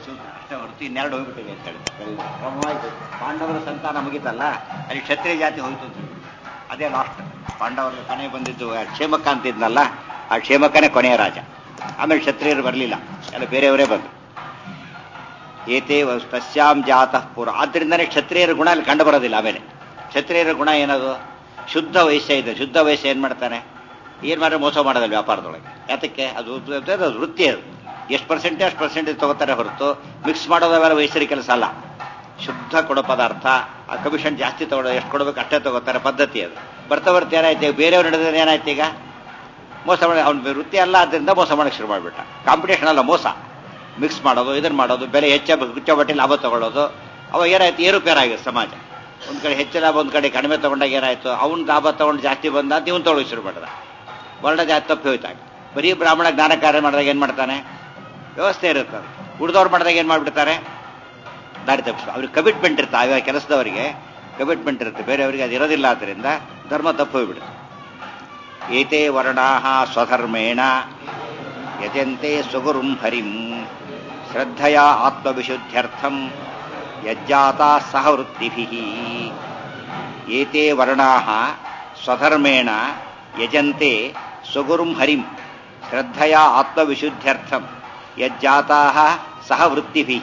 ಶೂದ್ರ ಅಷ್ಟೇ ಹೊರತು ಇನ್ನೆರಡು ಹೋಗ್ಬಿಟ್ಟಿದೆ ಅಂತ ಹೇಳ್ತಾರೆ ಕ್ರಮವಾಗಿ ಪಾಂಡವರ ಸಂತಾನ ಮುಗಿತಲ್ಲ ಅಲ್ಲಿ ಕ್ಷತ್ರಿಯ ಜಾತಿ ಹೋಯ್ತು ಅಂತ ಹೇಳ್ಬಿಟ್ಟು ಅದೇ ಲಾಸ್ಟ್ ಪಾಂಡವರ ಕೊನೆ ಬಂದಿದ್ದು ಆ ಕ್ಷೇಮಕ್ಕ ಅಂತ ಇದ್ನಲ್ಲ ಆ ಕ್ಷೇಮಕ್ಕನೇ ಕೊನೆಯ ರಾಜ ಆಮೇಲೆ ಕ್ಷತ್ರಿಯರು ಬರಲಿಲ್ಲ ಎಲ್ಲ ಬೇರೆಯವರೇ ಬಂದರು ಏತೇ ವ- ತಸ್ಯಾಂ ಜಾತಃ ಪುರ ಆದ್ದರಿಂದನೇ ಕ್ಷತ್ರಿಯರ ಗುಣ ಅಲ್ಲಿ ಕಂಡು ಬರೋದಿಲ್ಲ ಆಮೇಲೆ ಕ್ಷತ್ರಿಯರ ಗುಣ ಏನದು ಶುದ್ಧ ವಯಸ್ಸೇ ಇದೆ ಶುದ್ಧ ವಯಸ್ಸು ಏನು ಮಾಡ್ತಾನೆ ಏನು ಮಾಡಿದ್ರೆ ಮೋಸ ಮಾಡೋದಿಲ್ಲ ವ್ಯಾಪಾರದೊಳಗೆ ಯಾತಕ್ಕೆ ಅದು ಅದು ವೃತ್ತಿ ಅದು ಎಷ್ಟು ಪರ್ಸೆಂಟೇಜ್ ಅಷ್ಟು ಪರ್ಸೆಂಟೇಜ್ ತಗೋತಾರೆ ಹೊರತು ಮಿಕ್ಸ್ ಮಾಡೋದವೆಲ್ಲ ವಯಸ್ಸರಿ ಕೆಲಸ ಅಲ್ಲ ಶುದ್ಧ ಕೊಡೋ ಪದಾರ್ಥ ಆ ಕಮಿಷನ್ ಜಾಸ್ತಿ ತಗೊಳ್ಳೋ ಎಷ್ಟು ಕೊಡಬೇಕು ಅಷ್ಟೇ ತಗೋತಾರೆ ಪದ್ಧತಿ ಅದು ಬರ್ತಾ ಬರ್ತಾ ಏನಾಯ್ತು ಈಗ ಬೇರೆಯವ್ರು ನಡೆದ್ರೆ ಏನಾಯ್ತು ಈಗ ಮೋಸ ಮಾಡಿ ಅವ್ನ ವೃತ್ತಿ ಅಲ್ಲ ಆದ್ದರಿಂದ ಮೋಸ ಮಾಡಕ್ಕೆ ಶುರು ಮಾಡಿಬಿಟ್ಟ ಕಾಂಪಿಟೇಷನ್ ಅಲ್ಲ ಮೋಸ ಮಿಕ್ಸ್ ಮಾಡೋದು ಇದನ್ನ ಮಾಡೋದು ಬೆಲೆ ಹೆಚ್ಚ ಗುಚ್ಚ ಬಟ್ಟೆ ಲಾಭ ತಗೊಳ್ಳೋದು ಅವಾಗ ಏನಾಯ್ತು ಏರುಪೇರಾಗಿದೆ ಸಮಾಜ ಒಂದ್ ಕಡೆ ಹೆಚ್ಚು ಲಾಭ ಒಂದ್ ಕಡೆ ಕಡಿಮೆ ತಗೊಂಡಾಗ ಏನಾಯ್ತು ಅವ್ನ ಲಾಭ ತಗೊಂಡು ಜಾಸ್ತಿ ಬಂದ ಅಂತ ಇವನ್ ತಗೊಳ್ಳೋಕೆ ಶುರು ಮಾಡಿದ ವರ್ಣ ಜಾತಿ ತಪ್ಪಿ ಹೋಯ್ತಾಗ ಬರೀ ಬ್ರಾಹ್ಮಣ ಜ್ಞಾನ ಕಾರ್ಯ ಮಾಡಿದಾಗ ಏನ್ ಮಾಡ್ತಾನೆ ವ್ಯವಸ್ಥೆ ಇರುತ್ತೆ ಉಳಿದವ್ರು ಮಾಡಿದಾಗ ಏನ್ ಮಾಡ್ಬಿಡ್ತಾರೆ ದಾರಿ ತಪ್ಪಿಸ್ ಅವ್ರಿಗೆ ಕಮಿಟ್ಮೆಂಟ್ ಇರುತ್ತೆ ಆ ಕೆಲಸದವರಿಗೆ ಕಮಿಟ್ಮೆಂಟ್ ಇರುತ್ತೆ ಬೇರೆಯವರಿಗೆ ಅದು ಇರೋದಿಲ್ಲ ಆದ್ದರಿಂದ ಧರ್ಮ ತಪ್ಪು ಹೋಗ್ಬಿಡುತ್ತೆ ಏತೇ ವರ್ಣಾ ಸ್ವಧರ್ಮೇಣ ಯಜಂತೆ ಸುಗುರುಂ ಹರಿಂ ಶ್ರದ್ಧೆಯ ಆತ್ಮವಿಶುದ್ಧ್ಯರ್ಥಂ ಯಜ್ಜಾತಾ ಸಹ ವೃತ್ತಿಭಿ ಏತೇ ವರ್ಣಾ ಸ್ವಧರ್ಮೇಣ ಯಜಂತೆ ಸ್ವಗುರುಂ ಹರಿಂ ಶ್ರದ್ಧೆಯ ಆತ್ಮವಿಶುದ್ಧ್ಯರ್ಥಂ ಯಜ್ಜಾತಾ ಸಹ ವೃತ್ತಿಭಿ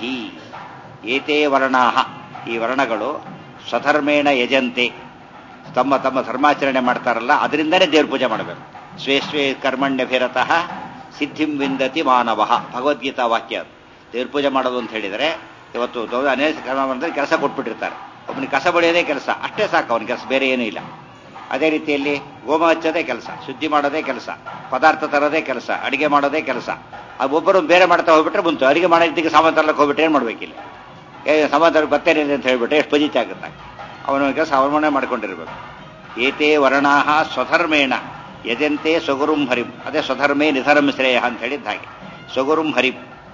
ಏತೇ ವರ್ಣಾ ಈ ವರ್ಣಗಳು ಸ್ವಧರ್ಮೇಣ ಯಜಂತೆ ತಮ್ಮ ತಮ್ಮ ಧರ್ಮಾಚರಣೆ ಮಾಡ್ತಾರಲ್ಲ ಅದರಿಂದನೇ ದೇವ್ರ ಪೂಜೆ ಮಾಡಬೇಕು ಸ್ವೇ ಸ್ವೇ ಕರ್ಮಣ್ಯಭಿರತಃ ಸಿದ್ಧಿಂ ವಿಂದತಿ ಮಾನವ ಭಗವದ್ಗೀತಾ ವಾಕ್ಯ ಅದು ದೇವ್ರ ಪೂಜೆ ಮಾಡೋದು ಅಂತ ಹೇಳಿದರೆ ಇವತ್ತು ದೊಡ್ಡ ಅನೇಕ ಕರ್ಮ ಮಾಡಿದ್ರೆ ಕೆಲಸ ಕೊಟ್ಬಿಟ್ಟಿರ್ತಾರೆ ಒಬ್ಬನಿಗೆ ಕಸ ಬಳಿಯೋದೇ ಕೆಲಸ ಅಷ್ಟೇ ಸಾಕು ಅವನ ಕೆಲಸ ಬೇರೆ ಏನೂ ಇಲ್ಲ ಅದೇ ರೀತಿಯಲ್ಲಿ ಗೋಮ ಹಚ್ಚೋದೇ ಕೆಲಸ ಶುದ್ಧಿ ಮಾಡೋದೇ ಕೆಲಸ ಪದಾರ್ಥ ತರೋದೇ ಕೆಲಸ ಅಡಿಗೆ ಮಾಡೋದೇ ಕೆಲಸ ಅದು ಒಬ್ಬರು ಬೇರೆ ಮಾಡ್ತಾ ಹೋಗ್ಬಿಟ್ರೆ ಬಂತು ಅಡಿಗೆ ಮಾಡೋದಕ್ಕೆ ಸಾಮಾನು ತರಲಿಕ್ಕೆ ಹೋಗ್ಬಿಟ್ರೆ ಏನು ಮಾಡ್ಬೇಕಿಲ್ಲ ಏ ಸಾಮಾನು ತರಕ್ಕೆ ಬರ್ತೇನೆ ಅಂತ ಹೇಳ್ಬಿಟ್ರೆ ಎಷ್ಟು ಪಜಿತ ಆಗುತ್ತೆ ಅವನ ಕೆಲಸ ಅವನೇ ಮಾಡ್ಕೊಂಡಿರ್ಬೇಕು ಏತೇ ವರ್ಣಾ ಸ್ವಧರ್ಮೇಣ ಯಜಂತೆ ಸ್ವಗುರುಂ ಹರಿಂ ಅದೇ ಸ್ವಧರ್ಮೇ ನಿಧರ್ಮ ಶ್ರೇಯ ಅಂತ ಹೇಳಿದ್ದ ಹಾಗೆ ಸ್ವಗುರುಂ ಹರಿಂ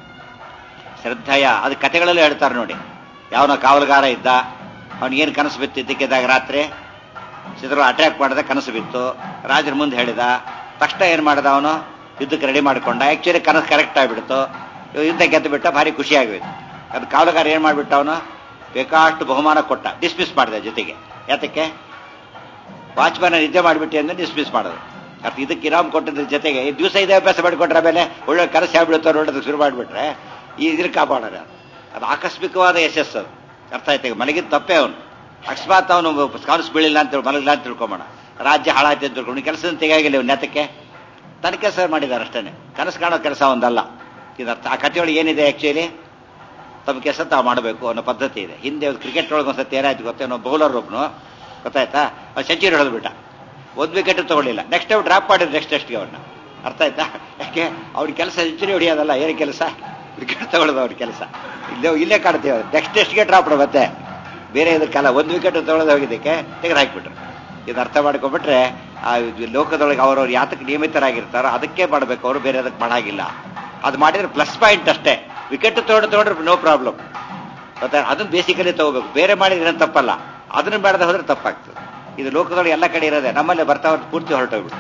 ಶ್ರದ್ಧೆಯ ಅದು ಕತೆಗಳಲ್ಲಿ ಹೇಳ್ತಾರೆ ನೋಡಿ ಯಾವನ ಕಾವಲುಗಾರ ಇದ್ದ ಅವನಿಗೇನು ಕನಸು ಬಿತ್ತು ಇದ್ದಕ್ಕಿದ್ದಾಗ ರಾತ್ರಿ ಚಿತ್ರ ಅಟ್ಯಾಕ್ ಮಾಡಿದ ಕನಸು ಬಿತ್ತು ರಾಜರ ಮುಂದೆ ಹೇಳಿದ ತಕ್ಷಣ ಏನು ಮಾಡಿದ ಅವನು ಯುದ್ಧಕ್ಕೆ ರೆಡಿ ಮಾಡ್ಕೊಂಡ ಆಕ್ಚುಲಿ ಕನಸು ಕರೆಕ್ಟ್ ಆಗಿಬಿಡ್ತು ಯುದ್ಧ ಗೆದ್ದು ಬಿಟ್ಟ ಭಾರಿ ಖುಷಿ ಆಗೋಯ್ತು ಅದು ಕಾವಲುಗಾರ ಏನು ಮಾಡಿಬಿಟ್ಟ ಅವನು ಬೇಕಾಷ್ಟು ಬಹುಮಾನ ಕೊಟ್ಟ ಡಿಸ್ಮಿಸ್ ಮಾಡಿದ ಜೊತೆಗೆ ಯಾತಕ್ಕೆ ವಾಚ್ಮ್ಯಾನ್ ನಿದ್ದೆ ಮಾಡಿಬಿಟ್ಟೆ ಅಂದ್ರೆ ಡಿಸ್ಮಿಸ್ ಮಾಡೋದು ಅರ್ಥ ಇದಕ್ಕೆ ಇರಾಮ್ ಕೊಟ್ಟಿದ್ರ ಜೊತೆಗೆ ಈ ದಿವಸ ಇದೇ ಅಭ್ಯಾಸ ಮಾಡಿಕೊಟ್ರೆ ಆಮೇಲೆ ಒಳ್ಳೆ ಕನಸು ಹೇಳ್ಬಿಡುತ್ತೋ ನೋಡೋದು ಶುರು ಮಾಡಿಬಿಟ್ರೆ ಈ ಇದ್ರ ಕಾಪಾಡೋಣ ಅದು ಆಕಸ್ಮಿಕವಾದ ಯಶಸ್ಸು ಅದು ಅರ್ಥ ಆಯ್ತು ಈಗ ಮಲಗಿದ ತಪ್ಪೇ ಅವನು ಅಕಸ್ಮಾತ್ ಅವನು ಕನಸು ಬೀಳಿಲ್ಲ ಅಂತ ಮಲಗಿಲ್ಲ ಅಂತ ತಿಳ್ಕೊಂಬೋಣ ರಾಜ್ಯ ಹಾಳಾಯ್ತು ಅಂತ ತಿಳ್ಕೊಂಡು ಕೆಲಸದಿಂದ ತೆಗಿಯಾಗಿಲ್ಲ ಇವ್ನ ನೆತಕ್ಕೆ ತನ್ನ ಕೆಲಸ ಮಾಡಿದ್ದಾರೆ ಅಷ್ಟೇ ಕನಸು ಕಾಣೋ ಕೆಲಸ ಒಂದಲ್ಲ ಇದರ್ಥ ಆ ಕಥೆಯೊಳಗೆ ಏನಿದೆ ಆಕ್ಚುಲಿ ತಮ್ಮ ಕೆಲಸ ತಾವು ಮಾಡಬೇಕು ಅನ್ನೋ ಪದ್ಧತಿ ಇದೆ ಹಿಂದೆ ಕ್ರಿಕೆಟ್ ಒಳಗೆ ಒಂದ್ಸತಿ ಏನಾಯ್ತು ಗೊತ್ತೇನೋ ಬೌಲರ್ ಒಬ್ನು ಗೊತ್ತಾಯ್ತಾ ಅವ್ನು ಸೆಂಚುರಿ ಹೊಡೆದ್ಬಿಟ್ಟ ಒಂದು ವಿಕೆಟ್ ತಗೊಳ್ಳಿಲ್ಲ ನೆಕ್ಸ್ಟ್ ಟೈಮ್ ಡ್ರಾಪ್ ಮಾಡಿದ್ರು ನೆಕ್ಸ್ಟ್ ಟೆಸ್ಟ್ಗೆ ಅವನ್ನ ಅರ್ಥ ಆಯ್ತಾ ಯಾಕೆ ಅವ್ರ ಕೆಲಸ ಸೆಂಚುರಿ ಹೊಡೆಯೋದಲ್ಲ ಏನು ಕೆಲಸ ವಿಕೆಟ್ ತಗೊಳ್ಳೋದು ಅವ್ರ ಕೆಲಸ ಇಲ್ಲೇ ಇಲ್ಲೇ ಕಾಡ್ತೀವಿ ನೆಕ್ಸ್ಟ್ ಟೆಸ್ಟ್ಗೆ ಡ್ರಾಪ್ ಮತ್ತೆ ಬೇರೆ ಇದಕ್ಕಲ್ಲ ಒಂದು ವಿಕೆಟ್ ತಗೊಳ್ಳೋದು ಹೋಗಿದ್ದಕ್ಕೆ ತೆಗೆದು ಹಾಕಿಬಿಟ್ರು ಇದು ಅರ್ಥ ಮಾಡ್ಕೊಂಡ್ಬಿಟ್ರೆ ಆ ಲೋಕದೊಳಗೆ ಅವರವ್ರು ಯಾತಕ್ಕೆ ನಿಯಮಿತರಾಗಿರ್ತಾರೋ ಅದಕ್ಕೆ ಮಾಡಬೇಕು ಅವರು ಬೇರೆ ಅದಕ್ಕೆ ಮಾಡಾಗಿಲ್ಲ ಅದು ಮಾಡಿದ್ರೆ ಪ್ಲಸ್ ಪಾಯಿಂಟ್ ಅಷ್ಟೇ ವಿಕೆಟ್ ತಗೊಂಡು ತಗೊಂಡ್ರೆ ನೋ ಪ್ರಾಬ್ಲಮ್ ಗೊತ್ತಾ ಅದನ್ನ ಬೇಸಿಕಲಿ ತಗೋಬೇಕು ಬೇರೆ ಮಾಡಿದ್ರೆ ಏನು ತಪ್ಪಲ್ಲ ಅದನ್ನ ಮಾಡದೆ ಹೋದ್ರೆ ತಪ್ಪಾಗ್ತದೆ ಇದು ಲೋಕದೊಳಗೆ ಎಲ್ಲ ಕಡೆ ಇರೋದೆ ನಮ್ಮಲ್ಲಿ ಬರ್ತಾ ಪೂರ್ತಿ ಹೊರಟೋಗ್ಬಿಡು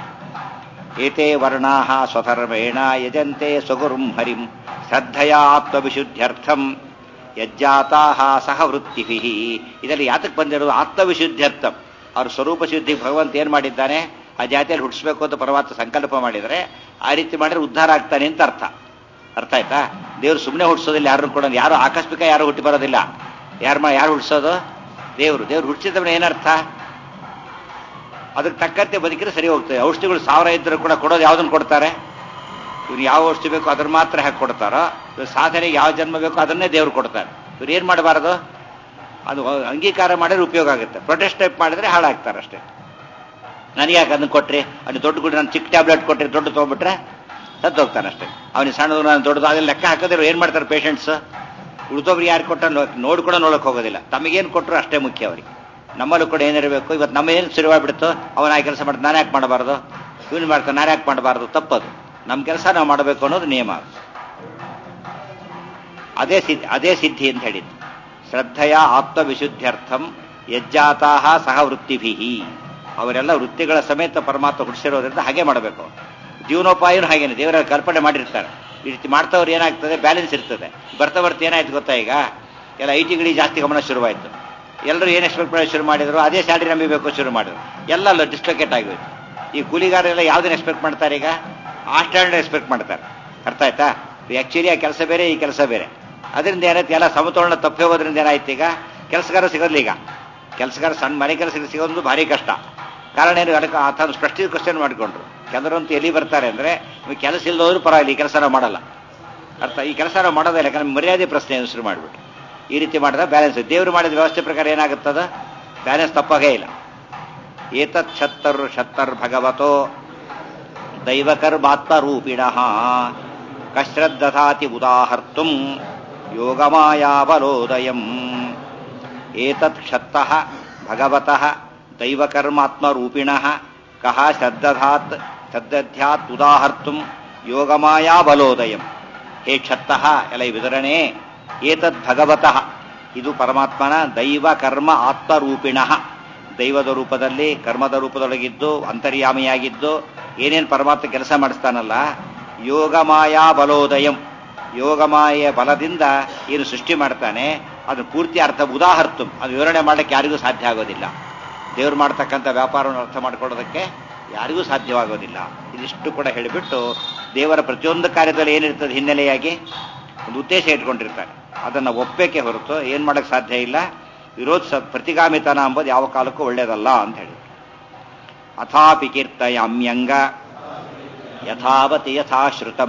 ಏತೇ ವರ್ಣಾ ಸ್ವಧರ್ಮೇಣ ಯಜಂತೆ ಸ್ವಗುರುಂ ಹರಿಂ ಶ್ರದ್ಧೆಯ ಆತ್ಮವಿಶುದ್ಧ್ಯರ್ಥಂ ಯಜ್ಜಾತಾ ಸಹ ವೃತ್ತಿಭಿ ಇದರಲ್ಲಿ ಯಾತಕ್ಕೆ ಬಂದಿರೋದು ಆತ್ಮವಿಶುದ್ಧ್ಯರ್ಥಂ ಅವ್ರ ಸ್ವರೂಪ ಶುದ್ಧಿ ಭಗವಂತ ಏನ್ ಮಾಡಿದ್ದಾನೆ ಆ ಜಾತಿಯಲ್ಲಿ ಹುಟ್ಟಿಸ್ಬೇಕು ಅಂತ ಪರಮಾತ್ಮ ಸಂಕಲ್ಪ ಮಾಡಿದರೆ ಆ ರೀತಿ ಮಾಡಿದ್ರೆ ಉದ್ಧಾರ ಆಗ್ತಾನೆ ಅಂತ ಅರ್ಥ ಅರ್ಥ ಆಯ್ತಾ ದೇವ್ರು ಸುಮ್ಮನೆ ಹುಟ್ಟಿಸೋದಿಲ್ಲ ಯಾರನ್ನು ಕೂಡ ಯಾರು ಆಕಸ್ಮಿಕ ಯಾರು ಹುಟ್ಟಿ ಬರೋದಿಲ್ಲ ಯಾರು ಮಾ ಯಾರು ಹುಟ್ಟಿಸೋದು ದೇವರು ದೇವ್ರು ಹುಟ್ಟಿಸಿದ್ರೆ ಏನರ್ಥ ಅದಕ್ಕೆ ತಕ್ಕಂತೆ ಬದುಕಿದ್ರೆ ಸರಿ ಹೋಗ್ತದೆ ಔಷಧಿಗಳು ಸಾವಿರ ಇದ್ದರೂ ಕೂಡ ಕೊಡೋದು ಯಾವ್ದನ್ನು ಕೊಡ್ತಾರೆ ಇವ್ರು ಯಾವ ಔಷಧಿ ಬೇಕೋ ಅದ್ರ ಮಾತ್ರ ಹಾಕಿ ಕೊಡ್ತಾರೋ ಇವ್ರು ಸಾಧನೆಗೆ ಯಾವ ಜನ್ಮ ಬೇಕೋ ಅದನ್ನೇ ದೇವ್ರು ಕೊಡ್ತಾರೆ ಇವ್ರು ಏನು ಮಾಡಬಾರದು ಅದು ಅಂಗೀಕಾರ ಮಾಡಿದ್ರೆ ಉಪಯೋಗ ಆಗುತ್ತೆ ಪ್ರೊಟೆಸ್ಟ್ ಟೈಪ್ ಮಾಡಿದ್ರೆ ಹಾಳಾಗ್ತಾರೆ ಅಷ್ಟೇ ನನಗೆ ಯಾಕೆ ಅದನ್ನ ಕೊಟ್ರಿ ಅವ್ನಿಗೆ ದೊಡ್ಡ ಗುಡಿ ನಾನು ಚಿಕ್ಕ ಟ್ಯಾಬ್ಲೆಟ್ ಕೊಟ್ಟರೆ ದೊಡ್ಡ ತೊಗೊಬಿಟ್ರೆ ಸತ್ತು ಹೋಗ್ತಾನೆ ಅಷ್ಟೇ ಅವನಿಗೆ ಸಣ್ಣದು ನಾನು ದೊಡ್ಡದು ಅದೆಲ್ಲ ಲೆಕ್ಕ ಹಾಕಿದ್ರೆ ಏನು ಮಾಡ್ತಾರೆ ಪೇಷಂಟ್ಸ್ ಉಳಿದೊಬ್ರು ಯಾರು ಕೊಟ್ಟ ನೋಡಿ ಕೂಡ ನೋಡಕ್ ಹೋಗೋದಿಲ್ಲ ತಮಗೇನು ಕೊಟ್ಟರು ಅಷ್ಟೇ ಮುಖ್ಯ ಅವರಿಗೆ ನಮ್ಮಲ್ಲೂ ಕೂಡ ಏನಿರಬೇಕು ಇವತ್ತು ನಮ್ಮ ಏನು ಶುರುವಾಗ್ಬಿಡ್ತು ಅವನ ಆ ಕೆಲಸ ಮಾಡ್ತಾನೆ ನಾನು ಯಾಕೆ ಮಾಡಬಾರ್ದು ಇವನು ಮಾಡ್ತಾನೆ ನಾನು ಯಾಕೆ ಮಾಡಬಾರ್ದು ತಪ್ಪದು ನಮ್ಮ ಕೆಲಸ ನಾವು ಮಾಡಬೇಕು ಅನ್ನೋದು ನಿಯಮ ಅದೇ ಸಿದ್ಧಿ ಅದೇ ಸಿದ್ಧಿ ಅಂತ ಹೇಳಿದ್ದು ಶ್ರದ್ಧೆಯ ಆತ್ಮವಿಶುದ್ಧ್ಯರ್ಥಂ ಯಜ್ಜಾತಾ ಸಹ ವೃತ್ತಿಭಿ ಅವರೆಲ್ಲ ವೃತ್ತಿಗಳ ಸಮೇತ ಪರಮಾತ್ಮ ಹುಟ್ಟಿಸಿರೋದ್ರಿಂದ ಹಾಗೆ ಮಾಡಬೇಕು ಜೀವನೋಪಾಯನೂ ಹಾಗೇನೆ ದೇವರ ಕಲ್ಪನೆ ಮಾಡಿರ್ತಾರೆ ಈ ರೀತಿ ಮಾಡ್ತವ್ರು ಏನಾಗ್ತದೆ ಬ್ಯಾಲೆನ್ಸ್ ಇರ್ತದೆ ಬರ್ತಾ ಬರ್ತಾ ಏನಾಯ್ತು ಗೊತ್ತಾ ಈಗ ಎಲ್ಲ ಐ ಟಿಗಳಿಗೆ ಜಾಸ್ತಿ ಗಮನ ಶುರುವಾಯಿತು ಎಲ್ಲರೂ ಏನು ಎಕ್ಸ್ಪೆಕ್ಟ್ ಮಾಡಿ ಶುರು ಮಾಡಿದ್ರು ಅದೇ ಸ್ಯಾಲರಿ ನಂಬಿಬೇಕು ಶುರು ಮಾಡಿದ್ರು ಎಲ್ಲ ಡಿಸ್ಲೊಕೇಟ್ ಆಗೋಯ್ತು ಈ ಕೂಲಿಗಾರರೆಲ್ಲ ಯಾವುದನ್ನ ಎಕ್ಸ್ಪೆಕ್ಟ್ ಮಾಡ್ತಾರೆ ಈಗ ಆ ಸ್ಟ್ಯಾಂಡರ್ಡ್ ಎಕ್ಸ್ಪೆಕ್ಟ್ ಮಾಡ್ತಾರೆ ಅರ್ಥ ಆಯ್ತಾ ಆ್ಯಕ್ಚುಲಿ ಆ ಕೆಲಸ ಬೇರೆ ಈ ಕೆಲಸ ಬೇರೆ ಅದರಿಂದ ಏನಾಯ್ತು ಎಲ್ಲ ಸಮತೋಲನ ತಪ್ಪಿ ಹೋಗೋದ್ರಿಂದ ಏನಾಯ್ತು ಈಗ ಕೆಲಸಗಾರ ಸಿಗೋದಿಲ್ಲ ಈಗ ಕೆಲಸಗಾರ ಸಣ್ಣ ಮನೆ ಕೆಲಸ ಸಿಗೋದು ಭಾರಿ ಕಷ್ಟ ಕಾರಣ ಏನು ಅದಕ್ಕೆ ಆತ ಸ್ಪಷ್ಟ ಕ್ವಶನ್ ಮಾಡಿಕೊಂಡ್ರು ಕೆಲವರಂತೂ ಎಲ್ಲಿ ಬರ್ತಾರೆ ಅಂದರೆ ನಿಮಗೆ ಕೆಲಸ ಇಲ್ಲದೋದ್ರೂ ಪರವಾಗಿಲ್ಲ ಈ ಕೆಲಸ ನಾವು ಮಾಡಲ್ಲ ಅರ್ಥ ಈ ಕೆಲಸ ನಾವು ಮಾಡೋದಿಲ್ಲ ಯಾಕಂದ್ರೆ ಮರ್ಯಾದೆ ಪ್ರಶ್ನೆ ಶುರು ಮಾಡಿಬಿಟ್ಟು ಈ ರೀತಿ ಮಾಡಿದ್ರೆ ಬ್ಯಾಲೆನ್ಸ್ ದೇವರು ಮಾಡಿದ ವ್ಯವಸ್ಥೆ ಪ್ರಕಾರ ಏನಾಗುತ್ತದ ಬ್ಯಾಲೆನ್ಸ್ ತಪ್ಪಾಗೇ ಇಲ್ಲ ಏತತ್ ಛತ್ತರ್ ಛತ್ತರ್ ಭಗವತೋ ದೈವಕರ್ಮಾತ್ಮರೂಪಿಣ ಕಶ್ರದ್ಧಾತಿ ಉದಾಹರ್ತುಂ ಯೋಗಮಾಯಾವಲೋದಯಂ ಏತತ್ ಕ್ಷತ್ತಃ ಭಗವತಃ ದೈವಕರ್ಮಾತ್ಮರೂಪಿಣ ಕಹ ಶ್ರದ್ಧಾತ್ ಶ್ರದ್ಧಾತ್ ಉದಾಹರ್ತುಂ ಯೋಗಮಾಯಾಬಲೋದಯಂ ಹೇ ಕ್ಷತ್ತಃ ಎಲ್ಲ ವಿತರಣೆ ಏತದ್ ಭಗವತಃ ಇದು ಪರಮಾತ್ಮನ ದೈವ ಕರ್ಮ ಆತ್ಮರೂಪಿಣ ದೈವದ ರೂಪದಲ್ಲಿ ಕರ್ಮದ ರೂಪದೊಳಗಿದ್ದು ಅಂತರ್ಯಾಮಿಯಾಗಿದ್ದು ಏನೇನು ಪರಮಾತ್ಮ ಕೆಲಸ ಮಾಡಿಸ್ತಾನಲ್ಲ ಯೋಗಮಾಯಾ ಬಲೋದಯಂ ಯೋಗಮಾಯ ಬಲದಿಂದ ಏನು ಸೃಷ್ಟಿ ಮಾಡ್ತಾನೆ ಅದು ಪೂರ್ತಿ ಅರ್ಥ ಉದಾಹರ್ತು ಅದು ವಿವರಣೆ ಮಾಡಲಿಕ್ಕೆ ಯಾರಿಗೂ ಸಾಧ್ಯ ಆಗೋದಿಲ್ಲ ದೇವರು ಮಾಡ್ತಕ್ಕಂಥ ವ್ಯಾಪಾರವನ್ನು ಅರ್ಥ ಮಾಡ್ಕೊಳ್ಳೋದಕ್ಕೆ ಯಾರಿಗೂ ಸಾಧ್ಯವಾಗೋದಿಲ್ಲ ಇದಿಷ್ಟು ಕೂಡ ಹೇಳಿಬಿಟ್ಟು ದೇವರ ಪ್ರತಿಯೊಂದು ಕಾರ್ಯದಲ್ಲಿ ಏನಿರ್ತದೆ ಹಿನ್ನೆಲೆಯಾಗಿ ಒಂದು ಉದ್ದೇಶ ಇಟ್ಕೊಂಡಿರ್ತಾರೆ ಅದನ್ನು ಒಪ್ಪಕ್ಕೆ ಹೊರತು ಏನು ಮಾಡಕ್ಕೆ ಸಾಧ್ಯ ಇಲ್ಲ ವಿರೋಧ ಸ ಪ್ರತಿಗಾಮಿತನ ಎಂಬುದು ಯಾವ ಕಾಲಕ್ಕೂ ಒಳ್ಳೆಯದಲ್ಲ ಅಂತ ಹೇಳಿ ಅಥಾಪಿ ಕೀರ್ತಯಾಮ್ಯಂಗ ಯಥಾವತಿ ಯಥಾಶ್ರುತಂ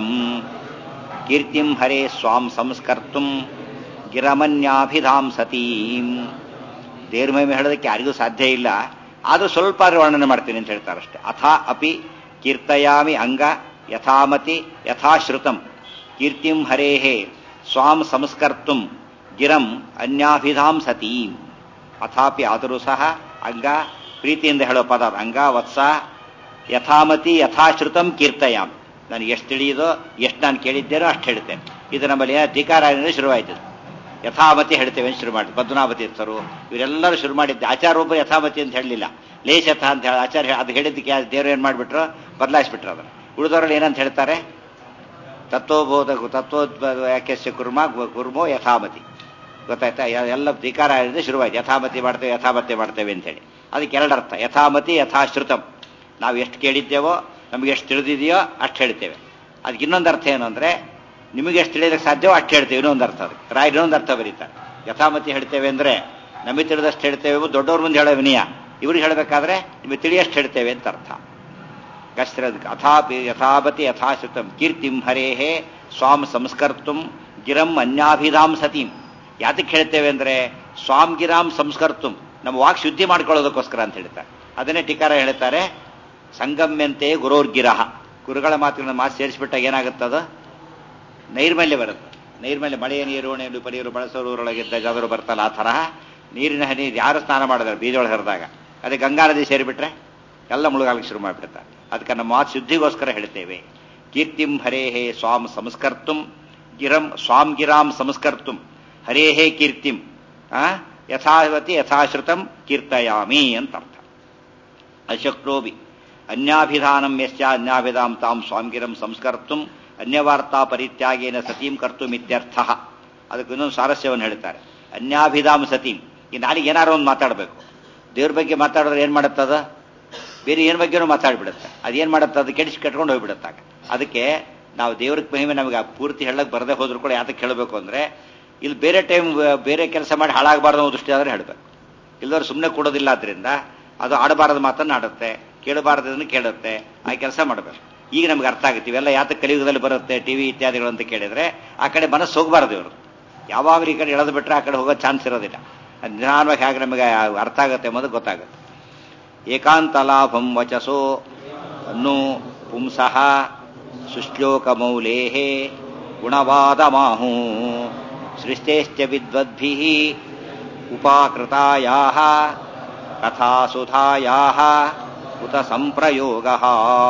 ಕೀರ್ತಿಂ ಹರೇ ಸ್ವಾಂ ಸಂಸ್ಕರ್ತು ಗಿರಮನ್ಯಾಭಿಧಾಂ ಸತೀಂ ದೇವ್ರ ಮಹಿಮೆ ಹೇಳೋದಕ್ಕೆ ಯಾರಿಗೂ ಸಾಧ್ಯ ಇಲ್ಲ ಆದರೂ ಸ್ವಲ್ಪ ವರ್ಣನೆ ಮಾಡ್ತೀನಿ ಅಂತ ಹೇಳ್ತಾರೆ ಅಷ್ಟೇ ಅಥಾ ಅಪಿ ಕೀರ್ತಯಾಮಿ ಅಂಗ ಯಥಾಮತಿ ಯಥಾಶ್ರುತಂ ಕೀರ್ತಿಂ ಹರೇಹೇ ಸ್ವಾಂ ಸಂಸ್ಕರ್ತುಂ ಗಿರಂ ಅನ್ಯಾಭಿಧಾಂ ಸತೀಂ ಅಥಾಪಿ ಆದರೂ ಸಹ ಅಂಗ ಪ್ರೀತಿಯಿಂದ ಹೇಳೋ ಪದ ಅದು. ಅಂಗ ವತ್ಸ ಯಥಾಮತಿ ಯಥಾಶ್ರುತಂ ಕೀರ್ತಯಾಮ್ ನನಗೆ ಎಷ್ಟು ತಿಳಿಯುದೋ ಎಷ್ಟು ನಾನು ಕೇಳಿದ್ದೇನೋ ಅಷ್ಟು ಹೇಳ್ತೇನೆ ಇದು ನಮ್ಮಲ್ಲಿ ಧಿಕಾರಾಯಣ ಶುರುವಾಯಿತು ಯಥಾಮತಿ ಹೇಳ್ತೇವೆ ಅಂತ ಶುರು ಮಾಡಿ ಪದ್ಮನಾಭ ತೀರ್ಥರು ಇವರೆಲ್ಲರೂ ಶುರು ಮಾಡಿದ್ದೆ ಆಚಾರ್ಯೊಬ್ಬರು ಯಥಾಮತಿ ಅಂತ ಹೇಳಲಿಲ್ಲ ಲೇಷಥ ಅಂತ ಹೇಳಿ ಆಚಾರ್ಯ ಅದು ಹೇಳಿದ್ದಕ್ಕೆ ದೇವರು ಏನು ಮಾಡಿಬಿಟ್ರು ಬದಲಾಯಿಸ್ಬಿಟ್ರು ಅದನ್ನು ಉಳಿದವರಲ್ಲಿ ಏನಂತ ಹೇಳ್ತಾರೆ ತತ್ವಬೋಧ ತತ್ವೋದ್ಭ ಯಾಕೆಸ್ಯ ಕುರ್ಮ ಕುರ್ಮೋ ಯಥಾಮತಿ ಗೊತ್ತಾಯ್ತಾ ಎ- ಎಲ್ಲ ಧಿಕಾರ ಆಗಿದೆ ಶುರುವಾಯ್ತು ಯಥಾಮತಿ ಮಾಡ್ತೇವೆ ಯಥಾಮತಿ ಮಾಡ್ತೇವೆ ಅಂತೇಳಿ ಅದಕ್ಕೆ ಎರಡು ಅರ್ಥ ಯಥಾಮತಿ ಯಥಾಶ್ರುತಂ ನಾವು ಎಷ್ಟು ಕೇಳಿದ್ದೇವೋ ನಮಗೆ ಎಷ್ಟು ತಿಳಿದಿದೆಯೋ ಅಷ್ಟು ಹೇಳ್ತೇವೆ ಅದಕ್ಕೆ ಇನ್ನೊಂದು ಅರ್ಥ ಏನು ಅಂದರೆ ನಿಮಗೆ ಎಷ್ಟು ತಿಳಿಯೋದಕ್ಕೆ ಸಾಧ್ಯವೋ ಅಷ್ಟು ಹೇಳ್ತೇವೆ ಇನ್ನೊಂದು ಅರ್ಥ ಅದಕ್ಕೆ ರಾಯ್ ಇನ್ನೊಂದು ಅರ್ಥ ಬರೀತಾರೆ ಯಥಾಮತಿ ಹೇಳ್ತೇವೆ ಅಂದರೆ ನಮಗೆ ತಿಳಿದಷ್ಟು ಹೇಳ್ತೇವೆ ಎಂಬುದು ದೊಡ್ಡವ್ರ ಮುಂದೆ ಹೇಳೋ ವಿನಯ ಇವ್ರಿಗೆ ಹೇಳಬೇಕಾದ್ರೆ ನಿಮಗೆ ತಿಳಿಯಷ್ಟು ಹೇಳ್ತೇವೆ ಅಂತ ಅರ್ಥ ಕಶ್ರದ್ ಅಥಾಪಿ ಯಥಾಪತಿ ಯಥಾಶ್ರುತಂ ಕೀರ್ತಿಂ ಹರೇಹೇ ಸ್ವಾಂ ಸಂಸ್ಕರ್ತುಂ ಗಿರಂ ಅನ್ಯಾಭಿಧಾಂ ಸತೀಂ ಯಾತಕ್ಕೆ ಹೇಳ್ತೇವೆ ಅಂದರೆ ಸ್ವಾಂ ಗಿರಾಂ ಸಂಸ್ಕರ್ತುಂ ನಮ್ಮ ವಾಕ್ ಶುದ್ಧಿ ಮಾಡ್ಕೊಳ್ಳೋದಕ್ಕೋಸ್ಕರ ಅಂತ ಹೇಳ್ತಾರೆ ಅದನ್ನೇ ಟೀಕಾರ ಹೇಳ್ತಾರೆ ಸಂಗಮ್ಯಂತೆ ಗುರೋರ್ಗಿರಹ ಗುರುಗಳ ಮಾತುಗಳನ್ನ ಮಾತು ಸೇರಿಸ್ಬಿಟ್ಟಾಗ ಏನಾಗುತ್ತದ ನೈರ್ಮಲ್ಯ ಬರುತ್ತೆ ನೈರ್ಮಲ್ಯ ಮಳೆಯ ನೀರು ನೀರು ಪರಿಯರು ಬಳಸೋರೊಳಗಿದ್ದ ಜಾದರು ಬರ್ತಲ್ಲ ಆ ತರಹ ನೀರಿನ ಹನಿ ಯಾರು ಸ್ನಾನ ಮಾಡಿದಾರೆ ಬೀಜೊಳಗೆ ಹರಿದಾಗ ಅದೇ ಗಂಗಾ ನದಿ ಸೇರಿಬಿಟ್ರೆ ಎಲ್ಲ ಮುಳುಗಾಲಕ್ಕೆ ಶುರು ಮಾಡಿಬಿಡ್ತಾರೆ ಅದಕ್ಕೆ ನಮ್ಮ ಮಾತು ಶುದ್ಧಿಗೋಸ್ಕರ ಹೇಳ್ತೇವೆ ಕೀರ್ತಿಂ ಹರೇಹೇ ಸ್ವಾಂ ಸಂಸ್ಕರ್ತುಂ ಗಿರಂ ಸ್ವಾಂ ಗಿರಾಂ ಸಂಸ್ಕರ್ತುಂ ಹರೇಹೇ ಕೀರ್ತಿಂ ಆ ಯಥಾವತಿ ಯಥಾಶ್ರುತಂ ಕೀರ್ತಯಾಮಿ ಅಂತ ಅರ್ಥ ಅಶಕ್ರೋಬಿ ಅನ್ಯಾಭಿಧಾನಂ ಯಶ್ಚ ಅನ್ಯಾಭಿಧಾಂ ತಾಂ ಸ್ವಾಂಗಿರಂ ಸಂಸ್ಕರ್ತುಂ ಅನ್ಯವಾರ್ತಾ ಪರಿತ್ಯಾಗೇನ ಸತೀಂ ಕರ್ತುಂ ಇತ್ಯರ್ಥ ಅದಕ್ಕೆ ಇನ್ನೊಂದು ಸಾರಸ್ಯವನ್ನು ಹೇಳ್ತಾರೆ ಅನ್ಯಾಭಿಧಾಂ ಸತೀಂ ಈ ನಾಲಿಗೆ ಏನಾರು ಒಂದು ಮಾತಾಡಬೇಕು ದೇವ್ರ ಬಗ್ಗೆ ಮಾತಾಡಿದ್ರೆ ಏನು ಮಾಡುತ್ತದ ಬೇರೆ ಏನ್ ಬಗ್ಗೆನೂ ಮಾತಾಡ್ಬಿಡುತ್ತೆ ಅದೇನ್ ಮಾಡುತ್ತೆ ಅದು ಕೆಡಿಸಿ ಕಟ್ಕೊಂಡು ಹೋಗ್ಬಿಡುತ್ತೆ ಆಗ. ಅದಕ್ಕೆ ನಾವು ದೇವ್ರ ಮಹಿಮೆ ನಮಗೆ ಆ ಪೂರ್ತಿ ಹೇಳಕ್ ಬರದೆ ಹೋದ್ರು ಕೂಡ ಯಾತಕ್ಕೆ ಹೇಳಬೇಕು ಅಂದ್ರೆ ಇಲ್ಲಿ ಬೇರೆ ಟೈಮ್ ಬೇರೆ ಕೆಲಸ ಮಾಡಿ ಹಾಳಾಗಬಾರ್ದು ಅನ್ನೋ ದೃಷ್ಟಿ ಆದ್ರೆ ಹೇಳಬೇಕು ಇಲ್ಲದವ್ರು ಸುಮ್ಮನೆ ಕೊಡೋದಿಲ್ಲ ಆದ್ರಿಂದ ಅದು ಆಡಬಾರದು ಮಾತನ್ನ ಆಡುತ್ತೆ ಕೇಳಬಾರದನ್ನು ಕೇಳುತ್ತೆ ಆ ಕೆಲಸ ಮಾಡಬೇಕು ಈಗ ನಮ್ಗೆ ಅರ್ಥ ಆಗುತ್ತೆ ಇವೆಲ್ಲ ಯಾತಕ್ಕೆ ಕಲಿಯುಗದಲ್ಲಿ ಬರುತ್ತೆ ಟಿವಿ ಇತ್ಯಾದಿಗಳು ಅಂತ ಕೇಳಿದ್ರೆ ಆ ಕಡೆ ಮನಸ್ಸು ಹೋಗಬಾರದು ಇವರು ಯಾವಾಗಲೂ ಈ ಕಡೆ ಎಳೆದು ಬಿಟ್ರೆ ಆ ಕಡೆ ಹೋಗೋ ಚಾನ್ಸ್ ಇರೋದಿಲ್ಲ ಅದು ನಿಧಾನವಾಗಿ ಹೇಗೆ ನಮಗೆ ಅರ್ಥ ಆಗುತ್ತೆ ಎಂಬುದು ಗೊತ್ತಾಗುತ್ತೆ ಏಕಾಂತಲಾಭಂ ವಚಸೋ ನು ಪುಂಸಃ ಸುಶ್ಲೋಕಮೌಲೇಃ ಗುಣವಾದಮಾಹು ಸೃಷ್ಟೇಶ್ಚ ವಿದ್ವದ್ಭಿಃ ಉಪಾಕೃತಾಯಾಃ ಕಥಾಸುಧಾಯಾಃ ಉತ ಸಂಪ್ರಯೋಗಃ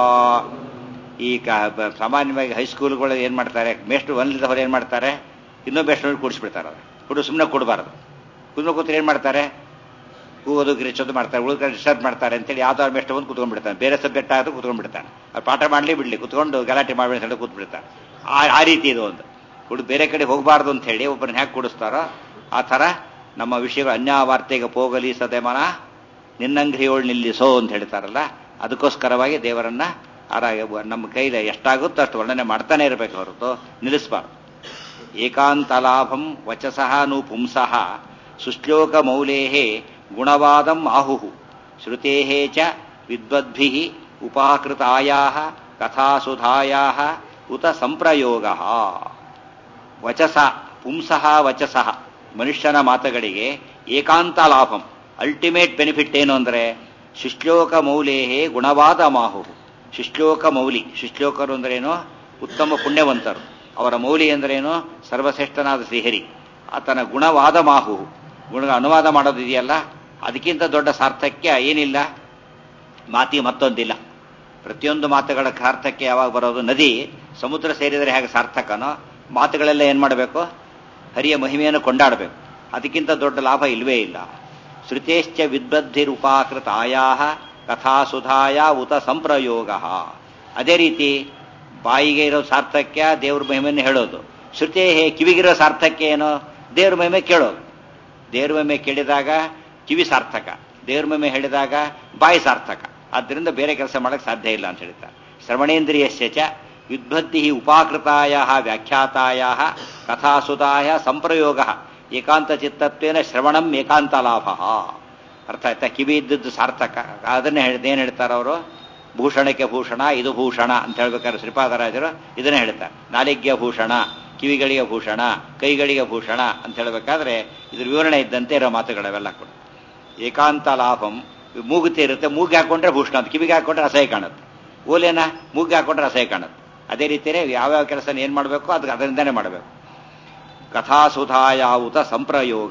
ಈ ಕ ಬ- ಸಾಮಾನ್ಯವಾಗಿ ಹೈಸ್ಕೂಲ್ಗಳು ಏನು ಮಾಡ್ತಾರೆ ಮೇಷ್ಟ್ರು ಒಂದಿದ್ದವರು ಏನು ಮಾಡ್ತಾರೆ ಇನ್ನೊಬ್ಬ ಮೇಷ್ಟ್ರು ಕೂಡಿಸ್ಬಿಡ್ತಾರೆ ಅದು ಹುಡು ಸುಮ್ಮನೆ ಕೊಡಬಾರ್ದು ಕುಂದು ಕೂತ್ರೆ ಏನು ಮಾಡ್ತಾರೆ ಕೂಗೋದು ಗಿರಿಚೋದು ಮಾಡ್ತಾರೆ ಉಳಿದ ಡಿಸ್ಟರ್ಬ್ ಮಾಡ್ತಾರೆ ಅಂತೇಳಿ ಯಾವ್ದಾದ್ರು ಬೆಸ್ಟ್ ಒಂದು ಕುತ್ಕೊಂಡ್ಬಿಡ್ತಾನೆ ಬೇರೆ ಸಬ್ಜೆಕ್ಟ್ ಆದ್ರೂ ಕುತ್ಕೊಂಡ್ಬಿಡ್ತಾನೆ ಅವ್ರು ಪಾಠ ಮಾಡಲಿ ಬಿಡ್ಲಿ ಕುತ್ಕೊಂಡು ಗಲಾಟೆ ಮಾಡಿ ಅಂತ ಹೇಳಿ ಕೂತ್ಬಿಡ್ತಾನೆ ಆ ಆ ರೀತಿ ಇದು ಒಂದು ಹುಡುಗ ಬೇರೆ ಕಡೆ ಹೋಗಬಾರ್ದು ಅಂತ ಹೇಳಿ ಒಬ್ಬರನ್ನ ಹೇಗೆ ಕೂಡಿಸ್ತಾರೋ ಆ ಥರ ನಮ್ಮ ವಿಷಯಗಳು ಅನ್ಯಾವಾರ್ತೆಗೆ ಪೋಗಲಿ ಸದೆಮನ ನಿನ್ನಂಗ್ರಿಯೋಳು ನಿಲ್ಲಿಸೋ ಅಂತ ಹೇಳ್ತಾರಲ್ಲ ಅದಕ್ಕೋಸ್ಕರವಾಗಿ ದೇವರನ್ನ ಆರಾಗ ನಮ್ಮ ಕೈಲಿ ಎಷ್ಟಾಗುತ್ತೋ ಅಷ್ಟು ವರ್ಣನೆ ಮಾಡ್ತಾನೆ ಇರಬೇಕು ಹೊರತು ನಿಲ್ಲಿಸಬಾರ್ದು ಏಕಾಂತ ಲಾಭಂ ವಚಸಃ ನು ಪುಂಸಃ ಸುಶ್ಲೋಕ ಮೌಲೇ ಗುಣವಾದಂ ಆಹುಹು ಶ್ರುತೇ ಚ ವಿದ್ವದ್ಭಿ ಉಪಾಕೃತಾಯಾ ಕಥಾಸುಧಾಯಾ ಉತ ಸಂಪ್ರಯೋಗ ವಚಸ ಪುಂಸಃ ವಚಸಃ ಮನುಷ್ಯನ ಮಾತುಗಳಿಗೆ ಏಕಾಂತ ಲಾಭಂ ಅಲ್ಟಿಮೇಟ್ ಬೆನಿಫಿಟ್ ಏನು ಅಂದರೆ ಶುಶ್ಲೋಕ ಮೌಲೇಹೇ ಗುಣವಾದ ಮಾಹು ಶುಶ್ಲೋಕ ಮೌಲಿ ಶುಶ್ಲೋಕರು ಅಂದ್ರೇನು ಉತ್ತಮ ಪುಣ್ಯವಂತರು ಅವರ ಮೌಲಿ ಅಂದ್ರೇನು ಸರ್ವಶ್ರೇಷ್ಠನಾದ ಶ್ರೀಹರಿ ಆತನ ಗುಣವಾದ ಮಾಹು ಗುಣ ಅನುವಾದ ಮಾಡೋದಿದೆಯಲ್ಲ ಅದಕ್ಕಿಂತ ದೊಡ್ಡ ಸಾರ್ಥಕ್ಯ ಏನಿಲ್ಲ ಮಾತಿ ಮತ್ತೊಂದಿಲ್ಲ ಪ್ರತಿಯೊಂದು ಮಾತುಗಳ ಸಾರ್ಥಕ್ಯ ಯಾವಾಗ ಬರೋದು ನದಿ ಸಮುದ್ರ ಸೇರಿದರೆ ಹೇಗೆ ಸಾರ್ಥಕನೋ ಮಾತುಗಳೆಲ್ಲ ಏನು ಮಾಡಬೇಕು ಹರಿಯ ಮಹಿಮೆಯನ್ನು ಕೊಂಡಾಡಬೇಕು ಅದಕ್ಕಿಂತ ದೊಡ್ಡ ಲಾಭ ಇಲ್ವೇ ಇಲ್ಲ ಶ್ರುತೇಶ್ಚ ವಿದ್ಬದ್ಧಿರುಪಾಕೃತಾಯಾ ಕಥಾಸುಧಾಯ ಉತ ಸಂಪ್ರಯೋಗ ಅದೇ ರೀತಿ ಬಾಯಿಗೆ ಇರೋ ಸಾರ್ಥಕ್ಯ ದೇವ್ರ ಮಹಿಮೆಯನ್ನು ಹೇಳೋದು ಶ್ರುತೇ ಕಿವಿಗಿರೋ ಸಾರ್ಥಕ್ಯ ಏನೋ ದೇವ್ರ ಮಹಿಮೆ ಕೇಳೋದು ದೇವ್ರ ಮಹಿಮೆ ಕೇಳಿದಾಗ ಕಿವಿ ಸಾರ್ಥಕ ದೇವ್ರ ಮಹಿಮೆ ಹೇಳಿದಾಗ ಬಾಯಿ ಸಾರ್ಥಕ ಆದ್ದರಿಂದ ಬೇರೆ ಕೆಲಸ ಮಾಡಕ್ಕೆ ಸಾಧ್ಯ ಇಲ್ಲ ಅಂತ ಹೇಳ್ತಾರೆ ಶ್ರವಣೇಂದ್ರಿಯಸ್ಯ ಚ ವಿದ್ಬದ್ಧಿ ಉಪಾಕೃತಾಯ ವ್ಯಾಖ್ಯಾತಾಯ ಕಥಾಸುಧಾಯ ಸಂಪ್ರಯೋಗ ಏಕಾಂತ ಚಿತ್ತತ್ವೇನ ಶ್ರವಣಂ ಏಕಾಂತ ಲಾಭ ಅರ್ಥ ಆಯ್ತಾ ಕಿವಿ ಇದ್ದದ್ದು ಸಾರ್ಥಕ ಅದನ್ನೇ ಹೇಳಿದ ಏನು ಹೇಳ್ತಾರೆ ಅವರು ಭೂಷಣಕ್ಕೆ ಭೂಷಣ ಇದು ಭೂಷಣ ಅಂತ ಹೇಳ್ಬೇಕಾದ್ರೆ ಶ್ರೀಪಾದರಾಜರು ಇದನ್ನೇ ಹೇಳ್ತಾರೆ ನಾಲಿಗ್ಯ ಭೂಷಣ ಕಿವಿಗಳಿಗೆ ಭೂಷಣ ಕೈಗಳಿಗೆ ಭೂಷಣ ಅಂತ ಹೇಳಬೇಕಾದ್ರೆ ಇದ್ರ ವಿವರಣೆ ಇದ್ದಂತೆ ಇರೋ ಮಾತುಗಳವೆಲ್ಲ ಕೂಡ ಏಕಾಂತ ಲಾಭಂ ಮೂಗುತಿ ಇರುತ್ತೆ ಮೂಗಿಗೆ ಹಾಕೊಂಡ್ರೆ ಭೂಷಣ ಅಂತ ಕಿವಿಗೆ ಹಾಕೊಂಡ್ರೆ ಅಸಹ್ಯ ಕಾಣುತ್ತೆ ಓಲೇನ ಮೂಗಿಗೆ ಹಾಕೊಂಡ್ರೆ ಅಸಹ್ಯ ಕಾಣುತ್ತೆ ಅದೇ ರೀತಿಯೇ ಯಾವ್ಯಾವ ಕೆಲಸ ಏನು ಮಾಡಬೇಕು ಅದಕ್ಕೆ ಅದರಿಂದನೇ ಮಾಡಬೇಕು ಕಥಾಸುಧಾಯಾವುತ ಸಂಪ್ರಯೋಗ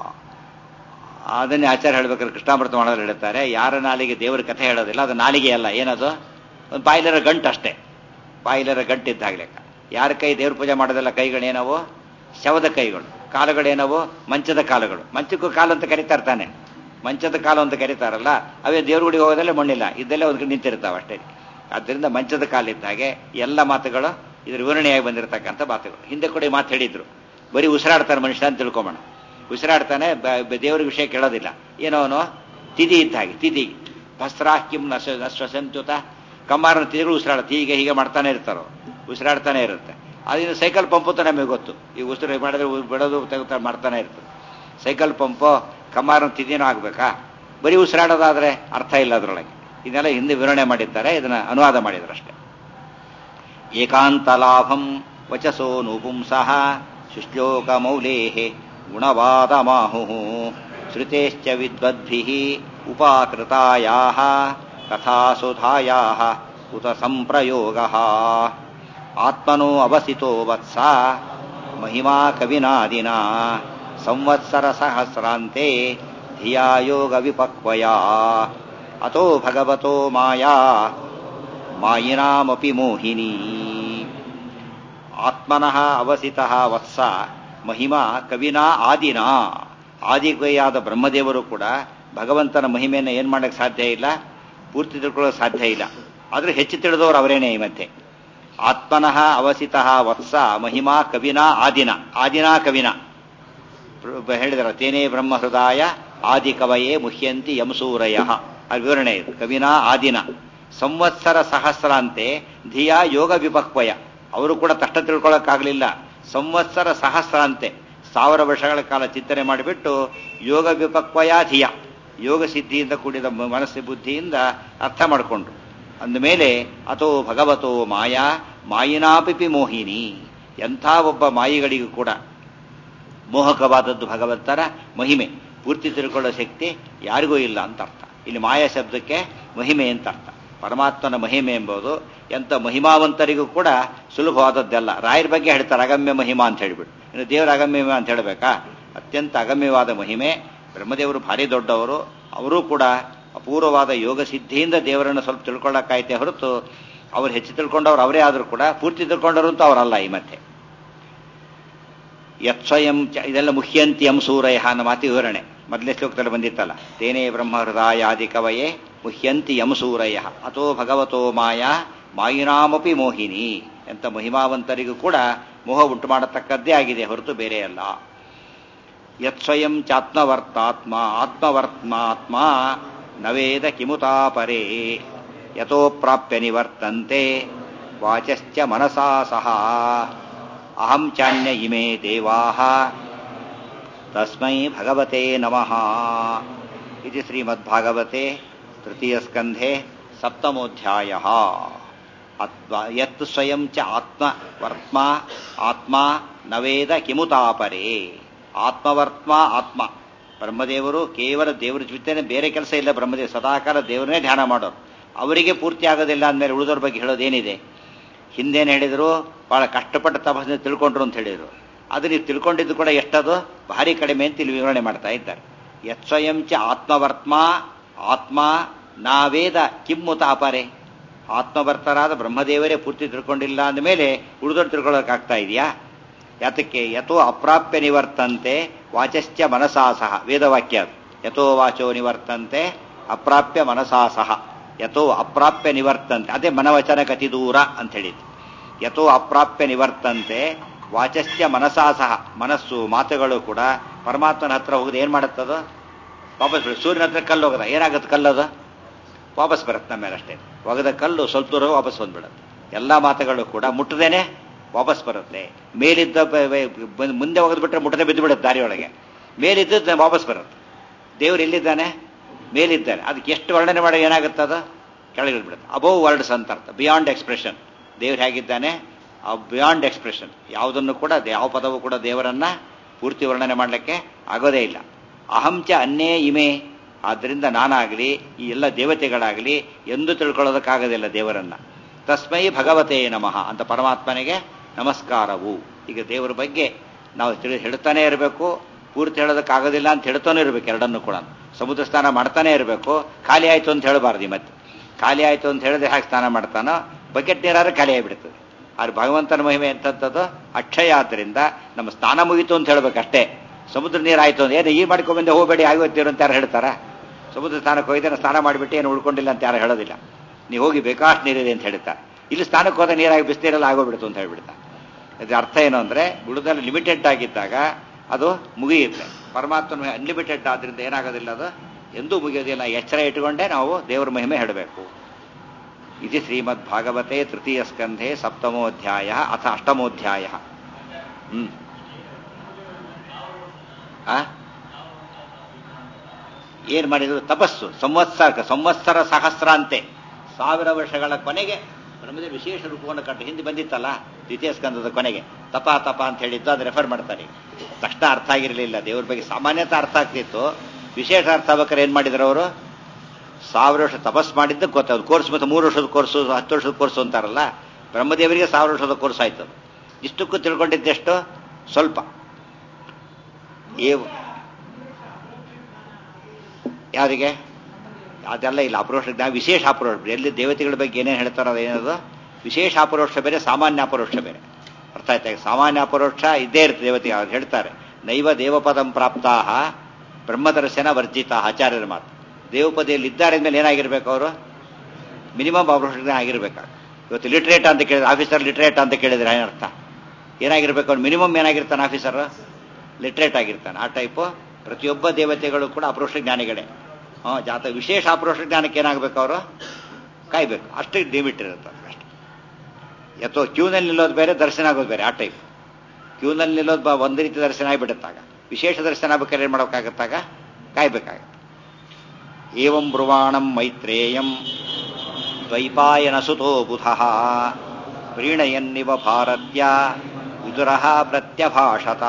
ಅದನ್ನೇ ಆಚಾರ್ಯ ಹೇಳ್ಬೇಕಾದ್ರೆ ಕೃಷ್ಣಾಮೃತ ಮಾಡೋರು ಹೇಳ್ತಾರೆ ಯಾರ ನಾಲಿಗೆ ದೇವರ ಕಥೆ ಹೇಳೋದಿಲ್ಲ ಅದು ನಾಲಿಗೆ ಅಲ್ಲ ಏನದು ಒಂದು ಬಾಯಿಲರ ಗಂಟು ಅಷ್ಟೇ ಬಾಯಿಲರ ಗಂಟು ಇದ್ದಾಗಲೆಕ್ಕ ಯಾರ ಕೈ ದೇವ್ರ ಪೂಜೆ ಮಾಡೋದಿಲ್ಲ ಕೈಗಳೇನವು ಶವದ ಕೈಗಳು ಕಾಲುಗಳೇನವು ಮಂಚದ ಕಾಲುಗಳು ಮಂಚಕ್ಕೂ ಕಾಲು ಅಂತ ಕರೀತಾರೆ ತಾನೆ ಮಂಚದ ಕಾಲು ಅಂತ ಕರೀತಾರಲ್ಲ ಅವೇ ದೇವ್ರ ಗುಡಿಗೆ ಹೋಗೋದಲ್ಲೇ ಮಣ್ಣಿಲ್ಲ ಇದ್ದಲ್ಲೇ ಒಂದು ನಿಂತಿರ್ತಾವೆ ಅಷ್ಟೇ ಆದ್ದರಿಂದ ಮಂಚದ ಕಾಲಿದ್ದಾಗೆ ಎಲ್ಲ ಮಾತುಗಳು ಇದ್ರ ವಿವರಣೆಯಾಗಿ ಬಂದಿರತಕ್ಕಂಥ ಮಾತುಗಳು ಹಿಂದೆ ಕೂಡ ಮಾತು ಹೇಳಿದ್ರು ಬರೀ ಉಸಿರಾಡ್ತಾನೆ ಮನುಷ್ಯ ಅಂತ ತಿಳ್ಕೊಂಬೋಣ ಉಸಿರಾಡ್ತಾನೆ ದೇವರ ವಿಷಯ ಕೇಳೋದಿಲ್ಲ ಏನೋ ಅವನು ತಿಥಿ ಇದ್ದ ಹಾಗೆ ತಿಥಿ ಭಸ್ರಾ ಕಿಮ್ ನಶ ನಶ್ವಸಂತ್ಯುತ ಕಮ್ಮಾರನ ತಿಥಿಗಳು ಉಸಿರಾಡ ಹೀಗೆ ಹೀಗೆ ಮಾಡ್ತಾನೆ ಇರ್ತಾರೋ ಉಸಿರಾಡ್ತಾನೆ ಇರುತ್ತೆ ಅದರಿಂದ ಸೈಕಲ್ ಪಂಪು ಅಂತ ನಮಗೆ ಗೊತ್ತು ಈ ಉಸಿರು ಮಾಡಿದ್ರೆ ಬಿಡೋದು ತೆಗೆತಾ ಮಾಡ್ತಾನೆ ಇರ್ತದೆ ಸೈಕಲ್ ಪಂಪು ಕಮ್ಮಾರನ ತಿಥಿನೂ ಆಗ್ಬೇಕಾ ಬರೀ ಉಸಿರಾಡೋದಾದ್ರೆ ಅರ್ಥ ಇಲ್ಲ ಅದರೊಳಗೆ ಇದನ್ನೆಲ್ಲ ಹಿಂದೆ ವಿವರಣೆ ಮಾಡಿದ್ದಾರೆ ಇದನ್ನ ಅನುವಾದ ಮಾಡಿದ್ರು ಅಷ್ಟೇ ಏಕಾಂತ ಲಾಭಂ ವಚಸೋ ನುಪುಂಸಃ ಶುಶ್ಲೋಕ ಮೌಲೇ ಗುಣವಾದ ಮಾಹು ಶ್ರುತೇಶ್ಚ ವಿದ್ವದ್ಭಿ ಉಪಾಕೃತಾಯಾ ಕಥಾಸುಧಾಯಾ ಉತ ಸಂಪ್ರಯೋಗ ಆತ್ಮನೋ ಅವಸಿತೋ ವತ್ಸ ಮಹಿಮಾ ಕವಿನಾದಿನ ಸಂವತ್ಸರ ಸಹಸ್ರಾಂತೆ ಧಿಯಾ ಯೋಗ ವಿಪಕ್ವಯ ಅತೋ ಭಗವತೋ ಮಾಯಾ ಮಾಯಿನಾಮಪಿ ಮೋಹಿನಿ ಆತ್ಮನಃ ಅವಸಿತಃ ವತ್ಸ ಮಹಿಮಾ ಕವಿನಾ ಆದಿನ ಆದಿಗೈಯಾದ ಬ್ರಹ್ಮದೇವರು ಕೂಡ ಭಗವಂತನ ಮಹಿಮೆಯನ್ನು ಏನು ಮಾಡಕ್ಕೆ ಸಾಧ್ಯ ಇಲ್ಲ ಪೂರ್ತಿ ತಿಳ್ಕೊಳ್ಳೋಕೆ ಸಾಧ್ಯ ಇಲ್ಲ ಆದ್ರೆ ಹೆಚ್ಚು ತಿಳಿದವರು ಅವರೇನೇ ಈ ಮಧ್ಯೆ ಆತ್ಮನಃ ಅವಸಿತಃ ವತ್ಸ ಮಹಿಮಾ ಕವಿನಾ ಆದಿನ ಆದಿನಾ ಕವಿನ ಹೇಳಿದ್ರ ತೇನೇ ಬ್ರಹ್ಮ ಹೃದಯ ಆದಿ ಕವಯೇ ಮುಹ್ಯಂತಿ ಯಮಸೂರಯ ಆ ವಿವರಣೆ ಇದು ಕವಿನಾ ಆದಿನ ಸಂವತ್ಸರ ಸಹಸ್ರಾಂತೆ ಧಿಯಾ ಯೋಗ ವಿಪಕ್ವಯ ಅವರು ಕೂಡ ತಷ್ಟ ತಿಳ್ಕೊಳ್ಳೋಕ್ಕಾಗಲಿಲ್ಲ ಸಂವತ್ಸರ ಸಹಸ್ರಾಂತೆ ಸಾವಿರ ವರ್ಷಗಳ ಕಾಲ ಚಿಂತನೆ ಮಾಡಿಬಿಟ್ಟು ಯೋಗ ವಿಪಕ್ವಯ ಧಿಯ ಯೋಗ ಸಿದ್ಧಿಯಿಂದ ಕೂಡಿದ ಮನಸ್ಸು ಬುದ್ಧಿಯಿಂದ ಅರ್ಥ ಮಾಡಿಕೊಂಡ್ರು ಅಂದಮೇಲೆ ಅಥೋ ಭಗವತೋ ಮಾಯಾ ಮಾಯಿನಾಪಿಪಿ ಮೋಹಿನಿ ಎಂಥ ಒಬ್ಬ ಮಾಯಿಗಳಿಗೂ ಕೂಡ ಮೋಹಕವಾದದ್ದು ಭಗವಂತನ ಮಹಿಮೆ ಪೂರ್ತಿ ತಿಳ್ಕೊಳ್ಳೋ ಶಕ್ತಿ ಯಾರಿಗೂ ಇಲ್ಲ ಅಂತ ಅರ್ಥ ಇಲ್ಲಿ ಮಾಯಾ ಶಬ್ದಕ್ಕೆ ಮಹಿಮೆ ಅಂತ ಅರ್ಥ ಪರಮಾತ್ಮನ ಮಹಿಮೆ ಎಂಬುದು ಎಂಥ ಮಹಿಮಾವಂತರಿಗೂ ಕೂಡ ಸುಲಭವಾದದ್ದಲ್ಲ ರಾಯರ ಬಗ್ಗೆ ಹೇಳ್ತಾರೆ ಅಗಮ್ಯ ಮಹಿಮಾ ಅಂತ ಹೇಳಿಬಿಟ್ಟು ಇನ್ನು ದೇವರ ಅಗಮ್ಯ ಮಹಿಮಾ ಅಂತ ಹೇಳಬೇಕಾ ಅತ್ಯಂತ ಅಗಮ್ಯವಾದ ಮಹಿಮೆ ಬ್ರಹ್ಮದೇವರು ಭಾರಿ ದೊಡ್ಡವರು ಅವರೂ ಕೂಡ ಅಪೂರ್ವವಾದ ಯೋಗ ಸಿದ್ಧಿಯಿಂದ ದೇವರನ್ನು ಸ್ವಲ್ಪ ತಿಳ್ಕೊಳ್ಳೋಕ್ಕಾಯ್ತೆ ಹೊರತು ಅವ್ರು ಹೆಚ್ಚು ತಿಳ್ಕೊಂಡವ್ರು ಅವರೇ ಆದರೂ ಕೂಡ ಪೂರ್ತಿ ತಿಳ್ಕೊಂಡವರು ಅಂತ ಅವರಲ್ಲ ಈ ಮತ್ತೆ ಯತ್ಸ್ವಯಂ ಇದೆಲ್ಲ ಮುಹ್ಯಂತ್ಯಂ ಸೂರಯ ಅನ್ನೋ ಮಾತಿ ವಿವರಣೆ ಮೊದಲೇ ಶ್ಲೋಕದಲ್ಲಿ ಬಂದಿತ್ತಲ್ಲ ತೇನೇ ಬ್ರಹ್ಮ ಹೃದಯಾದಿ ಕವಯೇ ಮುಹ್ಯಂತಿ ಯಂ ಸೂರಯ ಅಥೋ ಭಗವತೋ ಮಾಯಾ ಮಾಯಿನಾಮಪಿ ಮೋಹಿನಿ ಎಂತ ಮಹಿಮಾವಂತರಿಗೂ ಕೂಡ ಮೋಹ ಉಂಟು ಮಾಡತಕ್ಕದ್ದೇ ಆಗಿದೆ ಹೊರತು ಬೇರೆ ಅಲ್ಲ ಯತ್ ಸ್ವಯಂ ಚಾತ್ಮವರ್ತಾತ್ಮ ಆತ್ಮವರ್ತ್ಮಾತ್ಮ ನವೇದ ಕಿಮುತಾಪರೇ ಯಥೋ ಪ್ರಾಪ್ಯ ನಿವರ್ತಂತೆ ವಾಚಶ್ಚ ಮನಸಾ ಸಹ ಅಹಂ ಚಾನ್ಯ ಇಮೇ ದೇವಾಃ ತಸ್ಮೈ ಭಗವತೆ ನಮಃ ಇದು ಶ್ರೀಮದ್ಭಾಗವತೆ ತೃತೀಯಸ್ಕಂಧೆ ಸಪ್ತಮೋಧ್ಯಾಯ ಯತ್ ಸ್ವಯಂ ಚ ಆತ್ಮ ವರ್ತ್ಮ ಆತ್ಮ ನವೇದ ಕಿಮುತಾಪರೇ ಆತ್ಮವರ್ತ್ಮ ಆತ್ಮ ಬ್ರಹ್ಮದೇವರು ಕೇವಲ ದೇವರ ಜೊತೆನೆ ಬೇರೆ ಕೆಲಸ ಇಲ್ಲ ಬ್ರಹ್ಮದೇವ ಸದಾಕಾಲ ದೇವರನ್ನೇ ಧ್ಯಾನ ಮಾಡೋರು ಅವರಿಗೆ ಪೂರ್ತಿ ಆಗೋದಿಲ್ಲ ಅಂದಮೇಲೆ ಉಳಿದವ್ರ ಬಗ್ಗೆ ಹೇಳೋದೇನಿದೆ ಹಿಂದೇನು ಹೇಳಿದ್ರು ಬಹಳ ಕಷ್ಟಪಟ್ಟು ತಪಸ್ಸನ್ನು ತಿಳ್ಕೊಂಡ್ರು ಅಂತ ಹೇಳಿದ್ರು ಅದು ನೀವು ತಿಳ್ಕೊಂಡಿದ್ದು ಕೂಡ ಎಷ್ಟದು ಭಾರಿ ಕಡಿಮೆ ಅಂತ ಇಲ್ಲಿ ವಿವರಣೆ ಮಾಡ್ತಾ ಇದ್ದಾರೆ ಯತ್ ಸ್ವಯಂ ಚ ಆತ್ಮವರ್ತ್ಮ ಆತ್ಮ ನಾವೇದ ಕಿಮ್ಮುತಾಪರೆ ಆತ್ಮವರ್ತರಾದ ಬ್ರಹ್ಮದೇವರೇ ಪೂರ್ತಿ ತಿಳ್ಕೊಂಡಿಲ್ಲ ಅಂದಮೇಲೆ ಉಳಿದವ್ರು ತಿಳ್ಕೊಳ್ಳೋಕ್ಕಾಗ್ತಾ ಇದೆಯಾ ಯಾತಕ್ಕೆ ಯಥೋ ಅಪ್ರಾಪ್ಯ ನಿವರ್ತಂತೆ ವಾಚಶ್ಚ ಮನಸಾ ಸಹ ವೇದವಾಕ್ಯ ಅದು ಯಥೋ ವಾಚೋ ನಿವರ್ತಂತೆ ಅಪ್ರಾಪ್ಯ ಮನಸಾ ಸಹ ಯಥೋ ಅಪ್ರಾಪ್ಯ ನಿವರ್ತಂತೆ ಅದೇ ಮನವಚನ ಕತಿ ದೂರ ಅಂತ ಹೇಳಿದ್ದು ಯಥೋ ಅಪ್ರಾಪ್ಯ ನಿವರ್ತಂತೆ ವಾಚಶ್ಚ ಮನಸಾ ಸಹ ಮನಸ್ಸು ಮಾತುಗಳು ಕೂಡ ಪರಮಾತ್ಮನ ಹತ್ರ ಹೋಗೋದು ಏನ್ ಮಾಡುತ್ತದು ವಾಪಸ್ ಬಿಡ ಸೂರ್ಯನ ಹತ್ರ ಕಲ್ಲು ಹೋಗದ ಏನಾಗುತ್ತೆ ಕಲ್ಲದು ವಾಪಸ್ ಬರುತ್ತೆ ನಮ್ಮ ಮೇಲೆ ಅಷ್ಟೇ ಒಗದ ಕಲ್ಲು ಸ್ವಲ್ಪ ದೂರ ವಾಪಸ್ ಬಂದ್ಬಿಡುತ್ತೆ ಎಲ್ಲ ಮಾತುಗಳು ಕೂಡ ಮುಟ್ಟದೇನೆ ವಾಪಸ್ ಬರುತ್ತೆ ಮೇಲಿದ್ದ ಮುಂದೆ ಒಗೆದ್ಬಿಟ್ರೆ ಮುಟ್ಟದೆ ಬಿದ್ದು ಬಿಡುತ್ತೆ ದಾರಿಯೊಳಗೆ ಮೇಲಿದ್ದದ್ದು ವಾಪಸ್ ಬರುತ್ತೆ ದೇವರು ಎಲ್ಲಿದ್ದಾನೆ ಮೇಲಿದ್ದಾನೆ ಅದಕ್ಕೆ ಎಷ್ಟು ವರ್ಣನೆ ಮಾಡಿ ಏನಾಗುತ್ತೆ ಅದು ಕೆಳಗೆ ಬಿಡುತ್ತೆ ಅಬೋವ್ ವರ್ಡ್ಸ್ ಅಂತ ಅರ್ಥ ಬಿಯಾಂಡ್ ಎಕ್ಸ್ಪ್ರೆಷನ್ ದೇವ್ರು ಹೇಗಿದ್ದಾನೆ ಬಿಯಾಂಡ್ ಎಕ್ಸ್ಪ್ರೆಷನ್ ಯಾವುದನ್ನು ಕೂಡ ಯಾವ ಪದವು ಕೂಡ ದೇವರನ್ನ ಪೂರ್ತಿ ವರ್ಣನೆ ಮಾಡಲಿಕ್ಕೆ ಆಗೋದೇ ಇಲ್ಲ ಅಹಂಚ ಅನ್ನೇ ಇಮೆ ಆದ್ದರಿಂದ ನಾನಾಗಲಿ ಈ ಎಲ್ಲ ದೇವತೆಗಳಾಗಲಿ ಎಂದು ತಿಳ್ಕೊಳ್ಳೋದಕ್ಕಾಗೋದಿಲ್ಲ ದೇವರನ್ನ ತಸ್ಮೈ ಭಗವತೇ ನಮಃ ಅಂತ ಪರಮಾತ್ಮನಿಗೆ ನಮಸ್ಕಾರವು ಈಗ ದೇವರ ಬಗ್ಗೆ ನಾವು ತಿಳಿ ಹೇಳ್ತಾನೆ ಇರಬೇಕು ಪೂರ್ತಿ ಹೇಳೋದಕ್ಕಾಗೋದಿಲ್ಲ ಅಂತ ಹೇಳ್ತಾನೆ ಇರಬೇಕು ಎರಡನ್ನು ಕೂಡ ಸಮುದ್ರ ಸ್ನಾನ ಮಾಡ್ತಾನೆ ಇರಬೇಕು ಖಾಲಿ ಆಯ್ತು ಅಂತ ಹೇಳಬಾರ್ದು ಮತ್ತೆ ಖಾಲಿ ಆಯ್ತು ಅಂತ ಹೇಳಿದ್ರೆ ಹಾಗೆ ಸ್ನಾನ ಮಾಡ್ತಾನೋ ಬಕೆಟ್ ನೀರಾದ್ರೆ ಖಾಲಿ ಆಗಿಬಿಡ್ತದೆ ಆದ್ರೆ ಭಗವಂತನ ಮಹಿಮೆ ಎಂಥದ್ದು ಅಕ್ಷಯ ಆದ್ದರಿಂದ ನಮ್ಮ ಸ್ನಾನ ಮುಗೀತು ಅಂತ ಹೇಳ್ಬೇಕಷ್ಟೇ ಸಮುದ್ರ ನೀರು ಆಯ್ತು ಅಂದ್ರೆ ಏನು ಈ ಮಾಡ್ಕೊಂಡ್ಬಂದೆ ಹೋಗಬೇಡಿ ಆಗೋತೀರು ಅಂತ ಯಾರು ಹೇಳ್ತಾರ ಸಮುದ್ರ ಸ್ನಾನಕ್ಕೆ ಹೋಗಿದ್ರೆ ಸ್ನಾನ ಮಾಡಿಬಿಟ್ಟು ಏನು ಉಳ್ಕೊಂಡಿಲ್ಲ ಅಂತ ಯಾರು ಹೇಳೋದಿಲ್ಲ ನೀವು ಹೋಗಿ ಬೇಕಾಷ್ಟು ನೀರಿದೆ ಅಂತ ಹೇಳ್ತಾರೆ ಇಲ್ಲಿ ಸ್ನಾನಕ್ಕೆ ಹೋದ ನೀರಾಗಿ ಬಿಸಿನೀರೆಲ್ಲ ಆಗೋಗ್ಬಿಡ್ತು ಅಂತ ಹೇಳ್ಬಿಡ್ತಾರೆ ಇದ್ರ ಅರ್ಥ ಏನು ಅಂದ್ರೆ ಉಳಿದಲ್ಲಿ ಲಿಮಿಟೆಡ್ ಆಗಿದ್ದಾಗ ಅದು ಮುಗಿಯುತ್ತೆ ಪರಮಾತ್ಮನ ಅನ್ಲಿಮಿಟೆಡ್ ಆದ್ರಿಂದ ಏನಾಗೋದಿಲ್ಲ ಅದು ಎಂದೂ ಮುಗಿಯೋದಿಲ್ಲ ಎಚ್ಚರ ಇಟ್ಟುಕೊಂಡೇ ನಾವು ದೇವರ ಮಹಿಮೆ ಹೇಳಬೇಕು ಇದು ಶ್ರೀಮದ್ ಭಾಗವತೆ ತೃತೀಯ ಸ್ಕಂಧೆ ಸಪ್ತಮೋಧ್ಯಾಯ ಅಥ ಅಷ್ಟಮೋಧ್ಯಾಯ ಹ್ಮ್ ಆ ಏನ್ ಮಾಡಿದ್ರು ತಪಸ್ಸು ಸಂವತ್ಸರ ಸಂವತ್ಸರ ಸಹಸ್ರಾಂತೆ ಸಾವಿರ ವರ್ಷಗಳ ಕೊನೆಗೆ ಬ್ರಹ್ಮದೇವ ವಿಶೇಷ ರೂಪವನ್ನು ಕಂಡು ಹಿಂದೆ ಬಂದಿತ್ತಲ್ಲ ದ್ವಿತೀಯ ಸ್ಕಂದದ ಕೊನೆಗೆ ತಪ ತಪ ಅಂತ ಹೇಳಿದ್ದು ಅದು ರೆಫರ್ ಮಾಡ್ತಾರೆ ತಕ್ಷಣ ಅರ್ಥ ಆಗಿರಲಿಲ್ಲ ದೇವ್ರ ಬಗ್ಗೆ ಸಾಮಾನ್ಯತ ಅರ್ಥ ಆಗ್ತಿತ್ತು ವಿಶೇಷ ಅರ್ಥ ಆಗ್ಬೇಕಾದ್ರೆ ಏನ್ ಮಾಡಿದ್ರು ಅವರು ಸಾವಿರ ವರ್ಷ ತಪಸ್ ಮಾಡಿದ್ದಕ್ಕೆ ಗೊತ್ತಾಯ್ತು ಕೋರ್ಸ್ ಮತ್ತೆ ಮೂರು ವರ್ಷದ ಕೋರ್ಸು ಹತ್ತು ವರ್ಷದ ಕೋರ್ಸು ಅಂತಾರಲ್ಲ ಬ್ರಹ್ಮದೇವರಿಗೆ ಸಾವಿರ ವರ್ಷದ ಕೋರ್ಸ್ ಆಯ್ತು ಇಷ್ಟಕ್ಕೂ ತಿಳ್ಕೊಂಡಿದ್ದೆಷ್ಟು ಸ್ವಲ್ಪ ಏವ್ ಯಾರಿಗೆ ಅದೆಲ್ಲ ಇಲ್ಲ ಅಪರೋಕ್ಷ ಜ್ಞಾನ ವಿಶೇಷ ಅಪರೋಕ್ಷ ಎಲ್ಲಿ ದೇವತೆಗಳ ಬಗ್ಗೆ ಏನೇನು ಹೇಳ್ತಾರೋ ಅದೇನದು ವಿಶೇಷ ಅಪರೋಕ್ಷ ಬೇರೆ ಸಾಮಾನ್ಯ ಅಪರೋಕ್ಷ ಬೇರೆ ಅರ್ಥ ಆಯ್ತಾ ಸಾಮಾನ್ಯ ಅಪರೋಕ್ಷ ಇದ್ದೇ ಇರುತ್ತೆ ದೇವತೆ ಅವ್ರು ಹೇಳ್ತಾರೆ ನೈವ ದೇವಪದಂ ಪ್ರಾಪ್ತಾಹ ಬ್ರಹ್ಮದರ್ಶನ ವರ್ಜಿತ ಆಚಾರ್ಯರ ಮಾತು ದೇವಪದಿಯಲ್ಲಿ ಇದ್ದಾರೆ ಮೇಲೆ ಏನಾಗಿರ್ಬೇಕು ಅವರು ಮಿನಿಮಮ್ ಅಪರೋಕ್ಷ ಆಗಿರ್ಬೇಕಾಗ ಇವತ್ತು ಲಿಟ್ರೇಟ್ ಅಂತ ಕೇಳಿದ್ರೆ ಆಫೀಸರ್ ಲಿಟ್ರೇಟ್ ಅಂತ ಕೇಳಿದ್ರೆ ಏನರ್ಥ ಏನಾಗಿರ್ಬೇಕು ಅವ್ನು ಮಿನಿಮಮ್ ಏನಾಗಿರ್ತಾನೆ ಆಫೀಸರ್ ಲಿಟ್ರೇಟ್ ಆಗಿರ್ತಾನೆ ಆ ಟೈಪು ಪ್ರತಿಯೊಬ್ಬ ದೇವತೆಗಳು ಕೂಡ ಅಪರೋಕ್ಷ ಜ್ಞಾನಿಗಳೇ ಹಾಂ ಜಾತ ವಿಶೇಷ ಅಪರೋಕ್ಷ ಜ್ಞಾನಕ್ಕೆ ಏನಾಗಬೇಕು ಅವರು ಕಾಯ್ಬೇಕು ಅಷ್ಟೇ ಲಿಮಿಟ್ ಇರುತ್ತೆ ಅಷ್ಟೇ ಎತ್ತೋ ಕ್ಯೂನಲ್ಲಿ ನಿಲ್ಲೋದು ಬೇರೆ ದರ್ಶನ ಆಗೋದು ಬೇರೆ ಆ ಟೈಪ್ ಕ್ಯೂನಲ್ಲಿ ನಿಲ್ಲೋದು ಬ- ಒಂದು ರೀತಿ ದರ್ಶನ ಆಗಿಬಿಡುತ್ತಾಗ ವಿಶೇಷ ದರ್ಶನ ಆಗ್ಬೇಕಾದ್ರೆ ಏನು ಮಾಡೋಕ್ಕಾಗತ್ತಾಗ ಕಾಯ್ಬೇಕಾಗತ್ತೆ ಏವಂ ಬ್ರುವಾಣಂ ಮೈತ್ರೇಯಂ ದ್ವೈಪಾಯನ ಸುತೋ ಬುಧ ಪ್ರೀಣಯನ್ನಿವ ಭಾರತ್ಯ ವಿದುರ ಪ್ರತ್ಯಭಾಷತ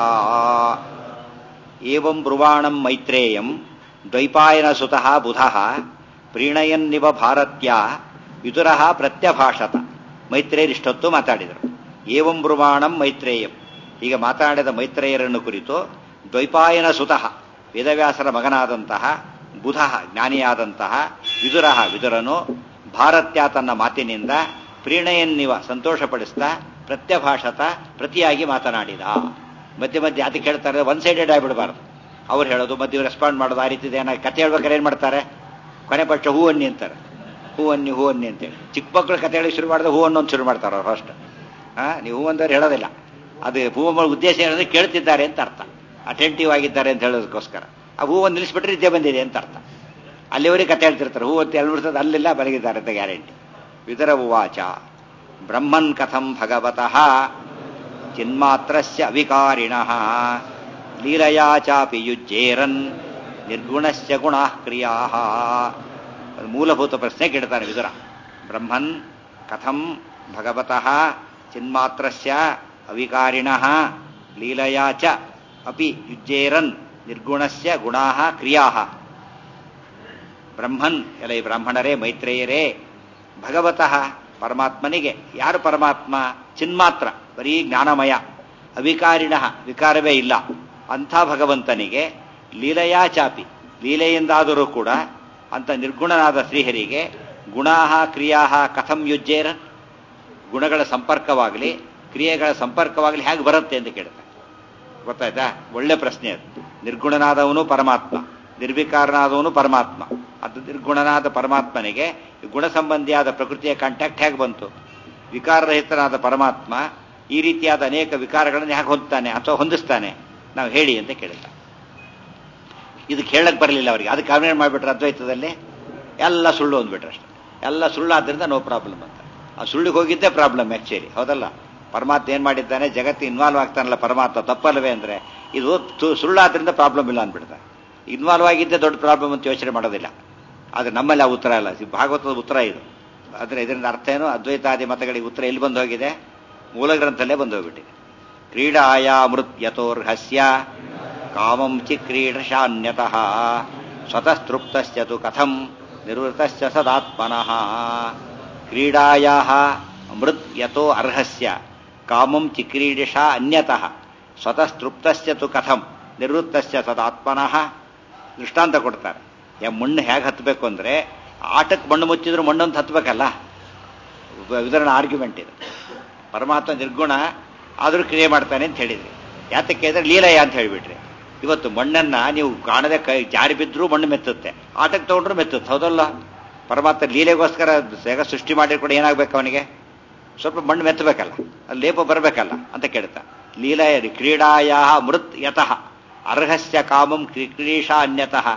ಏವಂ ಬ್ರುವಾಣಂ ಮೈತ್ರೇಯಂ ದ್ವೈಪಾಯನ ಸುತಃ ಬುಧ ಪ್ರೀಣಯನ್ನಿವ ಭಾರತ್ಯ ವಿದುರ ಪ್ರತ್ಯಭಾಷತ ಮೈತ್ರೇಯರಿಷ್ಟೊತ್ತು ಮಾತಾಡಿದರು ಏವಂ ಬ್ರುವಾಣಂ ಮೈತ್ರೇಯಂ ಈಗ ಮಾತನಾಡಿದ ಮೈತ್ರೇಯರನ್ನು ಕುರಿತು ದ್ವೈಪಾಯನ ಸುತಃ ವೇದವ್ಯಾಸರ ಮಗನಾದಂತಹ ಬುಧ ಜ್ಞಾನಿಯಾದಂತಹ ವಿದುರ ವಿದುರನು ಭಾರತ್ಯ ತನ್ನ ಮಾತಿನಿಂದ ಪ್ರೀಣಯನ್ನಿವ ಸಂತೋಷಪಡಿಸ್ತಾ ಪ್ರತ್ಯಭಾಷತ ಪ್ರತಿಯಾಗಿ ಮಾತನಾಡಿದ ಮಧ್ಯೆ ಮಧ್ಯೆ ಅದಕ್ಕೆ ಹೇಳ್ತಾರೆ ಒನ್ ಸೈಡೆಡ್ ಆಗಿಬಿಡಬಾರ್ದು ಅವ್ರು ಹೇಳೋದು ಮಧ್ಯೆ ರೆಸ್ಪಾಂಡ್ ಮಾಡೋದು ಆ ರೀತಿ ಏನಾಗಿ ಕತೆ ಹೇಳ್ಬೇಕಾದ್ರೆ ಏನು ಮಾಡ್ತಾರೆ ಕೊನೆ ಪಕ್ಷ ಹೂ ಅನ್ನಿ ಅಂತಾರೆ ಹೂವನ್ನಿ ಹೂವನ್ನಿ ಅಂತೇಳಿ ಚಿಕ್ಕ ಮಕ್ಕಳು ಕತೆ ಹೇಳಿ ಶುರು ಮಾಡಿದ್ರೆ ಹೂವನ್ನು ಒಂದು ಶುರು ಮಾಡ್ತಾರೆ ಅವ್ರು ಫಸ್ಟ್ ಹಾ ನೀವು ಹೂವಂದವ್ರು ಹೇಳೋದಿಲ್ಲ ಅದು ಹೂವ ಉದ್ದೇಶ ಏನಂದ್ರೆ ಕೇಳ್ತಿದ್ದಾರೆ ಅಂತ ಅರ್ಥ ಅಟೆಂಟಿವ್ ಆಗಿದ್ದಾರೆ ಅಂತ ಹೇಳೋದಕ್ಕೋಸ್ಕರ ಆ ಹೂವನ್ನು ನಿಲ್ಲಿಸ್ಬಿಟ್ರೆ ನಿದ್ದೆ ಬಂದಿದೆ ಅಂತ ಅರ್ಥ ಅಲ್ಲಿವರೆಗೆ ಕತೆ ಹೇಳ್ತಿರ್ತಾರೆ ಹೂವು ಅಂತ ಹೇಳ್ಬಿಡ್ತದೆ ಅಲ್ಲೆಲ್ಲ ಬಲಗಿದ್ದಾರೆ ಅಂತ ಗ್ಯಾರಂಟಿ ವಿದರ ಉವಾಚ ಬ್ರಹ್ಮನ್ ಕಥಂ ಭಗವತಃ ಚಿನ್ಮಾತ್ರಸ್ಯ ಅವಿಕಾರಿಣಃ ಲೀಲಯಾ ಚಾಪಿ ಯುಜ್ಜೇರನ್ ನಿರ್ಗುಣಸ್ಯ ಗುಣಾ ಕ್ರಿಯಾ ಮೂಲಭೂತ ಪ್ರಶ್ನೆ ಕೇಳ್ತಾನೆ ವಿದುರ ಬ್ರಹ್ಮನ್ ಕಥಂ ಭಗವತಃ ಚಿನ್ಮಾತ್ರಸ್ಯ ಅವಿಕಾರಿಣಃ ಲೀಲಯಾ ಚ ಅಪಿ ಯುಜ್ಜೇರನ್ ನಿರ್ಗುಣಸ್ಯ ಗುಣಾ ಕ್ರಿಯಾ ಬ್ರಹ್ಮನ್ ಎಲ್ಲ ಈ ಬ್ರಾಹ್ಮಣರೇ ಮೈತ್ರೇಯರೇ ಭಗವತಃ ಪರಮಾತ್ಮನಿಗೆ ಯಾರು ಪರಮಾತ್ಮ ಚಿನ್ಮಾತ್ರ ಬರೀ ಜ್ಞಾನಮಯ ಅವಿಕಾರಿಣ ವಿಕಾರವೇ ಇಲ್ಲ ಅಂಥ ಭಗವಂತನಿಗೆ ಲೀಲೆಯಾ ಚಾಪಿ ಲೀಲೆಯಿಂದಾದರೂ ಕೂಡ ಅಂತ ನಿರ್ಗುಣನಾದ ಶ್ರೀಹರಿಗೆ ಗುಣಾಹ ಕ್ರಿಯಾಹ ಕಥಂ ಯುಜ್ಜೇರ ಗುಣಗಳ ಸಂಪರ್ಕವಾಗಲಿ ಕ್ರಿಯೆಗಳ ಸಂಪರ್ಕವಾಗಲಿ ಹೇಗೆ ಬರುತ್ತೆ ಅಂತ ಕೇಳ್ತಾರೆ ಗೊತ್ತಾಯ್ತಾ ಒಳ್ಳೆ ಪ್ರಶ್ನೆ ಅದು ನಿರ್ಗುಣನಾದವನು ಪರಮಾತ್ಮ ನಿರ್ವಿಕಾರನಾದವನು ಪರಮಾತ್ಮ ಅದು ನಿರ್ಗುಣನಾದ ಪರಮಾತ್ಮನಿಗೆ ಗುಣ ಸಂಬಂಧಿಯಾದ ಪ್ರಕೃತಿಯ ಕಾಂಟ್ಯಾಕ್ಟ್ ಹೇಗೆ ಬಂತು ವಿಕಾರರಹಿತನಾದ ಪರಮಾತ್ಮ ಈ ರೀತಿಯಾದ ಅನೇಕ ವಿಕಾರಗಳನ್ನು ಹೇಗೆ ಹೊಂದ್ತಾನೆ ಅಥವಾ ಹೊಂದಿಸ್ತಾನೆ ನಾವು ಹೇಳಿ ಅಂತ ಕೇಳಿಲ್ಲ ಇದಕ್ಕೆ ಹೇಳಕ್ ಬರಲಿಲ್ಲ ಅವರಿಗೆ ಅದಕ್ಕೆ ಅವೇನು ಮಾಡಿಬಿಟ್ರೆ ಅದ್ವೈತದಲ್ಲಿ ಎಲ್ಲ ಸುಳ್ಳು ಅಂದ್ಬಿಟ್ರೆ ಅಷ್ಟೇ ಎಲ್ಲ ಸುಳ್ಳು ಆದ್ರಿಂದ ನೋ ಪ್ರಾಬ್ಲಮ್ ಅಂತ ಆ ಸುಳ್ಳಿಗೆ ಹೋಗಿದ್ದೇ ಪ್ರಾಬ್ಲಮ್ ಆಕ್ಚುಲಿ ಹೌದಲ್ಲ ಪರಮಾತ್ಮ ಏನ್ ಮಾಡಿದ್ದಾನೆ ಜಗತ್ತು ಇನ್ವಾಲ್ವ್ ಆಗ್ತಾನಲ್ಲ ಪರಮಾತ್ಮ ತಪ್ಪಲ್ವೇ ಅಂದ್ರೆ ಇದು ಸುಳ್ಳಾದ್ರಿಂದ ಪ್ರಾಬ್ಲಮ್ ಇಲ್ಲ ಅಂದ್ಬಿಡ್ತಾರೆ ಇನ್ವಾಲ್ವ್ ಆಗಿದ್ದೇ ದೊಡ್ಡ ಪ್ರಾಬ್ಲಮ್ ಅಂತ ಯೋಚನೆ ಮಾಡೋದಿಲ್ಲ ಆದ್ರೆ ನಮ್ಮಲ್ಲಿ ಆ ಉತ್ತರ ಇಲ್ಲ ಭಾಗವತದ ಉತ್ತರ ಇದು ಆದ್ರೆ ಇದರಿಂದ ಅರ್ಥ ಏನು ಅದ್ವೈತಾದಿ ಮತಗಳಿಗೆ ಉತ್ತರ ಎಲ್ಲಿ ಬಂದು ಹೋಗಿದೆ ಮೂಲ ಗ್ರಂಥಲ್ಲೇ ಬಂದು ಹೋಗ್ಬಿಟ್ಟಿದೆ ಕ್ರೀಡಾಯ ಮೃತ್ಯತೋರ್ಹಸ್ಯ ಕಾಮಂ ಚಿ ಕ್ರೀಡಶಾನ್ಯತಃ ಸ್ವತಸ್ತೃಪ್ತಶ್ಚ ತು ಕಥಂ ನಿರ್ವೃತಶ್ಚ ಸದಾತ್ಮನಃ ಕ್ರೀಡಾಯ ಮೃತ್ ಯಥೋ ಅರ್ಹಸ್ಯ ಕಾಮಂ ಚಿಕ್ರೀಡಿಷ ಅನ್ಯತಃ ಸ್ವತಸ್ತೃಪ್ತಶ್ಚ ತು ಕಥಂ ನಿವೃತ್ತಶ್ಚ ಸದಾತ್ಮನಃ ದೃಷ್ಟಾಂತ ಕೊಡ್ತಾರೆ ಯಾ ಮಣ್ಣು ಹೇಗೆ ಹತ್ತಬೇಕು ಅಂದ್ರೆ ಆಟಕ್ಕೆ ಮಣ್ಣು ಮುಚ್ಚಿದ್ರು ಮಣ್ಣೊಂದು ಹತ್ತಬೇಕಲ್ಲ ವಿದರಣ ಆರ್ಗ್ಯುಮೆಂಟ್ ಇದು ಪರಮಾತ್ಮ ನಿರ್ಗುಣ ಆದರೂ ಕ್ರಿಯೆ ಮಾಡ್ತಾನೆ ಅಂತ ಹೇಳಿದ್ರಿ ಯಾತಕ್ಕೆ ಅಂದ್ರೆ ಲೀಲಯ ಅಂತ ಹೇಳಿಬಿಟ್ರಿ ಇವತ್ತು ಮಣ್ಣನ್ನ ನೀವು ಕಾಣದೆ ಕೈ ಜಾರಿ ಬಿದ್ದರೂ ಮಣ್ಣು ಮೆತ್ತುತ್ತೆ ಆಟಕ್ಕೆ ತಗೊಂಡ್ರು ಮೆತ್ತುತ್ತೆ ಹೌದಲ್ಲ ಪರಮಾತ್ಮ ಲೀಲೆಗೋಸ್ಕರ ಜಗ ಸೃಷ್ಟಿ ಮಾಡಿ ಕೂಡ ಏನಾಗಬೇಕು ಅವನಿಗೆ ಸ್ವಲ್ಪ ಮಣ್ಣು ಮೆತ್ತಬೇಕಲ್ಲ ಅಲ್ಲಿ ಲೇಪ ಬರಬೇಕಲ್ಲ ಅಂತ ಕೇಳ್ತಾ ಲೀಲಯ ಕ್ರೀಡಾಯ ಮೃತ್ ಯತಃ ಅರ್ಹಸ್ಯ ಕಾಮಂ ಕ್ರೀಡೀಷಾ ಅನ್ಯತಃ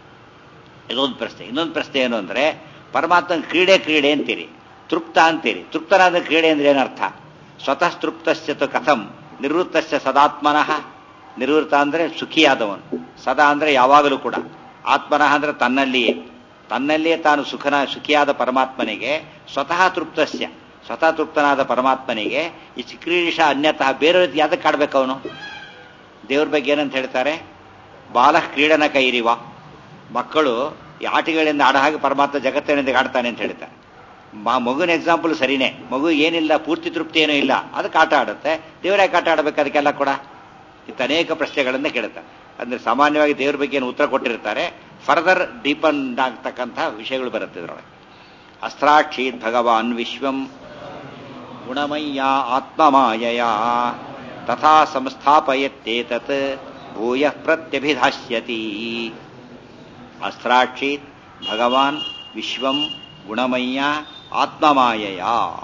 ಇದೊಂದು ಪ್ರಶ್ನೆ ಇನ್ನೊಂದು ಪ್ರಶ್ನೆ ಏನು ಅಂದ್ರೆ ಪರಮಾತ್ಮ ಕ್ರೀಡೆ ಕ್ರೀಡೆ ಅಂತೀರಿ ತೃಪ್ತ ಅಂತೀರಿ ತೃಪ್ತನಾದ ಕ್ರೀಡೆ ಅಂದ್ರೆ ಏನರ್ಥ ಸ್ವತಃ ತೃಪ್ತಶ್ಚ ಕಥಂ ನಿವೃತ್ತಶ್ಚ ಸದಾತ್ಮನಃ ನಿವೃತ್ತ ಅಂದ್ರೆ ಸುಖಿಯಾದವನು ಸದಾ ಅಂದ್ರೆ ಯಾವಾಗಲೂ ಕೂಡ ಆತ್ಮನಃ ಅಂದ್ರೆ ತನ್ನಲ್ಲಿಯೇ ತನ್ನಲ್ಲಿಯೇ ತಾನು ಸುಖನ ಸುಖಿಯಾದ ಪರಮಾತ್ಮನಿಗೆ ಸ್ವತಃ ತೃಪ್ತಸ್ಯ ಸ್ವತಃ ತೃಪ್ತನಾದ ಪರಮಾತ್ಮನಿಗೆ ಈ ಚಿಕ್ರೀಡಿಷ ಅನ್ಯತಃ ಬೇರೆ ರೀತಿ ಯಾವ್ದಕ್ಕೆ ಕಾಡ್ಬೇಕು ಅವನು ದೇವ್ರ ಬಗ್ಗೆ ಏನಂತ ಹೇಳ್ತಾರೆ ಬಾಲ ಕ್ರೀಡನ ಕೈರಿವ ಮಕ್ಕಳು ಈ ಆಟಗಳಿಂದ ಆಡ ಹಾಗೆ ಪರಮಾತ್ಮ ಜಗತ್ತಿನಿಂದ ಆಡ್ತಾನೆ ಅಂತ ಹೇಳ್ತಾರೆ ಮಗುವಿನ ಎಕ್ಸಾಂಪಲ್ ಸರಿನೇ ಮಗು ಏನಿಲ್ಲ ಪೂರ್ತಿ ತೃಪ್ತಿ ಏನೂ ಇಲ್ಲ ಅದಕ್ಕೆ ಆಟ ಆಡುತ್ತೆ ದೇವರಾಗಿ ಆಟ ಆಡಬೇಕು ಅದಕ್ಕೆಲ್ಲ ಕೂಡ ಇತ್ತು ಅನೇಕ ಪ್ರಶ್ನೆಗಳನ್ನ ಕೇಳುತ್ತಾರೆ ಅಂದ್ರೆ ಸಾಮಾನ್ಯವಾಗಿ ದೇವ್ರ ಬಗ್ಗೆ ಏನು ಉತ್ತರ ಕೊಟ್ಟಿರ್ತಾರೆ ಫರ್ದರ್ ಡೀಪನ್ ಆಗ್ತಕ್ಕಂಥ ವಿಷಯಗಳು ಬರುತ್ತೆ ಇದರೊಳಗೆ ಅಸ್ತ್ರಾಕ್ಷೀತ್ ಭಗವಾನ್ ವಿಶ್ವಂ ಗುಣಮಯ್ಯ ಆತ್ಮಮಾಯಯ ತಥಾ ಸಂಸ್ಥಾಪಯತ್ತೇತತ್ ಭೂಯ ಪ್ರತ್ಯಭಿಧಾಸ್ಯತಿ ಅಸ್ತ್ರಾಕ್ಷೀತ್ ಭಗವಾನ್ ವಿಶ್ವಂ ಗುಣಮಯ್ಯ ಆತ್ಮಮಾಯಯ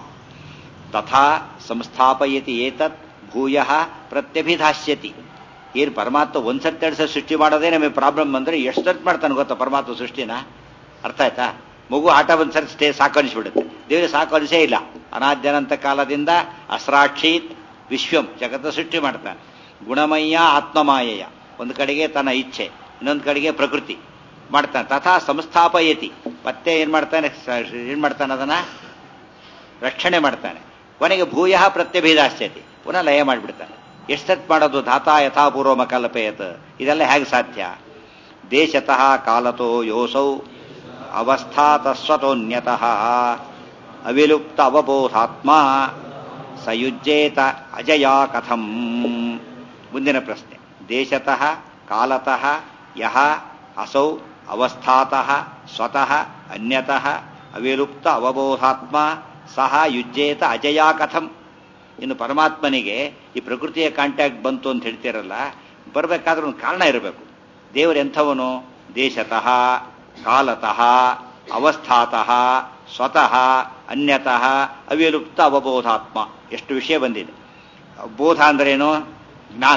ತಥಾ ಸಂಸ್ಥಾಪಯತಿ ಏತತ್ ಭೂಯ ಪ್ರತ್ಯಭಿಧಾಸ್ಯತಿ ಏನು ಪರಮಾತ್ಮ ಒಂದ್ಸರ್ತಿ ಎರಡು ಸತಿ ಸೃಷ್ಟಿ ಮಾಡೋದೇ ನಮಗೆ ಪ್ರಾಬ್ಲಮ್ ಅಂದ್ರೆ ಎಷ್ಟು ಸರ್ತಿ ಮಾಡ್ತಾನೆ ಗೊತ್ತಾ ಪರಮಾತ್ಮ ಸೃಷ್ಟಿನ ಅರ್ಥ ಆಯ್ತಾ ಮಗು ಆಟ ಒಂದ್ಸರಿ ಸ್ಟೇ ಸಾಕು ಅನಿಸ್ಬಿಡುತ್ತೆ ದೇವರಿಗೆ ಸಾಕು ಅನಿಸೇ ಇಲ್ಲ ಅನಾದ್ಯನಂತ ಕಾಲದಿಂದ ಅಸ್ರಾಕ್ಷೀತ್ ವಿಶ್ವಂ ಜಗತ್ತ ಸೃಷ್ಟಿ ಮಾಡ್ತಾನೆ ಗುಣಮಯ್ಯ ಆತ್ಮಮಾಯಯ ಒಂದು ಕಡೆಗೆ ತನ್ನ ಇಚ್ಛೆ ಇನ್ನೊಂದು ಕಡೆಗೆ ಪ್ರಕೃತಿ ಮಾಡ್ತಾನೆ ತಥಾ ಸಂಸ್ಥಾಪಯತಿ ಮತ್ತೆ ಏನ್ ಮಾಡ್ತಾನೆ ಏನ್ ಮಾಡ್ತಾನೆ ಅದನ್ನ ರಕ್ಷಣೆ ಮಾಡ್ತಾನೆ ಕೊನೆಗೆ ಭೂಯ ಪ್ರತ್ಯಭೇದಾಶ್ಚತಿ ಪುನಃ ಲಯ ಮಾಡಿಬಿಡ್ತಾನೆ ಎಷ್ಟತ್ ಮಾಡೋದು ಧಾತಾ ಯಥಾಪೂರ್ವ ಮಕಲ್ಪಯತ್ ಇದೆಲ್ಲ ಹೇಗೆ ಸಾಧ್ಯ ದೇಶತಃ ಕಾಲತೋ ಯೋಸೌ ಅವಸ್ಥಾತಸ್ವತೋನ್ಯತಃ ಅವಿಲುಪ್ತ ಅವಬೋಧಾತ್ಮ ಸಯುಜ್ಯೇತ ಅಜಯ ಕಥಂ ಮುಂದಿನ ಪ್ರಶ್ನೆ ದೇಶತಃ ಕಾಲತಃ ಯಹ ಅಸೌ ಅವಸ್ಥಾತಃ ಸ್ವತಃ ಅನ್ಯತಃ ಅವಿಲುಪ್ತ ಅವಬೋಧಾತ್ಮ ಸಹ ಯುಜ್ಯೇತ ಅಜಯ ಕಥಂ ಇನ್ನು ಪರಮಾತ್ಮನಿಗೆ ಈ ಪ್ರಕೃತಿಯ ಕಾಂಟ್ಯಾಕ್ಟ್ ಬಂತು ಅಂತ ಹೇಳ್ತಿರಲ್ಲ ಬರಬೇಕಾದ್ರೆ ಒಂದು ಕಾರಣ ಇರಬೇಕು ದೇವರು ಎಂಥವನು ದೇಶತಃ ಕಾಲತಃ ಅವಸ್ಥಾತಃ ಸ್ವತಃ ಅನ್ಯತಃ ಅವಿಲುಪ್ತ ಅವಬೋಧಾತ್ಮ ಎಷ್ಟು ವಿಷಯ ಬಂದಿದೆ ಬೋಧ ಅಂದ್ರೇನು ಜ್ಞಾನ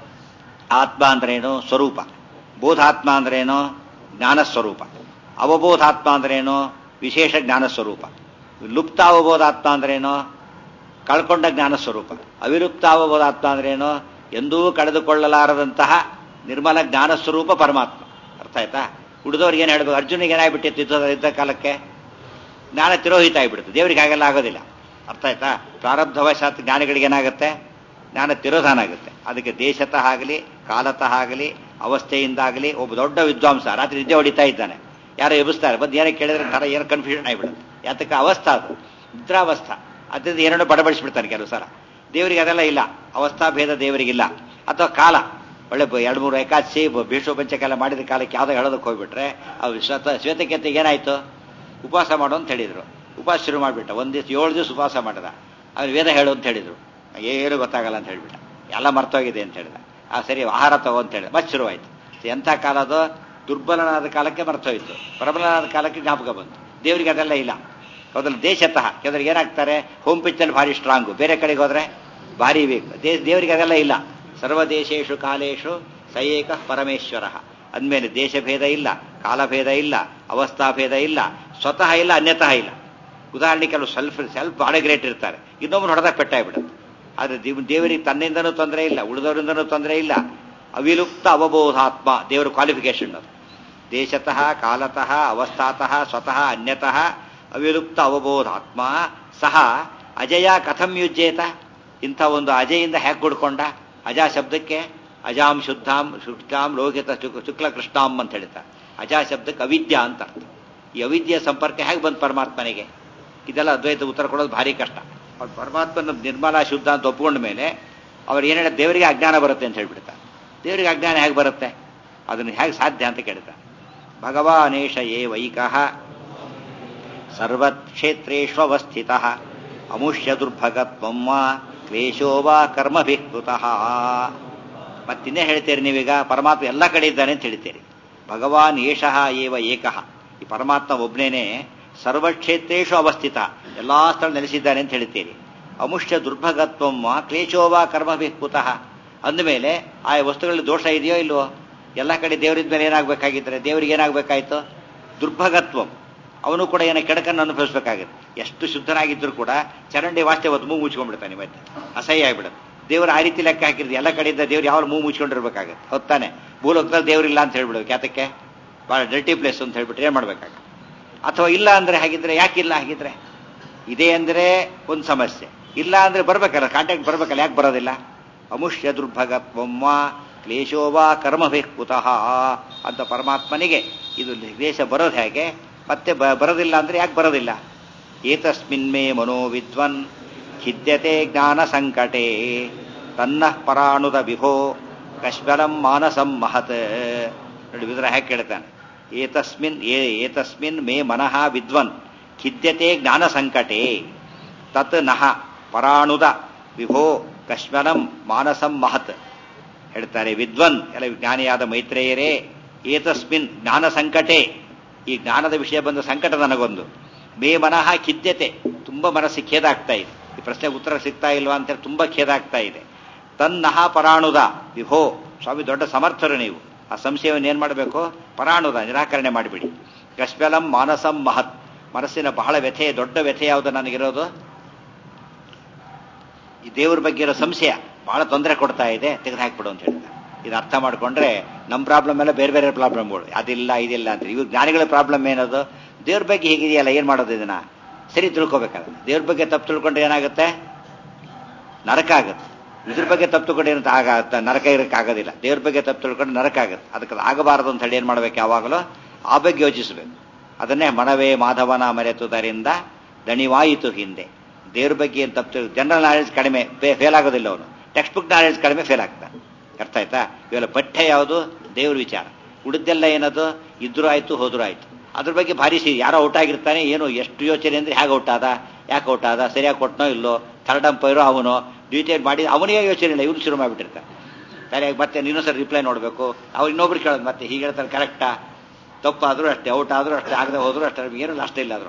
ಆತ್ಮ ಅಂದ್ರೇನು ಸ್ವರೂಪ ಬೋಧಾತ್ಮ ಅಂದ್ರೇನು ಜ್ಞಾನ ಸ್ವರೂಪ ಅವಬೋಧಾತ್ಮ ಅಂದ್ರೇನು ವಿಶೇಷ ಜ್ಞಾನ ಸ್ವರೂಪ ಲುಪ್ತ ಅವಬೋಧಾತ್ಮ ಅಂದ್ರೇನು ಕಳ್ಕೊಂಡ ಜ್ಞಾನ ಸ್ವರೂಪ ಅವಿಲುಪ್ತ ಅವಬೋಧಾತ್ಮ ಅಂದ್ರೇನು ಎಂದೂ ಕಳೆದುಕೊಳ್ಳಲಾರದಂತಹ ನಿರ್ಮಲ ಜ್ಞಾನ ಸ್ವರೂಪ ಪರಮಾತ್ಮ ಅರ್ಥ ಆಯ್ತಾ ಉಳಿದವ್ರಿಗೆ ಏನು ಹೇಳ್ಬೇಕು ಅರ್ಜುನಿಗೆ ಏನಾಗ್ಬಿಟ್ಟಿತ್ತು ಯುದ್ಧದ ಯುದ್ಧ ಕಾಲಕ್ಕೆ ಜ್ಞಾನ ತಿರೋಹಿತ ಆಗಿಬಿಡುತ್ತೆ ದೇವರಿಗೆ ಹಾಗೆಲ್ಲ ಆಗೋದಿಲ್ಲ ಅರ್ಥ ಆಯ್ತಾ ಪ್ರಾರಬ್ಧವಶಾತ್ ಜ್ಞಾನಿಗಳಿಗೆ ಏನಾಗುತ್ತೆ ಜ್ಞಾನ ತಿರೋಧಾನ ಆಗುತ್ತೆ ಅದಕ್ಕೆ ದೇಶತಃ ಆಗಲಿ ಕಾಲತಃ ಆಗಲಿ ಅವಸ್ಥೆಯಿಂದಾಗಲಿ ಒಬ್ಬ ದೊಡ್ಡ ವಿದ್ವಾಂಸ ರಾತ್ರಿ ನಿದ್ದೆ ಹೊಡಿತಾ ಇದ್ದಾನೆ ಯಾರೋ ಎಬ್ಬಿಸ್ತಾರೆ ಬಂದು ಏನೋ ಕೇಳಿದ್ರೆ ತರ ಏನೋ ಕನ್ಫ್ಯೂಷನ್ ಆಗಿಬಿಡುತ್ತೆ ಯಾತಕ್ಕೆ ಅವಸ್ಥಾ ಅದು ನಿದ್ರಾವಸ್ಥಾ ಅದರಿಂದ ಏನೇನೋ ಬಡಬಡಿಸ್ಬಿಡ್ತಾನೆ ಕೆಲವು ಸಲ ದೇವರಿಗೆ ಅದೆಲ್ಲ ಇಲ್ಲ ಅವಸ್ಥಾ ಭೇದ ದೇವರಿಗಿಲ್ಲ ಅಥವಾ ಕಾಲ ಒಳ್ಳೆ ಬ- ಎರಡು ಮೂರು ಏಕಾದಶಿ ಬ- ಭೀಷ್ಮ ಪಂಚಕಾಲ ಮಾಡಿದ ಕಾಲಕ್ಕೆ ಯಾವುದೋ ಹೇಳೋದಕ್ಕೆ ಹೋಗ್ಬಿಟ್ರೆ ಅವು ಶ್ವೇತ ಶ್ವೇತಕೆತ್ತಿಗೆ ಏನಾಯ್ತು ಉಪವಾಸ ಮಾಡು ಅಂತ ಹೇಳಿದ್ರು ಉಪವಾಸ ಶುರು ಮಾಡಿಬಿಟ್ಟ ಒಂದು ದಿವಸ ಏಳು ದಿವಸ ಉಪವಾಸ ಮಾಡಿದ ಅವ್ರು ವೇದ ಹೇಳು ಅಂತ ಹೇಳಿದ್ರು ಏನು ಗೊತ್ತಾಗಲ್ಲ ಅಂತ ಹೇಳ್ಬಿಟ್ಟ ಎಲ್ಲ ಮರ್ತೋಗಿದೆ ಅಂತ ಹೇಳಿದ ಆ ಸರಿ ಆಹಾರ ತಗೋ ಅಂತ ಹೇಳಿದ ಮತ್ತೆ ಶುರುವಾಯ್ತು ಎಂಥ ಕಾಲ ಅದು ದುರ್ಬಲನಾದ ಕಾಲಕ್ಕೆ ಮರ್ತೋಯ್ತು ಪ್ರಬಲನಾದ ಕಾಲಕ್ಕೆ ಜ್ಞಾಪಕ ಬಂತು ದೇವರಿಗೆ ಅದೆಲ್ಲ ಇಲ್ಲ ಹೌದಲ್ಲ ದೇಶತಃ ಕೆಲವ್ರಿಗೆ ಏನಾಗ್ತಾರೆ ಹೋಮ್ ಪಿಚ್ಚಲ್ಲಿ ಭಾರಿ ಸ್ಟ್ರಾಂಗು ಬೇರೆ ಕಡೆಗೆ ಹೋದ್ರೆ ಭಾರಿ ವೀಕ್ ದೇ- ದೇವರಿಗೆ ಅದೆಲ್ಲ ಇಲ್ಲ ಸರ್ವದೇಶೇಶು ಕಾಲೇಶು ಸಯೇಕ ಪರಮೇಶ್ವರ ಅಂದಮೇಲೆ ದೇಶಭೇದ ಇಲ್ಲ ಕಾಲಭೇದ ಇಲ್ಲ ಅವಸ್ಥಾಭೇದ ಇಲ್ಲ ಸ್ವತಃ ಇಲ್ಲ ಅನ್ಯತಃ ಇಲ್ಲ ಉದಾಹರಣೆ ಕೆಲವು ಸೆಲ್ಫ್ ಸೆಲ್ಫ್ ಭಾಳ ಗ್ರೇಟ್ ಇರ್ತಾರೆ ಇನ್ನೊಬ್ಬರು ಹೊಡೆದಾಗ ಪೆಟ್ಟಾಗ್ಬಿಡುತ್ತೆ ಆದರೆ ದೇವ್- ದೇವರಿಗೆ ತನ್ನಿಂದನೂ ತೊಂದರೆ ಇಲ್ಲ ಉಳಿದವರಿಂದನೂ ತೊಂದರೆ ಇಲ್ಲ ಅವಿಲುಪ್ತ ಅವಬೋಧಾತ್ಮ ದೇವರ ಕ್ವಾಲಿಫಿಕೇಶನ್ ಅದು ದೇಶತಃ ಕಾಲತಃ ಅವಸ್ಥಾತಃ ಸ್ವತಃ ಅನ್ಯತಃ ಅವಿಲುಪ್ತ ಅವಬೋಧಾತ್ಮ ಸಹ ಅಜಯ ಕಥಂ ಯುಜ್ಯೇತ ಇಂಥ ಒಂದು ಅಜಯಿಂದ ಹೇಗೆ ಕುಡ್ಕೊಂಡ ಅಜ ಶಬ್ದಕ್ಕೆ ಅಜಾಂ ಶುದ್ಧಾಂ ಶುದ್ಧಾಂ ಲೋಹಿತ ಶುಕ್- ಶುಕ್ಲ ಕೃಷ್ಣಾಂ ಅಂತ ಹೇಳ್ತಾರೆ ಅಜಾ ಶಬ್ದಕ್ಕೆ ಅವಿದ್ಯಾ ಅಂತ ಅರ್ಥ ಈ ಅವಿದ್ಯೆಯ ಸಂಪರ್ಕ ಹೇಗೆ ಬಂತು ಪರಮಾತ್ಮನಿಗೆ ಇದೆಲ್ಲ ಅದ್ವೈತ ಉತ್ತರ ಕೊಡೋದು ಭಾರಿ ಕಷ್ಟ ಅವ್ರು ಪರಮಾತ್ಮನ ನಿರ್ಮಲ ಶುದ್ಧ ಅಂತ ಒಪ್ಕೊಂಡ ಮೇಲೆ ಅವ್ರು ಏನು ಹೇಳ ದೇವರಿಗೆ ಅಜ್ಞಾನ ಬರುತ್ತೆ ಅಂತ ಹೇಳ್ಬಿಡ್ತಾರೆ ದೇವರಿಗೆ ಅಜ್ಞಾನ ಹೇಗೆ ಬರುತ್ತೆ ಅದನ್ನು ಹೇಗೆ ಸಾಧ್ಯ ಅಂತ ಕೇಳ್ತಾರೆ ಭಗವಾನೇಶ ಏ ವೈಕಃ ಸರ್ವಕ್ಷೇತ್ರೇಷ್ವಸ್ಥಿತ ಅಮುಷ್ಯ ದುರ್ಭಗತ್ವಂ ವಾ ಕ್ಲೇಶೋ ವಾ ಕರ್ಮಭಿಃ ಕೃತಃ ಮತ್ತಿನ್ನೇ ಹೇಳ್ತೀರಿ ನೀವೀಗ ಪರಮಾತ್ಮ ಎಲ್ಲ ಕಡೆ ಇದ್ದಾನೆ ಅಂತ ಹೇಳ್ತೀರಿ ಭಗವಾನ್ ಏಷಃ ಏವ ಏಕಃ ಈ ಪರಮಾತ್ಮ ಒಬ್ಬನೇನೆ ಸರ್ವಕ್ಷೇತ್ರೇಶು ಅವಸ್ಥಿತ ಎಲ್ಲಾ ಸ್ಥಳ ನೆಲೆಸಿದ್ದಾನೆ ಅಂತ ಹೇಳ್ತೀರಿ ಅಮುಷ್ಯ ದುರ್ಭಗತ್ವಂ ವಾ ಕ್ಲೇಶೋ ವಾ ಕರ್ಮಭಿಃ ಕುತಃ ಅಂದಮೇಲೆ ಆ ವಸ್ತುಗಳಲ್ಲಿ ದೋಷ ಇದೆಯೋ ಇಲ್ವೋ ಎಲ್ಲ ಕಡೆ ದೇವರಿದ್ದ ಮೇಲೆ ಏನಾಗಬೇಕಾಗಿದ್ರೆ ದೇವರಿಗೆ ಏನಾಗಬೇಕಾಯ್ತು ದುರ್ಭಗತ್ವಂ ಅವನು ಕೂಡ ಏನೋ ಕೆಡಕನ್ನು ಅನುಭವಿಸಬೇಕಾಗುತ್ತೆ ಎಷ್ಟು ಶುದ್ಧನಾಗಿದ್ದರೂ ಕೂಡ ಚರಂಡಿ ವಾಸ್ತೆ ಹೊತ್ತು ಮೂಗು ಮುಚ್ಕೊಂಡ್ಬಿಡ್ತಾನೆ ಮತ್ತೆ ಅಸಹ್ಯ ಆಗ್ಬಿಡುತ್ತೆ ದೇವರು ಆ ರೀತಿ ಲೆಕ್ಕ ಹಾಕಿದ್ರೆ ಎಲ್ಲ ಕಡೆಯಿಂದ ದೇವ್ರು ಯಾವ ಮೂಗು ಮುಚ್ಕೊಂಡಿರ್ಬೇಕಾಗತ್ತೆ ಹೊತ್ತಾನೆ ಭೂಲೋಕದಲ್ಲಿ ದೇವರಿಲ್ಲ ಅಂತ ಹೇಳ್ಬಿಡ್ಬೇಕು ಯಾತಕ್ಕೆ ಭಾಳ ಡರ್ಟಿ ಪ್ಲೇಸ್ ಅಂತ ಹೇಳ್ಬಿಟ್ರೆ ಏನು ಮಾಡ್ಬೇಕಾಗತ್ತೆ ಅಥವಾ ಇಲ್ಲ ಅಂದ್ರೆ ಹಾಗಿದ್ರೆ ಯಾಕಿಲ್ಲ ಹಾಗಿದ್ರೆ ಇದೆ ಅಂದ್ರೆ ಒಂದು ಸಮಸ್ಯೆ ಇಲ್ಲ ಅಂದ್ರೆ ಬರ್ಬೇಕಲ್ಲ ಕಾಂಟ್ಯಾಕ್ಟ್ ಬರ್ಬೇಕಲ್ಲ ಯಾಕೆ ಬರೋದಿಲ್ಲ ಅಮುಷ್ಯ ದುರ್ಭಗತ್ವಮ್ಮ ಕ್ಲೇಶೋವಾ ಕರ್ಮಭಿಃ ಕುತಃ ಅಂತ ಪರಮಾತ್ಮನಿಗೆ ಇದು ಕ್ಲೇಶ ಬರೋದು ಹೇಗೆ ಮತ್ತೆ ಬ- ಬರೋದಿಲ್ಲ ಅಂದ್ರೆ ಯಾಕೆ ಬರೋದಿಲ್ಲ ಏತಸ್ಮಿನ್ಮೇ ಮನೋವಿದ್ವನ್ ಖಿದ್ಯತೆ ಜ್ಞಾನ ಸಂಕಟೆ ತನ್ನ ಪರಾಣುದ ವಿಭೋ ಕಶ್ಮಲಂ ಮಾನಸಂ ಮಹತ್ ನೋಡಿ ವಿದುರ ಹೇಗೆ ಕೇಳ್ತಾನೆ ಏತಸ್ಮಿನ್ ಏ ಏತಸ್ಮಿನ್ ಮೇ ಮನಃ ವಿದ್ವನ್ ಖಿದ್ಯತೆ ಜ್ಞಾನ ಸಂಕಟೆ ತತ್ ನಹ ಪರಾಣುದ ವಿಭೋ ಕಶ್ಮಲಂ ಮಾನಸಂ ಮಹತ್ ಹೇಳ್ತಾರೆ ವಿದ್ವನ್ ಎಲ್ಲ ಜ್ಞಾನಿಯಾದ ಮೈತ್ರೇಯರೇ ಏತಸ್ಮಿನ್ ಜ್ಞಾನ ಸಂಕಟೆ ಈ ಜ್ಞಾನದ ವಿಷಯ ಬಂದ ಸಂಕಟ ನನಗೊಂದು ಮೇ ಮನಃ ಖಿದ್ಯತೆ ತುಂಬಾ ಮನಸ್ಸು ಖೇದ ಆಗ್ತಾ ಇದೆ ಈ ಪ್ರಶ್ನೆಗೆ ಉತ್ತರ ಸಿಗ್ತಾ ಇಲ್ವಾ ಅಂತೇಳಿ ತುಂಬಾ ಖೇದ ಆಗ್ತಾ ಇದೆ ತನ್ನಹ ಪರಾಣುದ ವಿಭೋ ಸ್ವಾಮಿ ದೊಡ್ಡ ಸಮರ್ಥರು ನೀವು ಆ ಸಂಶಯವನ್ನು ಏನ್ ಮಾಡಬೇಕು ಪರಾಣುದ ನಿರಾಕರಣೆ ಮಾಡಿಬಿಡಿ ಕಶ್ಮಲಂ ಮಾನಸಂ ಮಹತ್ ಮನಸ್ಸಿನ ಬಹಳ ವ್ಯಥೆ ದೊಡ್ಡ ವ್ಯಥೆ ಯಾವುದು ನನಗಿರೋದು ಈ ದೇವ್ರ ಬಗ್ಗೆ ಇರೋ ಸಂಶಯ ಬಹಳ ತೊಂದರೆ ಕೊಡ್ತಾ ಇದೆ ತೆಗೆದು ಹಾಕ್ಬಿಡು ಅಂತ ಹೇಳ್ತಾರೆ ಇದು ಅರ್ಥ ಮಾಡ್ಕೊಂಡ್ರೆ ನಮ್ಮ ಪ್ರಾಬ್ಲಮ್ ಎಲ್ಲ ಬೇರೆ ಬೇರೆ ಪ್ರಾಬ್ಲಮ್ಗಳು ಅದಿಲ್ಲ ಇದಿಲ್ಲ ಅಂತ ಇವು ಜ್ಞಾನಿಗಳ ಪ್ರಾಬ್ಲಮ್ ಏನದು ದೇವ್ರ ಬಗ್ಗೆ ಹೇಗಿದೆಯಲ್ಲ ಏನ್ ಮಾಡೋದು ಇದನ್ನ ಸರಿ ತಿಳ್ಕೊಬೇಕಾಗುತ್ತೆ ದೇವ್ರ ಬಗ್ಗೆ ತಪ್ಪು ತಿಳ್ಕೊಂಡ್ರೆ ಏನಾಗುತ್ತೆ ನರಕ ಆಗುತ್ತೆ ಇದ್ರ ಬಗ್ಗೆ ತಪ್ಪು ತಿಳ್ಕೊಂಡು ಏನಂತ ಆಗ ನರಕ ಇರಕ್ಕೆ ಆಗೋದಿಲ್ಲ ದೇವ್ರ ಬಗ್ಗೆ ತಪ್ಪು ತಿಳ್ಕೊಂಡು ನರಕ ಆಗುತ್ತೆ ಅದಕ್ಕೆ ಅದು ಆಗಬಾರದು ಅಂತ ಹೇಳಿ ಏನ್ ಮಾಡ್ಬೇಕು ಯಾವಾಗಲೂ ಆ ಬಗ್ಗೆ ಯೋಚಿಸಬೇಕು ಅದನ್ನೇ ಮನವೇ ಮಾಧವನ ಮರೆತುದರಿಂದ ದಣಿವಾಯಿತು ಹಿಂದೆ ದೇವ್ರ ಬಗ್ಗೆ ಏನು ತಪ್ಪು ಜನರಲ್ ನಾಲೆಡ್ಜ್ ಕಡಿಮೆ ಫೇಲ್ ಆಗೋದಿಲ್ಲ ಅವನು ಟೆಕ್ಸ್ಟ್ ಬುಕ್ ನಾಲೆಡ್ಜ್ ಕಡಿಮೆ ಫೇಲ್ ಆಗ್ತಾನೆ ಅರ್ಥ ಆಯ್ತಾ ಇವೆಲ್ಲ ಪಠ್ಯ ಯಾವುದು ದೇವ್ರ ವಿಚಾರ ಉಳಿದೆಲ್ಲ ಏನದು ಇದ್ರೂ ಆಯ್ತು ಹೋದ್ರೂ ಆಯ್ತು ಅದ್ರ ಬಗ್ಗೆ ಭಾರಿ ಸಿ ಯಾರೋ ಔಟ್ ಆಗಿರ್ತಾನೆ ಏನು ಎಷ್ಟು ಯೋಚನೆ ಅಂದ್ರೆ ಹೇಗೆ ಔಟ್ ಆದ ಯಾಕೆ ಔಟ್ ಆದ ಸರಿಯಾಗಿ ಕೊಟ್ಟನೋ ಇಲ್ಲೋ ಥರ್ಡ್ ಅಂಪೈರೋ ಅವನು ಡ್ಯೂಟಿ ಮಾಡಿ ಅವನಿಗೆ ಯೋಚನೆ ಇಲ್ಲ ಇವ್ನು ಶುರು ಮಾಡಿಬಿಟ್ಟಿರ್ತಾನೆ ಸರಿಯಾಗಿ ಮತ್ತೆ ಇನ್ನೊಂದ್ಸರಿ ರಿಪ್ಲೈ ನೋಡಬೇಕು ಅವ್ರು ಇನ್ನೊಬ್ರು ಕೇಳೋದು ಮತ್ತೆ ಹೀಗೆ ಹೇಳ್ತಾರೆ ಕರೆಕ್ಟಾ ತಪ್ಪಾದ್ರೂ ಅಷ್ಟೇ ಔಟ್ ಆದ್ರೂ ಅಷ್ಟೇ ಆಗದೆ ಹೋದ್ರು ಅಷ್ಟೇ ಏನು ಅಷ್ಟೇ ಇಲ್ಲ ಅದ್ರೊಳಗೆ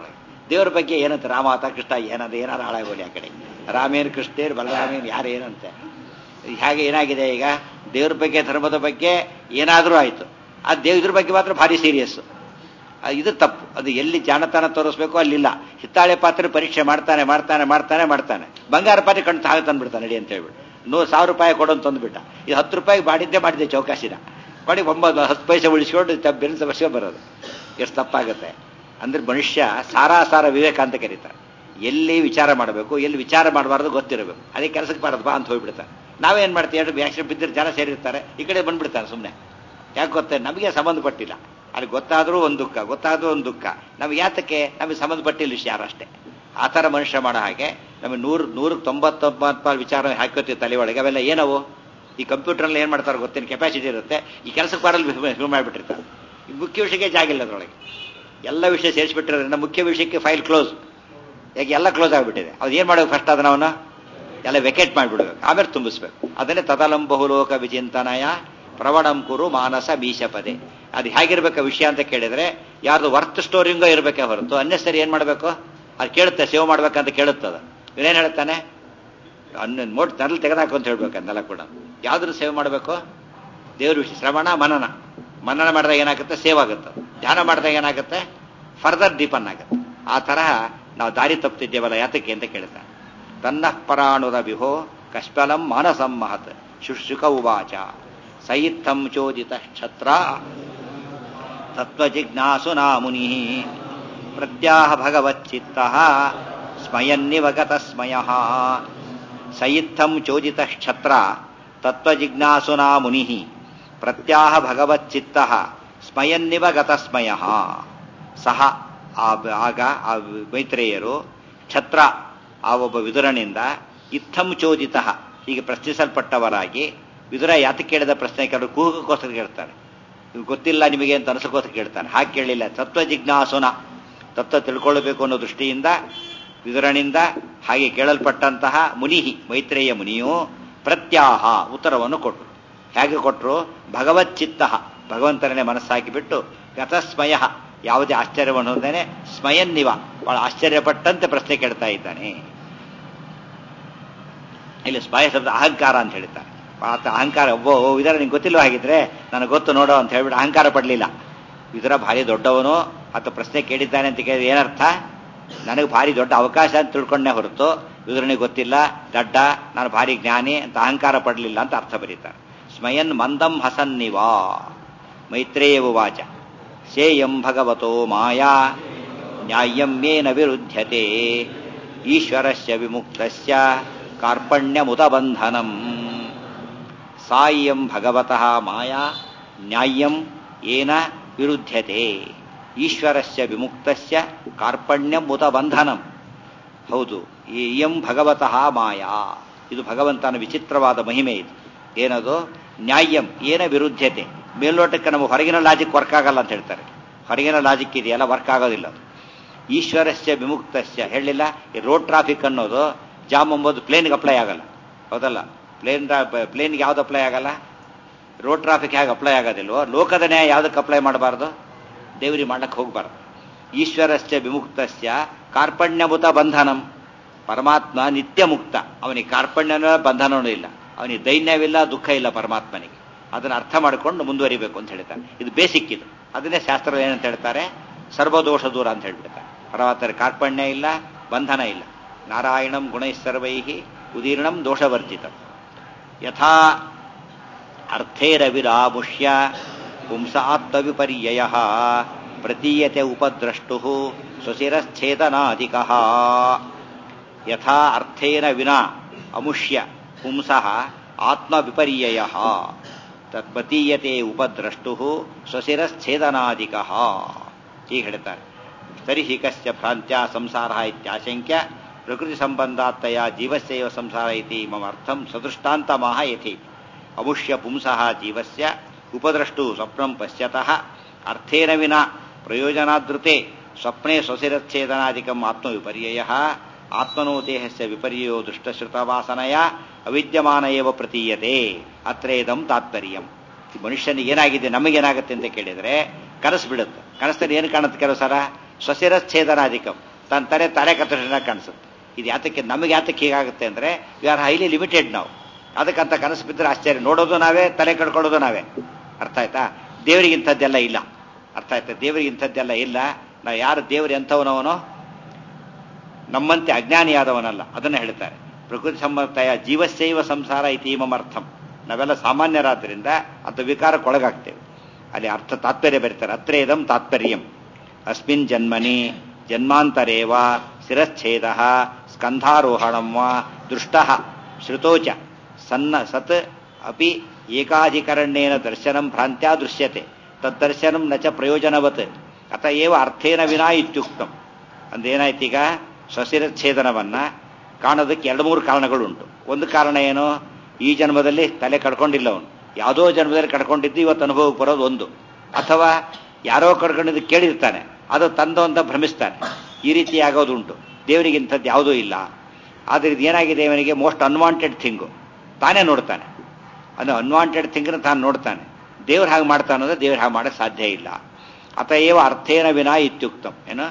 ದೇವ್ರ ಬಗ್ಗೆ ಏನಂತ ರಾಮಾತ ಕೃಷ್ಣ ಏನದ ಏನಾರು ಹಾಳಾಗೋಲಿ ಆ ಕಡೆ ರಾಮೇನ್ ಕೃಷ್ಣೇರ್ ಬಲರಾಮೇನ್ ಯಾರು ಏನಂತೆ ಹಾಗೆ ಏನಾಗಿದೆ ಈಗ ದೇವ್ರ ಬಗ್ಗೆ ಧರ್ಮದ ಬಗ್ಗೆ ಏನಾದರೂ ಆಯಿತು ಆ ದೇವ್ ಇದ್ರ ಬಗ್ಗೆ ಮಾತ್ರ ಭಾರಿ ಸೀರಿಯಸ್ ಇದು ತಪ್ಪು ಅದು ಎಲ್ಲಿ ಜಾಣತನ ತೋರಿಸ್ಬೇಕು ಅಲ್ಲಿಲ್ಲ ಹಿತ್ತಾಳೆ ಪಾತ್ರೆ ಪರೀಕ್ಷೆ ಮಾಡ್ತಾನೆ ಮಾಡ್ತಾನೆ ಮಾಡ್ತಾನೆ ಮಾಡ್ತಾನೆ ಬಂಗಾರ ಪಾತ್ರೆ ಕಣ್ಣು ತಾಗ ತಂದ್ಬಿಡ್ತಾನೆ ನಡಿ ಅಂತ ಹೇಳ್ಬಿಟ್ಟು ನೂರು ಸಾವಿರ ರೂಪಾಯಿ ಕೊಡೋನ್ ತಂದ್ಬಿಟ್ಟ ಇದು ಹತ್ತು ರೂಪಾಯಿ ಮಾಡಿದ್ದೆ ಮಾಡಿದ್ದೆ ಚೌಕಾಸಿನ ಕೊಡಿ ಒಂಬತ್ತು ಹತ್ತು ಪೈಸೆ ಉಳಿಸ್ಕೊಂಡು ಬೆಲ್ ವರ್ಷ ಬರೋದು ಎಷ್ಟು ತಪ್ಪಾಗುತ್ತೆ ಅಂದ್ರೆ ಮನುಷ್ಯ ಸಾರಾಸಾರ ವಿವೇಕ ಅಂತ ಕರೀತಾರೆ ಎಲ್ಲಿ ವಿಚಾರ ಮಾಡಬೇಕು ಎಲ್ಲಿ ವಿಚಾರ ಮಾಡಬಾರ್ದು ಗೊತ್ತಿರಬೇಕು ಅದೇ ಕೆಲಸಕ್ಕೆ ಬಾರದು ಬಾ ಅಂತ ಹೋಗ್ಬಿಡ್ತಾರೆ ನಾವೇನ್ ಮಾಡ್ತೀವಿ ಎರಡು ಆಕ್ಸಿಡೆಂಟ್ ಬಿದ್ದರೆ ಜನ ಸೇರಿರ್ತಾರೆ ಈ ಕಡೆ ಬಂದ್ಬಿಡ್ತಾರೆ ಸುಮ್ಮನೆ ಯಾಕೆ ಗೊತ್ತೇ ನಮಗೆ ಸಂಬಂಧಪಟ್ಟಿಲ್ಲ ಅಲ್ಲಿ ಗೊತ್ತಾದರೂ ಒಂದು ದುಃಖ ಗೊತ್ತಾದ್ರೂ ಒಂದು ದುಃಖ ನಮ್ಗೆ ಯಾತಕ್ಕೆ ನಮಗೆ ಸಂಬಂಧಪಟ್ಟಿಲ್ಲ ವಿಷಯ ಯಾರಷ್ಟೇ ಆ ಥರ ಮನುಷ್ಯ ಮಾಡೋ ಹಾಗೆ ನಮಗೆ ನೂರು ನೂರಕ್ಕೆ ತೊಂಬತ್ತೊಂಬತ್ತು ವಿಚಾರ ಹಾಕೋತೀವಿ ತಲೆ ಒಳಗೆ ಅವೆಲ್ಲ ಏನವು ಈ ಕಂಪ್ಯೂಟರ್ನಲ್ಲಿ ಏನು ಮಾಡ್ತಾರೆ ಗೊತ್ತೇನು ಕೆಪಾಸಿಟಿ ಇರುತ್ತೆ ಈ ಕೆಲಸಕ್ಕೆ ಬಾರಲ್ಲಿ ಶುರು ಮಾಡಿಬಿಟ್ಟಿರ್ತಾರೆ ಈ ಮುಖ್ಯ ವಿಷಯಕ್ಕೆ ಜಾಗಿಲ್ಲ ಅದರೊಳಗೆ ಎಲ್ಲ ವಿಷಯ ಸೇರಿಸ್ಬಿಟ್ಟಿರೋದ್ರಿಂದ ಮುಖ್ಯ ವಿಷಯಕ್ಕೆ ಫೈಲ್ ಕ್ಲೋಸ್ ಯಾಕೆ ಎಲ್ಲ ಕ್ಲೋಸ್ ಆಗಿಬಿಟ್ಟಿದೆ ಅದು ಏನು ಮಾಡಬೇಕು ಫಸ್ಟ್ ಅದನ್ನ ಅವನು ಎಲ್ಲ ವೆಕೆಟ್ ಮಾಡಿಬಿಡ್ಬೇಕು ಆಮೇಲೆ ತುಂಬಿಸ್ಬೇಕು ಅದನ್ನೇ ತದಲಂಬಹುಲೋಕ ವಿಚಿಂತನಯ ಪ್ರವಣಂ ಕುರು ಮಾನಸ ಮೀಶಪದೆ ಅದು ಹೇಗಿರ್ಬೇಕು ವಿಷಯ ಅಂತ ಕೇಳಿದ್ರೆ ಯಾರ್ದು ವರ್ತ್ ಸ್ಟೋರಿಂಗೋ ಇರಬೇಕೆ ಹೊರತು ಅನ್ನೆಸರಿ ಏನ್ ಮಾಡಬೇಕು ಅದು ಕೇಳುತ್ತೆ ಸೇವ್ ಮಾಡ್ಬೇಕಂತ ಕೇಳುತ್ತದ ಇವನೇನ್ ಹೇಳ್ತಾನೆ ಅನ್ನ ಮೋಟ್ ತರಲ್ ತೆಗೆದಾಕು ಅಂತ ಹೇಳ್ಬೇಕಂದೆಲ್ಲ ಕೂಡ ಯಾವ್ದ್ರ ಸೇವ್ ಮಾಡಬೇಕು ದೇವ್ರ ವಿಷಯ ಶ್ರವಣ ಮನನ ಮನನ ಮಾಡಿದಾಗ ಏನಾಗುತ್ತೆ ಸೇವ್ ಆಗುತ್ತೆ ಧ್ಯಾನ ಮಾಡಿದಾಗ ಏನಾಗುತ್ತೆ ಫರ್ದರ್ ಡೀಪನ್ ಆಗುತ್ತೆ ಆ ತರಹ ನಾವು ದಾರಿ ತಪ್ಪಿದ್ದೇವಲ್ಲ ಯಾತಕ್ಕೆ ಅಂತ ಕೇಳ್ತಾನೆ ತನ್ನ ಪರಾಣುರ ವಿಭೋ ಕಶ್ಪಲಂ ಮಾನಸಂ ಮಹತ್ ಶುಶ್ರುಕ ಉವಾಚ ಸಯಿತ್ತಂ ಚೋದಿತ ಕ್ಷತ್ರ ತತ್ವಜಿಜ್ಞಾಸುನಾ ಮುನಿ ಪ್ರತ್ಯಾಹ ಭಗವಚ್ಚಿತ್ತ ಸ್ಮಯನ್ನಿವಗತ ಸ್ಮಯ ಸಯಿತ್ತಂ ಚೋದಿತ ಕ್ಷತ್ರ ತತ್ವಜಿಜ್ಞಾಸುನಾ ಮುನಿ ಪ್ರತ್ಯಾಹ ಭಗವಚ್ಚಿತ್ತ ಸ್ಮಯನ್ನಿವ ಗತಸ್ಮಯ ಸಹ ಆಗ ಆ ಮೈತ್ರೇಯರು ಛತ್ರ ಆ ಒಬ್ಬ ವಿದುರನಿಂದ ಇತ್ತಂ ಚೋದಿತ ಹೀಗೆ ಪ್ರಶ್ನಿಸಲ್ಪಟ್ಟವರಾಗಿ ವಿದುರ ಯಾತಕ್ಕೆ ಕೇಳಿದ ಪ್ರಶ್ನೆ ಕೆಲವರು ಕೂಗಕ್ಕೋಸ್ಕರ ಕೇಳ್ತಾರೆ ಇದು ಗೊತ್ತಿಲ್ಲ ನಿಮಗೆ ಅಂತ ಅನಿಸೋಕೋಸ್ಕರ ಕೇಳ್ತಾರೆ ಹಾಗೆ ಕೇಳಿಲ್ಲ ತತ್ವ ಜಿಜ್ಞಾಸುನ ತತ್ವ ತಿಳ್ಕೊಳ್ಬೇಕು ಅನ್ನೋ ದೃಷ್ಟಿಯಿಂದ ವಿದುರನಿಂದ ಹಾಗೆ ಕೇಳಲ್ಪಟ್ಟಂತಹ ಮುನಿಹಿ ಮೈತ್ರೇಯ ಮುನಿಯು ಪ್ರತ್ಯಾಹ ಉತ್ತರವನ್ನು ಕೊಟ್ಟರು ಹೇಗೆ ಕೊಟ್ಟರು ಭಗವಚ್ಚಿತ್ತ ಭಗವಂತನೇ ಮನಸ್ಸಾಕಿಬಿಟ್ಟು ಗತಸ್ಮಯ ಯಾವುದೇ ಆಶ್ಚರ್ಯವನ್ನು ಹೊಂದೇನೆ ಸ್ಮಯನ್ನಿವ ಬಹಳ ಆಶ್ಚರ್ಯಪಟ್ಟಂತೆ ಪ್ರಶ್ನೆ ಕೇಳ್ತಾ ಇದ್ದಾನೆ ಇಲ್ಲಿ ಸ್ಮಯ ಶಬ್ದ ಅಹಂಕಾರ ಅಂತ ಹೇಳ್ತಾರೆ ಆತ ಅಹಂಕಾರ ಒಬ್ಬ ಇದರ ನಿಂಗೆ ಗೊತ್ತಿಲ್ಲ ಹಾಗಿದ್ರೆ ನನಗೆ ಗೊತ್ತು ನೋಡೋ ಅಂತ ಹೇಳ್ಬಿಟ್ಟು ಅಹಂಕಾರ ಪಡಲಿಲ್ಲ ಇದರ ಭಾರಿ ದೊಡ್ಡವನು ಆತ ಪ್ರಶ್ನೆ ಕೇಳಿದ್ದಾನೆ ಅಂತ ಕೇಳಿದ್ರೆ ಏನರ್ಥ ನನಗೆ ಭಾರಿ ದೊಡ್ಡ ಅವಕಾಶ ಅಂತ ತಿಳ್ಕೊಂಡೇ ಹೊರತು ವಿದುರನಿಗೆ ಗೊತ್ತಿಲ್ಲ ದಡ್ಡ ನಾನು ಭಾರಿ ಜ್ಞಾನಿ ಅಂತ ಅಹಂಕಾರ ಪಡಲಿಲ್ಲ ಅಂತ ಅರ್ಥ ಬರೀತಾರೆ ಸ್ಮಯನ್ ಮಂದಂ ಹಸನ್ನಿವಾ ಮೈತ್ರೇಯವು ವಾಚ ಸೇಯಂ ಭಗವತೋ ಮಾಯಾ ನ್ಯಾಯಂ ಮೇನ ವಿರುದ್ಧತೆ ಈಶ್ವರಸ್ಯ ವಿಮುಕ್ತಸ್ಯ ಕಾರ್ಪಣ್ಯಮುತ ಬಂಧನಂ ಸಾಯಂ ಭಗವತಃ ಮಾಯಾ ನ್ಯಾಯಂ ಏನ ವಿರುದ್ಧತೆ ಈಶ್ವರಸ್ಯ ವಿಮುಕ್ತಸ್ಯ ಕಾರ್ಪಣ್ಯಮುತ ಬಂಧನಂ ಹೌದು ಇಯಂ ಭಗವತಃ ಮಾಯಾ ಇದು ಭಗವಂತನ ವಿಚಿತ್ರವಾದ ಮಹಿಮೆ ಇದು ಏನದು ನ್ಯಾಯಂ ಏನ ವಿರುದ್ಧತೆ ಮೇಲ್ನೋಟಕ್ಕೆ ನಮಗೆ ಹೊರಗಿನ ಲಾಜಿಕ್ ವರ್ಕ್ ಆಗಲ್ಲ ಅಂತ ಹೇಳ್ತಾರೆ ಹೊರಗಿನ ಲಾಜಿಕ್ ಇದೆಯಲ್ಲ ವರ್ಕ್ ಆಗೋದಿಲ್ಲ ಅದು ಈಶ್ವರಸ್ಯ ವಿಮುಕ್ತಸ್ಯ ಹೇಳಿಲ್ಲ ಈ ರೋಡ್ ಟ್ರಾಫಿಕ್ ಅನ್ನೋದು ಜಾಮ್ ಎಂಬುದು ಪ್ಲೇನ್ಗೆ ಅಪ್ಲೈ ಆಗಲ್ಲ ಹೌದಲ್ಲ ಪ್ಲೇನ್ ಪ್ಲೇನ್ಗೆ ಯಾವ್ದು ಅಪ್ಲೈ ಆಗಲ್ಲ ರೋಡ್ ಟ್ರಾಫಿಕ್ ಹೇಗೆ ಅಪ್ಲೈ ಆಗೋದಿಲ್ವೋ ಲೋಕದ ನ್ಯಾಯ ಯಾವುದಕ್ಕೆ ಅಪ್ಲೈ ಮಾಡಬಾರ್ದು ದೇವರಿಗೆ ಮಾಡಕ್ಕೆ ಹೋಗಬಾರ್ದು ಈಶ್ವರಸ್ಯ ವಿಮುಕ್ತಸ್ಯ ಕಾರ್ಪಣ್ಯಭೂತ ಬಂಧನಂ ಪರಮಾತ್ಮ ನಿತ್ಯ ಮುಕ್ತ ಅವನಿಗೆ ಕಾರ್ಪಣ್ಯನ ಬಂಧನವೂ ಇಲ್ಲ ಅವನಿಗೆ ದೈನ್ಯವಿಲ್ಲ ದುಃಖ ಇಲ್ಲ ಪರಮಾತ್ಮನಿಗೆ ಅದನ್ನು ಅರ್ಥ ಮಾಡಿಕೊಂಡು ಮುಂದುವರಿಬೇಕು ಅಂತ ಹೇಳ್ತಾರೆ ಇದು ಬೇಸಿಕ್ ಇದು ಅದನ್ನೇ ಶಾಸ್ತ್ರ ಏನಂತ ಹೇಳ್ತಾರೆ ಸರ್ವದೋಷ ದೂರ ಅಂತ ಹೇಳ್ಬಿಡ್ತಾರೆ ಪರಮಾತ್ಮರ ಕಾರ್ಪಣ್ಯ ಇಲ್ಲ ಬಂಧನ ಇಲ್ಲ ನಾರಾಯಣಂ ಗುಣೈಸ್ಸರ್ವೈ ಉದೀರ್ಣಂ ದೋಷವರ್ಜಿತ ಯಥಾ ಅರ್ಥೇರವಿರಾಮುಷ್ಯ ಪುಂಸ ಆತ್ಮವಿಪರ್ಯಯ ಪ್ರತೀಯತೆ ಉಪದ್ರಷ್ಟು ಸ್ವಶಿರಶ್ಛೇದನಾಧಿಕ ಯಥಾ ಅರ್ಥೇನ ವಿನಾ ಅಮುಷ್ಯ ಪುಂಸಃ ಆತ್ಮವಿಪರ್ಯಯ ತತ್ಪತೀಯತೆ ಉಪದ್ರಷ್ಟು ಸ್ವಶಿರಶ್ಛೇದನಾಧಿಕ ಹೀಗೆ ಹೇಳ್ತಾರೆ ತರ್ಹಿ ಕಸ್ಯ ಭ್ರಾಂತ್ಯ ಸಂಸಾರ ಇತ್ಯಾಶಂಕ್ಯ ಪ್ರಕೃತಿ ಸಂಬಂಧಾತ್ತಯ ಜೀವಸ್ಯವ ಸಂಸಾರ ಇತಿ ಮಮ ಅರ್ಥಂ ಸದೃಷ್ಟಾಂತ ಮಹ ಯಥಿ ಅಮುಷ್ಯ ಪುಂಸಃ ಜೀವಸ್ಯ ಉಪದ್ರಷ್ಟು ಸ್ವಪ್ನಂ ಪಶ್ಯತಃ ಅರ್ಥೇನ ವಿನಾ ಪ್ರಯೋಜನಾದೃತೆ ಸ್ವಪ್ನೆ ಸ್ವಶಿರಚ್ಛೇದನಾದಿಕಂ ಆತ್ಮವಿಪರ್ಯಯ ಆತ್ಮನೋ ದೇಹಸ್ಯ ವಿಪರ್ಯಯೋ ದೃಷ್ಟಶ್ರುತವಾಸನಯ ಅವಿದ್ಯಮಾನ ಏವ ಪ್ರತೀಯತೆ ಅತ್ರೇದಂ ತಾತ್ಪರ್ಯಂ ಈ ಮನುಷ್ಯನಿಗೆ ಏನಾಗಿದೆ ನಮಗೇನಾಗುತ್ತೆ ಅಂತ ಕೇಳಿದ್ರೆ ಕನಸು ಬಿಡುತ್ತೆ ಕನಸಲ್ಲಿ ಏನು ಕಾಣುತ್ತೆ ಕೆಲವು ಸಲ ಸ್ವಶಿರಚ್ಛೇದನಾಧಿಕಂ ತನ್ನ ತಲೆ ತಲೆ ಕತ್ತರಿಸಿದಾಗ ಕಾಣಿಸುತ್ತೆ ಇದು ಯಾತಕ್ಕೆ ನಮಗೆ ಯಾತಕ್ಕೆ ಹೀಗಾಗುತ್ತೆ ಅಂದರೆ ವಿ ಆರ್ ಹೈಲಿ ಲಿಮಿಟೆಡ್ ನಾವು ಅದಕ್ಕಂತ ಕನಸು ಬಿದ್ದರೆ ಆಶ್ಚರ್ಯ ನೋಡೋದು ನಾವೇ ತಲೆ ಕಳ್ಕೊಳ್ಳೋದು ನಾವೇ ಅರ್ಥ ಆಯ್ತಾ ದೇವರಿಗೆ ಇಂಥದ್ದೆಲ್ಲ ಇಲ್ಲ ಅರ್ಥ ಆಯ್ತಾ ದೇವರಿಗೆ ಇಂಥದ್ದೆಲ್ಲ ಇಲ್ಲ ನಾವು ಯಾರು ದೇವರು ಎಂಥವನವನೋ ನಮ್ಮಂತೆ ಅಜ್ಞಾನಿಯಾದವನಲ್ಲ ಅದನ್ನು ಹೇಳ್ತಾರೆ ಪ್ರಕೃತಿ ಸಮ್ಮತಯ ಜೀವಶೈವ ಸಂಸಾರ ಇತೀಮರ್ಥಂ ನಾವೆಲ್ಲ ಸಾಮಾನ್ಯರಾದ್ದರಿಂದ ಅಂತ ವಿಕಾರಕ್ಕೊಳಗಾಗ್ತೇವೆ ಅಲ್ಲಿ ಅರ್ಥ ತಾತ್ಪರ್ಯ ಬರೀತಾರೆ ಅತ್ರೇದಂ ತಾತ್ಪರ್ಯಂ ಅಸ್ಮಿನ್ ಜನ್ಮನಿ ಜನ್ಮಾಂತರೇವ ಶಿರಚ್ಛೇದ ಸ್ಕಂಧಾರೋಹಣಂ ವಾ ದೃಷ್ಟ ಶ್ರುತೋಚ ಸನ್ನ ಸತ್ ಅಪಿ ಏಕಾಧಿಕರಣ್ಯೇನ ದರ್ಶನಂ ಭ್ರಾಂತ್ಯಾ ದೃಶ್ಯತೆ ತದ್ದರ್ಶನಂ ನ ಚ ಪ್ರಯೋಜನವತ್ ಅತ ಏವ ಅರ್ಥೇನ ವಿನಾ ಇತ್ಯುಕ್ತಂ ಅಂದೇನಾಯ್ತೀಗ ಸ್ವಶಿರಚ್ಛೇದನವನ್ನ ಕಾಣೋದಕ್ಕೆ ಎರಡು ಮೂರು ಕಾರಣಗಳುಂಟು ಒಂದು ಕಾರಣ ಏನು ಈ ಜನ್ಮದಲ್ಲಿ ತಲೆ ಕಡ್ಕೊಂಡಿಲ್ಲ ಅವನು ಯಾವುದೋ ಜನ್ಮದಲ್ಲಿ ಕಡ್ಕೊಂಡಿದ್ದು ಇವತ್ತು ಅನುಭವಕ್ಕೆ ಬರೋದು ಒಂದು ಅಥವಾ ಯಾರೋ ಕಡ್ಕೊಂಡಿದ್ದು ಕೇಳಿರ್ತಾನೆ ಅದು ತಂದು ಅಂತ ಭ್ರಮಿಸ್ತಾನೆ ಈ ರೀತಿ ಆಗೋದುಂಟು ದೇವರಿಗೆ ಇಂಥದ್ದು ಯಾವುದೂ ಇಲ್ಲ ಆದರೆ ಇದು ಏನಾಗಿದೆ ಇವನಿಗೆ ಮೋಸ್ಟ್ ಅನ್ವಾಂಟೆಡ್ ಥಿಂಗು ತಾನೇ ನೋಡ್ತಾನೆ ಅದು ಅನ್ವಾಂಟೆಡ್ ಥಿಂಗ್ನ ತಾನು ನೋಡ್ತಾನೆ ದೇವ್ರು ಹಾಗೆ ಮಾಡ್ತಾನೆ ಅಂದರೆ ದೇವ್ರು ಹಾಗೆ ಮಾಡೋಕ್ಕೆ ಸಾಧ್ಯ ಇಲ್ಲ ಅತಏವ ಅರ್ಥೇನ ವಿನಾ ಇತ್ಯುಕ್ತಂ ಏನು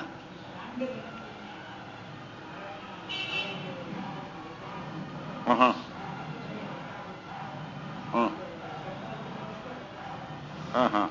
ಹ್ಞೂ ಹ್ಞೂ ಹ್ಞೂ ಹಾಂ ಹಾಂ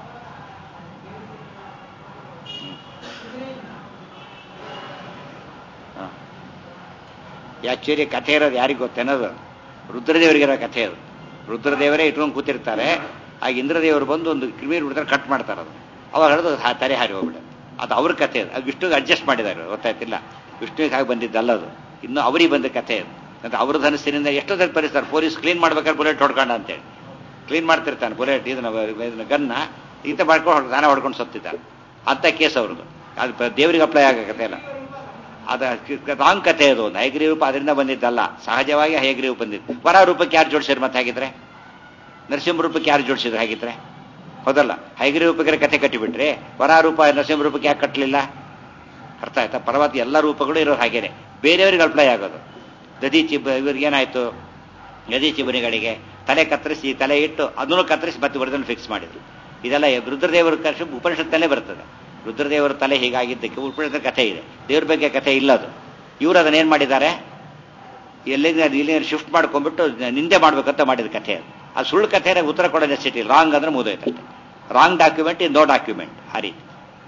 ಆ್ಯಕ್ಚುಲಿ ಕಥೆ ಇರೋದು ಯಾರಿಗೆ ಗೊತ್ತೇನದು ರುದ್ರದೇವರಿಗಿರೋ ಕಥೆ ಅದು ರುದ್ರದೇವರೇ ಇಟ್ಕೊಂಡು ಕೂತಿರ್ತಾರೆ ಆಗ ಇಂದ್ರದೇವರು ಬಂದು ಒಂದು ಕ್ರಿಮಿ ಹುಡ್ತಾರೆ ಕಟ್ ಮಾಡ್ತಾರೆ ಅದು ಅವಾಗ ಹೇಳಿದು ತಲೆ ಹಾರಿ ಹೋಗ್ಬಿಡುತ್ತೆ ಅದು ಅವ್ರ ಕಥೆ ಅದು ಅದು ವಿಷ್ಣುಗೆ ಅಡ್ಜಸ್ಟ್ ಮಾಡಿದ್ದಾರೆ ಗೊತ್ತಾಯ್ತಿಲ್ಲ ವಿಷ್ಣುವಿಗೆ ಹಾಗೆ ಬಂದಿದ್ದಲ್ಲ ಅದು ಇನ್ನು ಅವರಿಗೆ ಬಂದ ಕಥೆ ಅದು ಅಂತ ಅವ್ರ ಧನಸ್ಸಿನಿಂದ ಎಷ್ಟೋ ಸರಿ ಪರಿಸ್ತಾರೆ ಪೊಲೀಸ್ ಕ್ಲೀನ್ ಮಾಡ್ಬೇಕಾದ್ರೆ ಬುಲೆಟ್ ಹೊಡ್ಕೊಂಡ ಅಂತೇಳಿ ಕ್ಲೀನ್ ಮಾಡ್ತಿರ್ತಾನೆ ಬುಲೆಟ್ ಇದನ್ನ ಇದನ್ನ ಗನ್ನ ಈತ ಮಾಡ್ಕೊಂಡು ನಾನೇ ಹೊಡ್ಕೊಂಡು ಸತ್ತಿದ್ದಾನೆ ಅಂತ ಕೇಸ್ ಅವ್ರದ್ದು ಅದು ದೇವರಿಗೆ ಅಪ್ಲೈ ಆಗಕತ್ತೆ ಅಲ್ಲ ಅದ ರಾಂಗ್ ಕಥೆ ಅದು ಒಂದು ಹೈಗ್ರೀರೂಪ ಅದರಿಂದ ಬಂದಿದ್ದಲ್ಲ ಸಹಜವಾಗಿ ಹೈಗ್ರೀವ್ ಬಂದಿದ್ದು ವರ ರೂಪಕ್ಕೆ ಯಾರು ಜೋಡಿಸಿದ್ರು ಮತ್ತೆ ಹಾಗಿದ್ರೆ ನರಸಿಂಹ ರೂಪಕ್ಕೆ ಯಾರು ಜೋಡಿಸಿದ್ರು ಹಾಗಿದ್ರೆ ಹೌದಲ್ಲ ಹೈಗ್ರೀರೂಪಕ್ಕೆ ಕಥೆ ಕಟ್ಟಿಬಿಟ್ರೆ ವರ ರೂಪ ನರಸಿಂಹ ರೂಪಕ್ಕೆ ಯಾಕೆ ಕಟ್ಟಲಿಲ್ಲ ಅರ್ಥ ಆಯ್ತಾ ಪರಮಾತ್ಮ ಎಲ್ಲ ರೂಪಗಳು ಇರೋರು ಹಾಗೇನೆ ಬೇರೆಯವ್ರಿಗೆ ಅಪ್ಲೈ ಆಗೋದು ದದಿ ಚಿಬ ಇವ್ರಿಗೇನಾಯ್ತು ನದಿ ಚಿಬನಿಗಳಿಗೆ ತಲೆ ಕತ್ತರಿಸಿ ತಲೆ ಇಟ್ಟು ಅದನ್ನು ಕತ್ತರಿಸಿ ಮತ್ತೆ ವರದನ್ನು ಫಿಕ್ಸ್ ಮಾಡಿದ್ರು ಇದೆಲ್ಲ ರುದ್ರದೇವರ ಕರ್ಷ ಉಪನಿಷತ್ತಲ್ಲೇ ಬರ್ತದೆ ರುದ್ರದೇವರ ತಲೆ ಹೀಗಾಗಿದ್ದಕ್ಕೆ ಉಪನಿಷತ್ ಕಥೆ ಇದೆ ದೇವ್ರ ಬಗ್ಗೆ ಕಥೆ ಇಲ್ಲ ಅದು ಇವರು ಅದನ್ನೇನು ಮಾಡಿದ್ದಾರೆ ಎಲ್ಲಿಂದ ಇಲ್ಲಿ ಶಿಫ್ಟ್ ಮಾಡ್ಕೊಂಡ್ಬಿಟ್ಟು ನಿಂದೆ ಮಾಡ್ಬೇಕಂತ ಮಾಡಿದ ಕಥೆ ಅದು ಆ ಸುಳ್ಳು ಕಥೆಗೆ ಉತ್ತರ ಕೊಡೋ ನೆಸಿಟಿ ರಾಂಗ್ ಅಂದ್ರೆ ಮುದೋಯ್ತಂತೆ wrong document is no document ಆ ರೀತಿ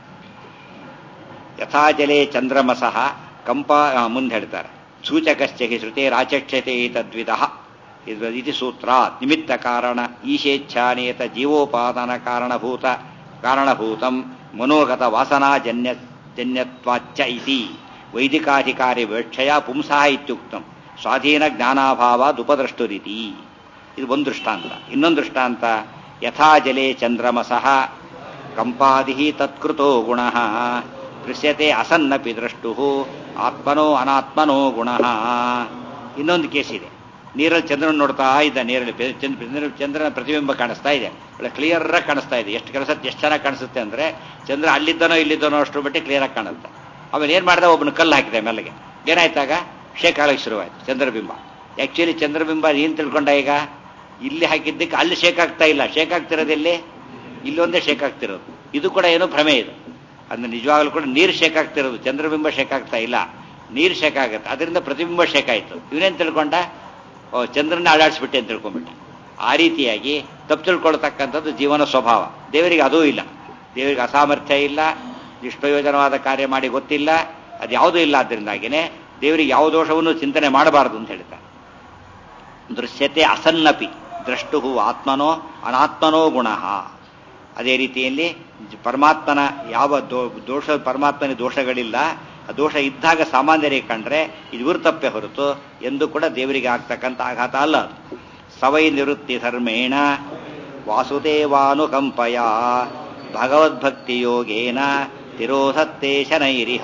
ಯಥಾಜಲೆ ಚಂದ್ರಮಸಃ ಕಂಪ ಮುಂದೆ ಹೇಳ್ತಾರೆ ಸೂಚಕಶ್ಚ ಹಿ ಶ್ರುತೆ ರಾಚಕ್ಷತೆ ತದ್ವಿಧ ಇದು ಸೂತ್ರ ನಿಮಿತ್ತ ಕಾರಣ ಈಶೇಚ್ಛಾನೇತ ಜೀವೋಪಾದಾನ ಕಾರಣಭೂತ ಕಾರಣಭೂತಂ ಮನೋಗತ ವಾಸನಾಜನ್ಯ ಜನ್ಯತ್ವಾಚ್ಚ ಇತಿ ವೈದಿಕಾಧಿಕಾರಿ ವಿವಕ್ಷಯ ಪುಂಸಃ ಇತ್ಯುಕ್ತಂ ಸ್ವಾಧೀನ ಜ್ಞಾನಾಭಾವಾದುಪದ್ರಷ್ಟುರಿತಿ ಇದು ಒಂದು ದೃಷ್ಟಾಂತ ಇನ್ನೊಂದು ದೃಷ್ಟಾಂತ ಯಥಾಜಲೆ ಚಂದ್ರಮಸಃ ಕಂಪಾದಿ ತತ್ಕೃತೋ ಗುಣ ದೃಶ್ಯತೆ ಅಸನ್ನಪಿ ದ್ರಷ್ಟು ಆತ್ಮನೋ ಅನಾತ್ಮನೋ ಗುಣ ಇನ್ನೊಂದು ಕೇಸ್ ಇದೆ ನೀರಲ್ಲಿ ಚಂದ್ರನ ನೋಡ್ತಾ ಇದ್ದ ನೀರಲ್ಲಿ ಚಂದ್ರ ಚಂದ್ರನ ಪ್ರತಿಬಿಂಬ ಕಾಣಿಸ್ತಾ ಇದೆ ಒಳ್ಳೆ ಕ್ಲಿಯರ್ ಆಗಿ ಕಾಣಿಸ್ತಾ ಇದೆ ಎಷ್ಟು ಕೆಲಸ ಎಷ್ಟು ಚೆನ್ನಾಗಿ ಕಾಣಿಸುತ್ತೆ ಅಂದ್ರೆ ಚಂದ್ರ ಅಲ್ಲಿದ್ದನೋ ಇಲ್ಲಿದ್ದನೋ ಅಷ್ಟರ ಮಟ್ಟಿಗೆ ಕ್ಲಿಯರ್ ಆಗಿ ಕಾಣುತ್ತೆ ಆಮೇಲೆ ಏನ್ ಮಾಡ್ದ ಒಬ್ಬನ ಕಲ್ಲು ಹಾಕಿದೆ ಮೇಲೆಗೆ ಏನಾಯ್ತಾಗ ಶೇಕ್ ಆಗಕ್ಕೆ ಶುರುವಾಯ್ತು ಚಂದ್ರಬಿಂಬ ಆಕ್ಚುಲಿ ಚಂದ್ರಬಿಂಬ ಏನ್ ತಿಳ್ಕೊಂಡ ಈಗ ಇಲ್ಲಿ ಹಾಕಿದ್ದಕ್ಕೆ ಅಲ್ಲಿ ಶೇಕ್ ಆಗ್ತಾ ಇಲ್ಲ ಶೇಕ್ ಆಗ್ತಿರೋದಿಲ್ಲಿ ಇಲ್ಲೊಂದೇ ಶೇಕ್ ಆಗ್ತಿರೋದು ಇದು ಕೂಡ ಏನೋ ಭ್ರಮೆ ಇದು ಅಂದ್ರೆ ನಿಜವಾಗ್ಲೂ ಕೂಡ ನೀರು ಶೇಕ್ ಆಗ್ತಿರೋದು ಚಂದ್ರಬಿಂಬ ಶೇಕ್ ಆಗ್ತಾ ಇಲ್ಲ ನೀರು ಶೇಕ್ ಆಗುತ್ತೆ ಅದರಿಂದ ಪ್ರತಿಬಿಂಬ ಶೇಕ್ ಆಯ್ತು ಇವನೇನ್ ತಿಳ್ಕೊಂಡ ಓ ಚಂದ್ರನ ಅಳಾಡಿಸ್ಬಿಟ್ಟೆ ಅಂತ ತಿಳ್ಕೊಂಡ್ಬಿಟ್ಟ ಆ ರೀತಿಯಾಗಿ ತಪ್ಪು ತಿಳ್ಕೊಳ್ತಕ್ಕಂಥದ್ದು ಜೀವನ ಸ್ವಭಾವ ದೇವರಿಗೆ ಅದೂ ಇಲ್ಲ ದೇವರಿಗೆ ಅಸಾಮರ್ಥ್ಯ ಇಲ್ಲ ನಿಷ್ಪ್ರಯೋಜನವಾದ ಕಾರ್ಯ ಮಾಡಿ ಗೊತ್ತಿಲ್ಲ ಅದು ಯಾವುದೂ ಇಲ್ಲ ಆದ್ದರಿಂದಾಗಿನೇ ದೇವರಿಗೆ ಯಾವ ದೋಷವನ್ನು ಚಿಂತನೆ ಮಾಡಬಾರದು ಅಂತ ಹೇಳ್ತಾರೆ ದೃಶ್ಯತೆ ಅಸನ್ನಪಿ ದ್ರಷ್ಟು ಆತ್ಮನೋ ಅನಾತ್ಮನೋ ಗುಣ ಅದೇ ರೀತಿಯಲ್ಲಿ ಪರಮಾತ್ಮನ ಯಾವ ದೋಷ ಪರಮಾತ್ಮನ ದೋಷಗಳಿಲ್ಲ ಆ ದೋಷ ಇದ್ದಾಗ ಸಾಮಾನ್ಯರಿಗೆ ಕಂಡ್ರೆ ಇದು ಇವ್ರ ತಪ್ಪೆ ಹೊರತು ಎಂದು ಕೂಡ ದೇವರಿಗೆ ಆಗ್ತಕ್ಕಂಥ ಆಘಾತ ಅಲ್ಲ ಅದು ಸವೈ ನಿವೃತ್ತಿ ಧರ್ಮೇಣ ವಾಸುದೇವಾನುಕಂಪಯ ಭಗವದ್ಭಕ್ತಿ ಯೋಗೇನ ತಿರೋಧತ್ತೆ ಶನೈರಿಹ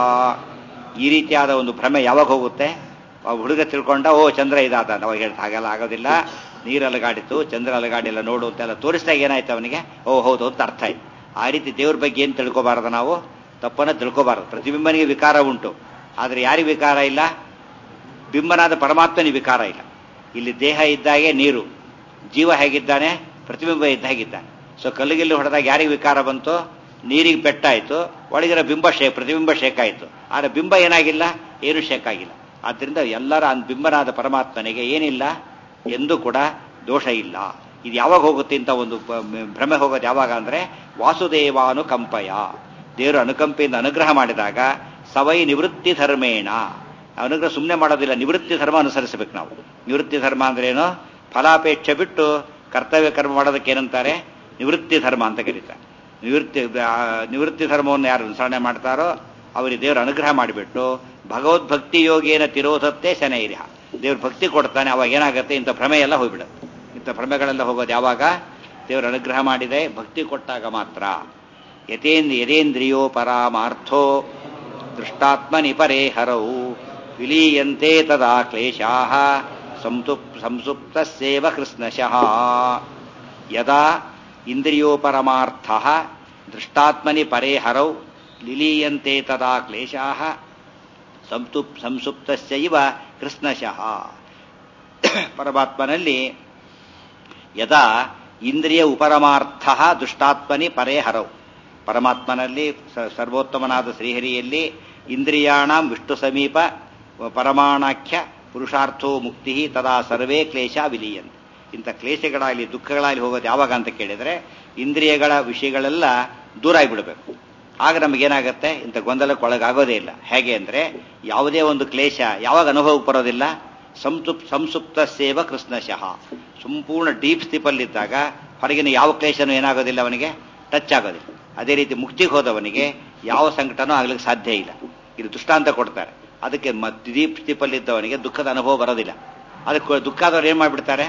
ಈ ರೀತಿಯಾದ ಒಂದು ಭ್ರಮೆ ಯಾವಾಗ ಹೋಗುತ್ತೆ ಹುಡುಗ ತಿಳ್ಕೊಂಡ ಓ ಚಂದ್ರ ಇದಾದ ಅವಾಗ ಹೇಳ್ತಾ ಹಾಗೆಲ್ಲ ಆಗೋದಿಲ್ಲ ನೀರು ಅಲಗಾಡಿತು ಚಂದ್ರ ಅಲಗಾಡಿಲ್ಲ ನೋಡು ಅಂತೆಲ್ಲ ತೋರಿಸಿದಾಗ ಏನಾಯ್ತು ಅವನಿಗೆ ಓ ಹೌದು ಅಂತ ಅರ್ಥ ಆಯ್ತು ಆ ರೀತಿ ದೇವ್ರ ಬಗ್ಗೆ ಏನು ತಿಳ್ಕೊಬಾರ್ದು ನಾವು ತಪ್ಪನ್ನ ತಿಳ್ಕೊಬಾರದು ಪ್ರತಿಬಿಂಬನಿಗೆ ವಿಕಾರ ಉಂಟು ಆದರೆ ಯಾರಿಗೆ ವಿಕಾರ ಇಲ್ಲ ಬಿಂಬನಾದ ಪರಮಾತ್ಮನಿಗೆ ವಿಕಾರ ಇಲ್ಲ ಇಲ್ಲಿ ದೇಹ ಇದ್ದಾಗೆ ನೀರು ಜೀವ ಹೇಗಿದ್ದಾನೆ ಪ್ರತಿಬಿಂಬ ಇದ್ದ ಹಾಗಿದ್ದಾನೆ ಸೊ ಕಲ್ಲಿಗಿಲ್ಲಿ ಹೊಡೆದಾಗ ಯಾರಿಗೆ ವಿಕಾರ ಬಂತು ನೀರಿಗೆ ಪೆಟ್ಟಾಯಿತು ಒಳಗಿರೋ ಬಿಂಬ ಶೇ ಪ್ರತಿಬಿಂಬ ಶೇಕ್ ಆಯಿತು ಆದರೆ ಬಿಂಬ ಏನಾಗಿಲ್ಲ ಏನು ಶೇಕಾಗಿಲ್ಲ ಆದ್ದರಿಂದ ಎಲ್ಲರ ಅನ್- ಬಿಂಬನಾದ ಪರಮಾತ್ಮನಿಗೆ ಏನಿಲ್ಲ ಎಂದೂ ಕೂಡ ದೋಷ ಇಲ್ಲ ಇದು ಯಾವಾಗ ಹೋಗುತ್ತೆ ಅಂತ ಒಂದು ಪ- ಮ- ಭ್ರಮೆ ಹೋಗೋದು ಯಾವಾಗ ಅಂದ್ರೆ ವಾಸುದೇವಾನುಕಂಪಯ ದೇವರು ಅನುಕಂಪೆಯಿಂದ ಅನುಗ್ರಹ ಮಾಡಿದಾಗ ಸವೈ ನಿವೃತ್ತಿ ಧರ್ಮೇಣ ಅನುಗ್ರಹ ಸುಮ್ಮನೆ ಮಾಡೋದಿಲ್ಲ ನಿವೃತ್ತಿ ಧರ್ಮ ಅನುಸರಿಸಬೇಕು ನಾವು ನಿವೃತ್ತಿ ಧರ್ಮ ಅಂದ್ರೆ ಏನು ಫಲಾಪೇಕ್ಷೆ ಬಿಟ್ಟು ಕರ್ತವ್ಯ ಕರ್ಮ ಮಾಡೋದಕ್ಕೆ ಏನಂತಾರೆ ನಿವೃತ್ತಿ ಧರ್ಮ ಅಂತ ಕರೀತಾರೆ ನಿವೃತ್ತಿ ಆ, ನಿವೃತ್ತಿ ಧರ್ಮವನ್ನು ಯಾರು ಅನುಸರಣೆ ಮಾಡ್ತಾರೋ ಅವರಿಗೆ ದೇವರು ಅನುಗ್ರಹ ಮಾಡಿಬಿಟ್ಟು ಭಗವದ್ಭಕ್ತಿ ಯೋಗೇನ ತಿರೋಧತ್ತೆ ಶನೈರ್ಯ ದೇವ್ರ ಭಕ್ತಿ ಕೊಡ್ತಾನೆ ಅವಾಗ ಏನಾಗುತ್ತೆ ಇಂಥ ಭ್ರಮೆ ಎಲ್ಲ ಹೋಗ್ಬಿಡುತ್ತೆ ಇಂಥ ಭ್ರಮೆಗಳೆಲ್ಲ ಹೋಗೋದು ಯಾವಾಗ ದೇವರು ಅನುಗ್ರಹ ಮಾಡಿದೆ ಭಕ್ತಿ ಕೊಟ್ಟಾಗ ಮಾತ್ರ ಯಥೇಂದ್ರ ಯಥೇಂದ್ರಿಯೋ ಪರಾಮಾರ್ಥೋ ದೃಷ್ಟಾತ್ಮನಿ ಪರೇ ಹರವು ವಿಲೀಯಂತೆ ತದಾ ಕ್ಲೇಶಾ ಸಂತುಪ್ ಸಂಸುಪ್ತಸ್ಯೇವ ಕೃಷ್ಣಶಃ ಯದಾ ಇಂದ್ರಿಯೋಪರಮಾರ್ಥ ದೃಷ್ಟಾತ್ಮನಿ ಪರೇ ಹರೌ ಲಿಲೀಯಂತೆ ತದಾ ಕ್ಲೇಶಾ ಸಂತುಪ್ ಸಂಸುಪ್ತಸ್ಯೈವ ಕೃಷ್ಣಶಃ ಪರಮಾತ್ಮನಲ್ಲಿ ಯದಾ ಇಂದ್ರಿಯ ಉಪರಮಾರ್ಥ ದುಷ್ಟಾತ್ಮನಿ ಪರೇ ಹರವು ಪರಮಾತ್ಮನಲ್ಲಿ ಸ- ಸರ್ವೋತ್ತಮನಾದ ಶ್ರೀಹರಿಯಲ್ಲಿ ಇಂದ್ರಿಯಾಣಂ ವಿಷ್ಣು ಸಮೀಪ ಪರಮಾಣಾಖ್ಯ ಪುರುಷಾರ್ಥೋ ಮುಕ್ತಿ ತದಾ ಸರ್ವೇ ಕ್ಲೇಶ ವಿಲೀಯಂತೆ ಇಂಥ ಕ್ಲೇಶಗಳಾಗಲಿ ದುಃಖಗಳಾಗಲಿ ಹೋಗೋದು ಯಾವಾಗ ಅಂತ ಕೇಳಿದರೆ ಇಂದ್ರಿಯಗಳ ವಿಷಯಗಳೆಲ್ಲ ದೂರ ಆಗಿಬಿಡಬೇಕು ಆಗ ನಮಗೇನಾಗತ್ತೆ ಇಂಥ ಗೊಂದಲಕ್ಕೆ ಒಳಗಾಗೋದೇ ಇಲ್ಲ ಹೇಗೆ ಅಂದರೆ ಯಾವುದೇ ಒಂದು ಕ್ಲೇಶ ಯಾವಾಗ ಅನುಭವಕ್ಕೆ ಬರೋದಿಲ್ಲ ಸಂಸುಪ್ ಸಂಸುಪ್ತ ಸೇವ ಕೃಷ್ಣಶಃ ಸಂಪೂರ್ಣ ಡೀಪ್ ಸ್ಲೀಪಲ್ಲಿದ್ದಾಗ ಹೊರಗಿನ ಯಾವ ಕ್ಲೇಶನೂ ಏನಾಗೋದಿಲ್ಲ ಅವನಿಗೆ ಟಚ್ ಆಗೋದಿಲ್ಲ ಅದೇ ರೀತಿ ಮುಕ್ತಿಗೆ ಹೋದವನಿಗೆ ಯಾವ ಸಂಕಟನೂ ಆಗ್ಲಿಕ್ಕೆ ಸಾಧ್ಯ ಇಲ್ಲ ಇದು ದೃಷ್ಟಾಂತ ಕೊಡ್ತಾರೆ ಅದಕ್ಕೆ ಮ- ಡೀಪ್ ಸ್ಲೀಪಲ್ಲಿದ್ದವನಿಗೆ ದುಃಖದ ಅನುಭವ ಬರೋದಿಲ್ಲ ಅದಕ್ಕೆ ದುಃಖ ಆದವ್ರು ಏನು ಮಾಡಿಬಿಡ್ತಾರೆ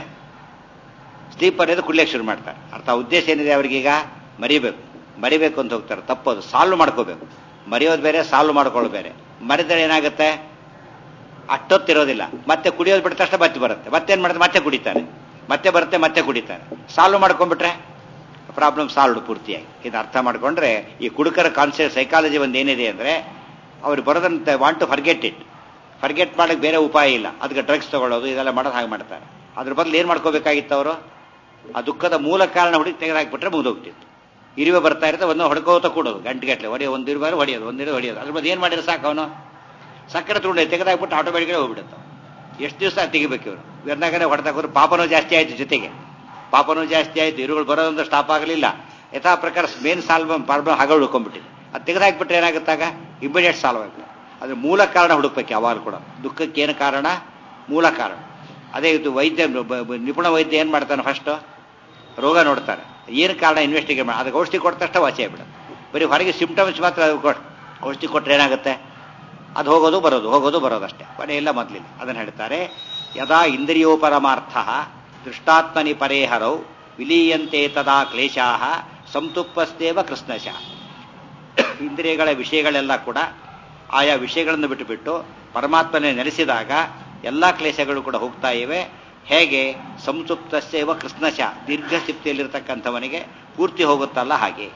ಸ್ಲೀಪ್ ಅನ್ನೋದು ಕುಡ್ಲಿಕ್ಕೆ ಶುರು ಮಾಡ್ತಾರೆ ಅರ್ಥ ಉದ್ದೇಶ ಏನಿದೆ ಅವರಿಗೀಗ ಮರಿಬೇಕು ಮರಿಬೇಕು ಅಂತ ಹೋಗ್ತಾರೆ ತಪ್ಪೋದು ಸಾಲ್ವ್ ಮಾಡ್ಕೋಬೇಕು ಮರೆಯೋದು ಬೇರೆ ಸಾಲ್ವ್ ಮಾಡ್ಕೊಳ್ಳೋದು ಬೇರೆ ಮರಿದ್ರೆ ಏನಾಗುತ್ತೆ ಅಷ್ಟೊತ್ತಿರೋದಿಲ್ಲ ಮತ್ತೆ ಕುಡಿಯೋದು ಬಿಟ್ಟ ತಕ್ಷಣ ಮತ್ತೆ ಬರುತ್ತೆ ಮತ್ತೇನು ಮಾಡುತ್ತೆ ಮತ್ತೆ ಕುಡಿತಾನೆ ಮತ್ತೆ ಬರುತ್ತೆ ಮತ್ತೆ ಕುಡಿತಾನೆ ಸಾಲ್ವ್ ಮಾಡ್ಕೊಂಡ್ಬಿಟ್ರೆ ಪ್ರಾಬ್ಲಮ್ ಸಾಲ್ವ್ ಪೂರ್ತಿಯಾಗಿ ಇದು ಅರ್ಥ ಮಾಡ್ಕೊಂಡ್ರೆ ಈ ಕುಡುಕರ ಕಾನ್ಸೆಪ್ಟ್ ಸೈಕಾಲಜಿ ಒಂದು ಏನಿದೆ ಅಂದ್ರೆ ಅವ್ರು ಬರೋದಂತೆ want to forget it forget ಮಾಡಕ್ಕೆ ಬೇರೆ ಉಪಾಯ ಇಲ್ಲ ಅದಕ್ಕೆ ಡ್ರಗ್ಸ್ ತಗೊಳ್ಳೋದು ಇದೆಲ್ಲ ಮಾಡೋದು ಹಾಗೆ ಮಾಡ್ತಾರೆ ಅದ್ರ ಬದಲು ಏನು ಮಾಡ್ಕೋಬೇಕಾಗಿತ್ತು ಅವರು ಆ ದುಃಖದ ಮೂಲ ಕಾರಣ ಹುಡುಕಿ ತೆಗೆದಾಕ್ಬಿಟ್ರೆ ಮುಗಿದೋಗ್ತಿತ್ತು ಇರುವೆ ಬರ್ತಾ ಇರುತ್ತೆ ಒಂದು ಹೊಡ್ಕೋತ ಕೂಡೋದು ಗಂಟೆಗಟ್ಟಲೆ ಹೊಡೆಯೋ ಒಂದು ಇರುವಾರು ಹೊಡೆಯೋದು ಒಂದಿರು ಹೊಡೆಯೋದು ಅದ್ರ ಬದಲು ಏನು ಮಾಡಿದ್ರೆ ಸಾಕು ಅವನು ಸಕ್ಕರೆ ತುಂಡೆ ತೆಗೆದಾಕ್ಬಿಟ್ಟು ಆಟೋಮೆಟಿಕ್ಗೆ ಹೋಗ್ಬಿಡುತ್ತೆ ಎಷ್ಟು ದಿವಸ ತೆಗಿಬೇಕು ಇವರು ಇವ್ರನ್ನಾಗನೇ ಹೊಡೆದಾಕೋರು ಪಾಪನೂ ಜಾಸ್ತಿ ಆಯ್ತು ಜೊತೆಗೆ ಪಾಪನೂ ಜಾಸ್ತಿ ಆಯ್ತು ಇರುಗಳು ಬರೋದಂದ್ರೆ ಸ್ಟಾಪ್ ಆಗಲಿಲ್ಲ ಯಥಾ ಪ್ರಕಾರ ಮೇನ್ ಸಾಲ್ವ್ ಪ್ರಾಬ್ಲಮ್ ಹಾಗೆ ಉಳ್ಕೊಂಡ್ಬಿಟ್ಟಿದೆ ಅದು ತೆಗೆದಾಕ್ಬಿಟ್ರೆ ಏನಾಗುತ್ತಾಗ ಇಮಿಡಿಯೇಟ್ ಸಾಲ್ವ್ ಆಗ್ತದೆ ಅದ್ರ ಮೂಲ ಕಾರಣ ಹುಡುಕ್ಬೇಕು ಯಾವಾಗ ಕೂಡ ದುಃಖಕ್ಕೆ ಏನು ಕಾರಣ ಮೂಲ ಕಾರಣ ಅದೇ ಇದು ವೈದ್ಯ ಬ- ಬ- ನಿಪುಣ ವೈದ್ಯ ಏನು ಮಾಡ್ತಾನೆ ಫಸ್ಟು ರೋಗ ನೋಡ್ತಾರೆ ಏನು ಕಾರಣ ಇನ್ವೆಸ್ಟಿಗೇಟ್ ಮಾಡಿ ಅದಕ್ಕೆ ಔಷಧಿ ಕೊಟ್ಟ ತಕ್ಷಣ ವಾಸಿ ಆಗ್ಬಿಡುತ್ತೆ ಬರೀ ಹೊರಗೆ ಸಿಂಪ್ಟಮ್ಸ್ ಮಾತ್ರ ಅದು ಕೊಡ್ ಔಷಧಿ ಕೊಟ್ಟರೆ ಏನಾಗುತ್ತೆ ಅದು ಹೋಗೋದು ಬರೋದು ಹೋಗೋದು ಬರೋದು ಅಷ್ಟೇ ಕೊನೆ ಎಲ್ಲ ಮೊದಲಿಲ್ಲ ಅದನ್ನು ಹೇಳ್ತಾರೆ ಯದಾ ಇಂದ್ರಿಯೋಪರಮಾರ್ಥ ದೃಷ್ಟಾತ್ಮನಿ ಪರೇಹರೌ ವಿಲೀಯಂತೆ ತದಾ ಕ್ಲೇಶಾ ಸಂತುಪ್ಪಸ್ತೇವ ಕೃಷ್ಣಶಃ ಇಂದ್ರಿಯಗಳ ವಿಷಯಗಳೆಲ್ಲ ಕೂಡ ಆಯಾ ವಿಷಯಗಳನ್ನು ಬಿಟ್ಟುಬಿಟ್ಟು ಪರಮಾತ್ಮನೇ ನೆಲೆಸಿದಾಗ ಎಲ್ಲ ಕ್ಲೇಶಗಳು ಕೂಡ ಹೋಗ್ತಾ ಇವೆ ಹೇಗೆ ಸಂಸುಪ್ತಸ್ಯವ ಕೃಷ್ಣಶ ದೀರ್ಘ ಸ್ಥಿತಿಯಲ್ಲಿರ್ತಕ್ಕಂಥವನಿಗೆ ಪೂರ್ತಿ ಹೋಗುತ್ತಲ್ಲ ಹಾಗೆ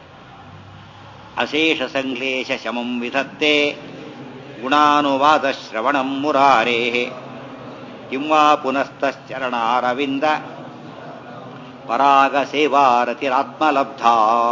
ಅಶೇಷ ಸಂಕ್ಲೇಶ ಶಮಂ ವಿಧತ್ತೆ ಗುಣಾನುವಾದ ಶ್ರವಣಂ ಮುರಾರೇ ಕಿಂವಾ ಪುನಸ್ತಶ್ಚರಣಾರವಿಂದ ಪರಾಗ ಸೇವಾರತಿರಾತ್ಮಲಬ್ಧ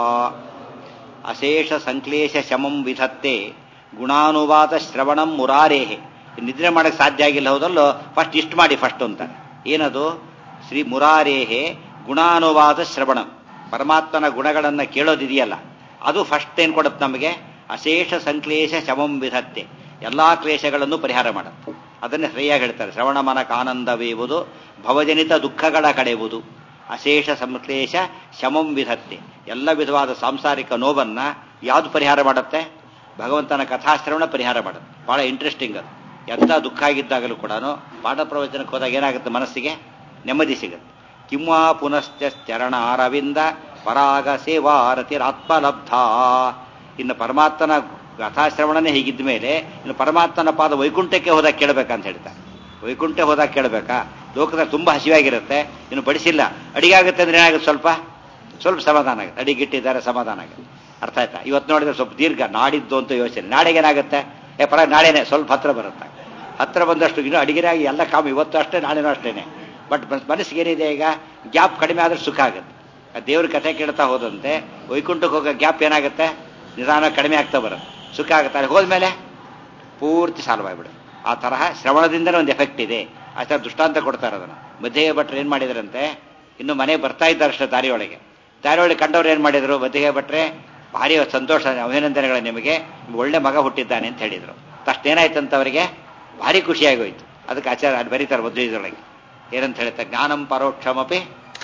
ಅಶೇಷ ಸಂಕ್ಲೇಶ ಶಮಂ ವಿಧತ್ತೆ ಗುಣಾನುವಾದ ಶ್ರವಣಂ ಮುರಾರೇಹೆ ನಿದ್ರೆ ಮಾಡಕ್ಕೆ ಸಾಧ್ಯ ಆಗಿಲ್ಲ ಹೌದಲ್ಲೋ ಫಸ್ಟ್ ಇಷ್ಟು ಮಾಡಿ ಫಸ್ಟ್ ಅಂತ ಏನದು ಶ್ರೀ ಮುರಾರೇಹೆ ಗುಣಾನುವಾದ ಶ್ರವಣ ಪರಮಾತ್ಮನ ಗುಣಗಳನ್ನು ಕೇಳೋದಿದೆಯಲ್ಲ ಅದು ಫಸ್ಟ್ ಏನು ಕೊಡುತ್ತೆ ನಮಗೆ ಅಶೇಷ ಸಂಕ್ಲೇಶ ಶಮಂ ವಿಧತ್ತೆ ಎಲ್ಲಾ ಕ್ಲೇಶಗಳನ್ನು ಪರಿಹಾರ ಮಾಡುತ್ತೆ ಅದನ್ನೇ ಸರಿಯಾಗಿ ಹೇಳ್ತಾರೆ ಶ್ರವಣ ಮನಕ ಆನಂದವೇವುದು ಭವಜನಿತ ದುಃಖಗಳ ಕಡೆಯುವುದು ಅಶೇಷ ಸಂಕ್ಲೇಶ ಶಮಂ ವಿಧತ್ತೆ ಎಲ್ಲ ವಿಧವಾದ ಸಾಂಸಾರಿಕ ನೋವನ್ನ ಯಾವುದು ಪರಿಹಾರ ಮಾಡುತ್ತೆ ಭಗವಂತನ ಕಥಾಶ್ರವಣ ಪರಿಹಾರ ಮಾಡುತ್ತೆ ಬಹಳ ಇಂಟ್ರೆಸ್ಟಿಂಗ್ ಅದು ಎಂಥ ದುಃಖ ಆಗಿದ್ದಾಗಲೂ ಕೂಡ ಪಾಠ ಪ್ರವಚನಕ್ಕೆ ಹೋದಾಗ ಏನಾಗುತ್ತೆ ಮನಸ್ಸಿಗೆ ನೆಮ್ಮದಿ ಸಿಗುತ್ತೆ ಕಿಂವಾ ಪುನಶ್ಚ ಚರಣ ಅರವಿಂದ ಪರಾಗ ಸೇವಾರತಿರಾತ್ಮಲಬ್ಧ ಇನ್ನು ಪರಮಾತ್ಮನ ಕಥಾಶ್ರವಣನೇ ಹೀಗಿದ್ದ ಮೇಲೆ ಇನ್ನು ಪರಮಾತ್ಮನ ಪಾದ ವೈಕುಂಠಕ್ಕೆ ಹೋದಾಗ ಕೇಳಬೇಕಂತ ಹೇಳ್ತಾರೆ ವೈಕುಂಠ ಹೋದಾಗ ಕೇಳಬೇಕಾ ಲೋಕದಲ್ಲಿ ತುಂಬಾ ಹಸಿವಾಗಿರುತ್ತೆ ಇನ್ನು ಬಡಿಸಿಲ್ಲ ಅಡಿಗೆ ಆಗುತ್ತೆ ಅಂದ್ರೆ ಏನಾಗುತ್ತೆ ಸ್ವಲ್ಪ ಸ್ವಲ್ಪ ಸಮಾಧಾನ ಆಗುತ್ತೆ ಅಡಿಗಿಟ್ಟಿದ್ದಾರೆ ಸಮಾಧಾನ ಆಗುತ್ತೆ ಅರ್ಥ ಆಯ್ತಾ ಇವತ್ತು ನೋಡಿದ್ರೆ ಸ್ವಲ್ಪ ದೀರ್ಘ ನಾಡಿದ್ದು ಅಂತ ಯೋಚನೆ ನಾಳೆಗೆ ಏನಾಗುತ್ತೆ ಏ ಪರ ನಾಳೆನೆ ಸ್ವಲ್ಪ ಹತ್ರ ಬರುತ್ತೆ ಹತ್ರ ಬಂದಷ್ಟು ಇನ್ನು ಅಡಿಗೆನಾಗಿ ಎಲ್ಲ ಕಾಮ ಇವತ್ತು ಅಷ್ಟೇ ನಾಳೆನೂ ಅಷ್ಟೇನೆ ಬಟ್ ಮನಸ್ಸಿಗೆ ಏನಿದೆ ಈಗ ಗ್ಯಾಪ್ ಕಡಿಮೆ ಆದ್ರೆ ಸುಖ ಆಗುತ್ತೆ ಆ ದೇವ್ರ ಕಥೆ ಕೇಳ್ತಾ ಹೋದಂತೆ ವೈಕುಂಠಕ್ಕೆ ಹೋಗೋ ಗ್ಯಾಪ್ ಏನಾಗುತ್ತೆ ನಿಧಾನ ಕಡಿಮೆ ಆಗ್ತಾ ಬರುತ್ತೆ ಸುಖ ಆಗುತ್ತೆ ಅಲ್ಲಿ ಹೋದ್ಮೇಲೆ ಪೂರ್ತಿ ಸಾಲ್ವ್ ಆಗಿಬಿಡು ಆ ತರಹ ಶ್ರವಣದಿಂದನೇ ಒಂದು ಎಫೆಕ್ಟ್ ಇದೆ ಆ ಥರ ದೃಷ್ಟಾಂತ ಕೊಡ್ತಾರೆ ಅದನ್ನು ಮಧ್ಯೆ ಭಟ್ರು ಏನು ಮಾಡಿದ್ರಂತೆ ಇನ್ನು ಮನೆ ಬರ್ತಾ ಇದ್ದಾರೆ ಅಷ್ಟೇ ದಾರಿಯೊಳಗೆ ದಾರಿಯೊಳಗೆ ಕಂಡವ್ರು ಏನು ಮಾಡಿದ್ರು ಮಧ್ಯೆ ಭಟ್ರೆ ಭಾರಿ ಸಂತೋಷ ಅಭಿನಂದನೆಗಳು ನಿಮಗೆ ಒಳ್ಳೆ ಮಗ ಹುಟ್ಟಿದ್ದಾನೆ ಅಂತ ಹೇಳಿದರು ತಕ್ಷಣ ಏನಾಯ್ತಂತ ಅವರಿಗೆ ಭಾರಿ ಖುಷಿಯಾಗೋಯ್ತು ಅದಕ್ಕೆ ಆಚಾರ ಅದು ಬರೀತಾರೆ ಮಧ್ವದೊಳಗೆ ಏನಂತ ಹೇಳ್ತಾರೆ ಜ್ಞಾನಂ ಪರೋಕ್ಷಮಪಿ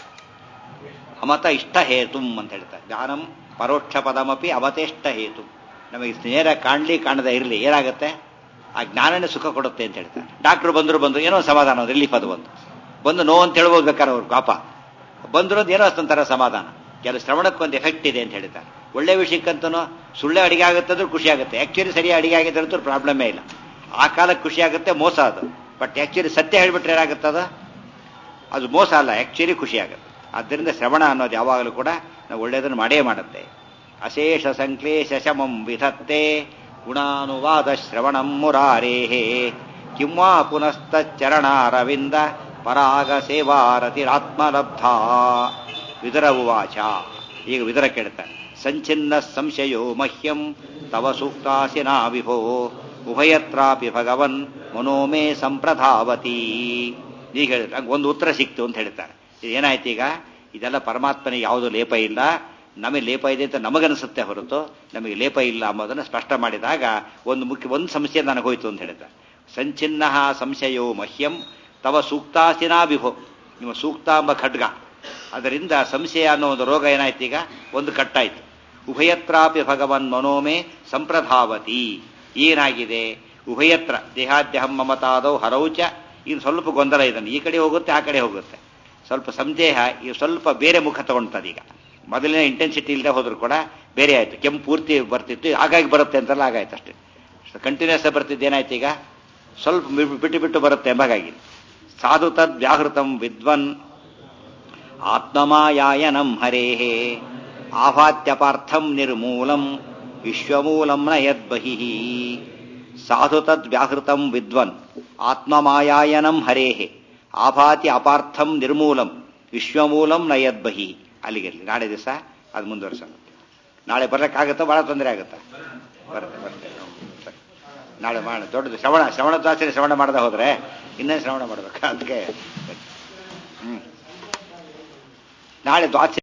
ಅಮತ ಇಷ್ಟ ಹೇತುಂ ಅಂತ ಹೇಳ್ತಾರೆ ಜ್ಞಾನಂ ಪರೋಕ್ಷ ಪದಮಪಿ ಅವತೇಷ್ಟ ಹೇತು ನಮಗೆ ನೇರ ಕಾಣಲಿ ಕಾಣದೇ ಇರಲಿ ಏನಾಗುತ್ತೆ ಆ ಜ್ಞಾನನೇ ಸುಖ ಕೊಡುತ್ತೆ ಅಂತ ಹೇಳ್ತಾರೆ ಡಾಕ್ಟ್ರು ಬಂದರು ಬಂದು ಏನೋ ಸಮಾಧಾನ ರಿಲೀಫ್ ಅದು ಬಂದು ಬಂದು ನೋ ಅಂತ ಹೇಳ್ಬೋದು ಬೇಕಾದ್ರೆ ಅವ್ರು ಪಾಪ ಬಂದ್ರು ಅಂತ ಏನೋ ಅಷ್ಟೊಂಥರ ಸಮಾಧಾನ ಕೆಲವು ಶ್ರವಣಕ್ಕೊಂದು ಎಫೆಕ್ಟ್ ಇದೆ ಅಂತ ಹೇಳ್ತಾರೆ ಒಳ್ಳೆ ವಿಷಯಕ್ಕಂತೂ ಸುಳ್ಳೆ ಅಡಿಗೆ ಆಗುತ್ತಂದ್ರೂ ಖುಷಿ ಆಗುತ್ತೆ ಆ್ಯಕ್ಚುಲಿ ಸರಿ ಅಡಿಗೆ ಆಗಿದೆ ಅಂತೂ ಪ್ರಾಬ್ಲಮೇ ಇಲ್ಲ ಆ ಕಾಲಕ್ಕೆ ಖುಷಿ ಆಗುತ್ತೆ ಮೋಸ ಅದು ಬಟ್ ಆ್ಯಕ್ಚುಲಿ ಸತ್ಯ ಹೇಳಿಬಿಟ್ರೆ ಏನಾಗುತ್ತೆ ಅದು ಅದು ಮೋಸ ಅಲ್ಲ ಆ್ಯಕ್ಚುಲಿ ಖುಷಿ ಆಗುತ್ತೆ ಆದ್ದರಿಂದ ಶ್ರವಣ ಅನ್ನೋದು ಯಾವಾಗಲೂ ಕೂಡ ನಾವು ಒಳ್ಳೆಯದನ್ನು ಮಾಡೇ ಮಾಡುತ್ತೆ ಅಶೇಷ ಸಂಕ್ಲೇಶ ಶಮಂ ವಿಧತ್ತೆ ಗುಣಾನುವಾದ ಶ್ರವಣಂ ಮುರಾರೇಹೇ ಕಿಂವಾ ಪುನಸ್ತಚ್ಚರಣಾರವಿಂದ ಪರಾಗ ಸೇವಾರತಿರಾತ್ಮಲಬ್ಧ ವಿದರ ಉವಾಚ ಈಗ ವಿದರ ಕೇಳ್ತಾನೆ ಸಂಚಿನ್ನ ಸಂಶಯೋ ಮಹ್ಯಂ ತವ ಸೂಕ್ತಾಸಿನಾ ವಿಭೋ ಉಭಯತ್ರಾಪಿ ಭಗವನ್ ಮನೋಮೇ ಸಂಪ್ರಧಾವತಿ ಈಗ ಹೇಳಿದ್ರೆ ಒಂದು ಉತ್ತರ ಸಿಕ್ತು ಅಂತ ಹೇಳ್ತಾರೆ ಇದು ಏನಾಯ್ತು ಈಗ ಇದೆಲ್ಲ ಪರಮಾತ್ಮನಿಗೆ ಯಾವುದೂ ಲೇಪ ಇಲ್ಲ ನಮಗೆ ಲೇಪ ಇದೆ ಅಂತ ನಮಗನಿಸುತ್ತೆ ಹೊರತು ನಮಗೆ ಲೇಪ ಇಲ್ಲ ಅನ್ನೋದನ್ನು ಸ್ಪಷ್ಟ ಮಾಡಿದಾಗ ಒಂದು ಮುಖ್ಯ ಒಂದು ಸಮಸ್ಯೆ ನನಗೆ ಹೋಯ್ತು ಅಂತ ಹೇಳಿದ್ದಾರೆ ಸಂಚಿನ್ನ ಸಂಶಯೋ ಮಹ್ಯಂ ತವ ಸೂಕ್ತಾಸಿನಾ ವಿಭೋ ನಿಮ್ಮ ಸೂಕ್ತ ಎಂಬ ಖಡ್ಗ ಅದರಿಂದ ಸಂಶಯ ಅನ್ನೋ ಒಂದು ರೋಗ ಏನಾಯ್ತು ಈಗ ಒಂದು ಕಟ್ಟಾಯ್ತು ಉಭಯತ್ರಾಪಿ ಭಗವನ್ ಮನೋಮೆ ಸಂಪ್ರಧಾವತಿ ಏನಾಗಿದೆ ಉಭಯತ್ರ ದೇಹಾದ್ಯಹಂ ಮಮತಾದವು ಹರೌಚ ಇನ್ನು ಸ್ವಲ್ಪ ಗೊಂದಲ ಇದನ್ನು ಈ ಕಡೆ ಹೋಗುತ್ತೆ ಆ ಕಡೆ ಹೋಗುತ್ತೆ ಸ್ವಲ್ಪ ಸಂದೇಹ ಇದು ಸ್ವಲ್ಪ ಬೇರೆ ಮುಖ ತಗೊಳ್ತದೆ ಈಗ ಮೊದಲಿನ ಇಂಟೆನ್ಸಿಟಿ ಇಲ್ಲದೆ ಹೋದ್ರು ಕೂಡ ಬೇರೆ ಆಯಿತು ಕೆಂಪು ಪೂರ್ತಿ ಬರ್ತಿತ್ತು ಹಾಗಾಗಿ ಬರುತ್ತೆ ಅಂತೆಲ್ಲ ಆಗಾಯ್ತು ಅಷ್ಟೇ ಕಂಟಿನ್ಯೂಸ್ ಬರ್ತಿದ್ದು ಏನಾಯ್ತು ಈಗ ಸ್ವಲ್ಪ ಬಿಟ್ಟು ಬಿಟ್ಟು ಬರುತ್ತೆ ಎಂಬಾಗಿ ಸಾಧು ತದ್ ವ್ಯಾಹೃತಂ ವಿದ್ವನ್ ಆತ್ಮಮಾಯಾಯನಂ ಹರೇಹೇ ಆಭಾತ್ಯಪಾರ್ಥಂ ನಿರ್ಮೂಲಂ ವಿಶ್ವಮೂಲಂ ನ ಯದ್ಬಹಿ ಸಾಧು ತದ್ ವ್ಯಾಹೃತಂ ವಿದ್ವನ್ ಆತ್ಮಮಾಯಾಯನಂ ಹರೇಹೇ ಆಭಾತಿ ಅಪಾರ್ಥಂ ನಿರ್ಮೂಲಂ ವಿಶ್ವಮೂಲಂ ನ ಯದ್ಬಹಿ ಅಲ್ಲಿಗಿರಲಿ ನಾಳೆ ದಿವಸ ಅದು ಮುಂದುವರ್ಸೋಣ ನಾಳೆ ಬರ್ಲಿಕ್ಕಾಗುತ್ತಾ ಭಾಳ ತೊಂದರೆ ಆಗುತ್ತಾ ಬರುತ್ತೆ ಬರುತ್ತೆ ಸರಿ ನಾಳೆ ಮಾಡೋಣ ದೊಡ್ಡದು ಶ್ರವಣ ಶ್ರವಣ ದಾಸರಿ ಶ್ರವಣ ಮಾಡದೆ ಹೋದ್ರೆ ಇನ್ನೇ ಶ್ರವಣ ಮಾಡ್ಬೇಕು ಅದಕ್ಕೆ ಹ್ಮ್ ನಾಳೆ ದ್ವಾಚ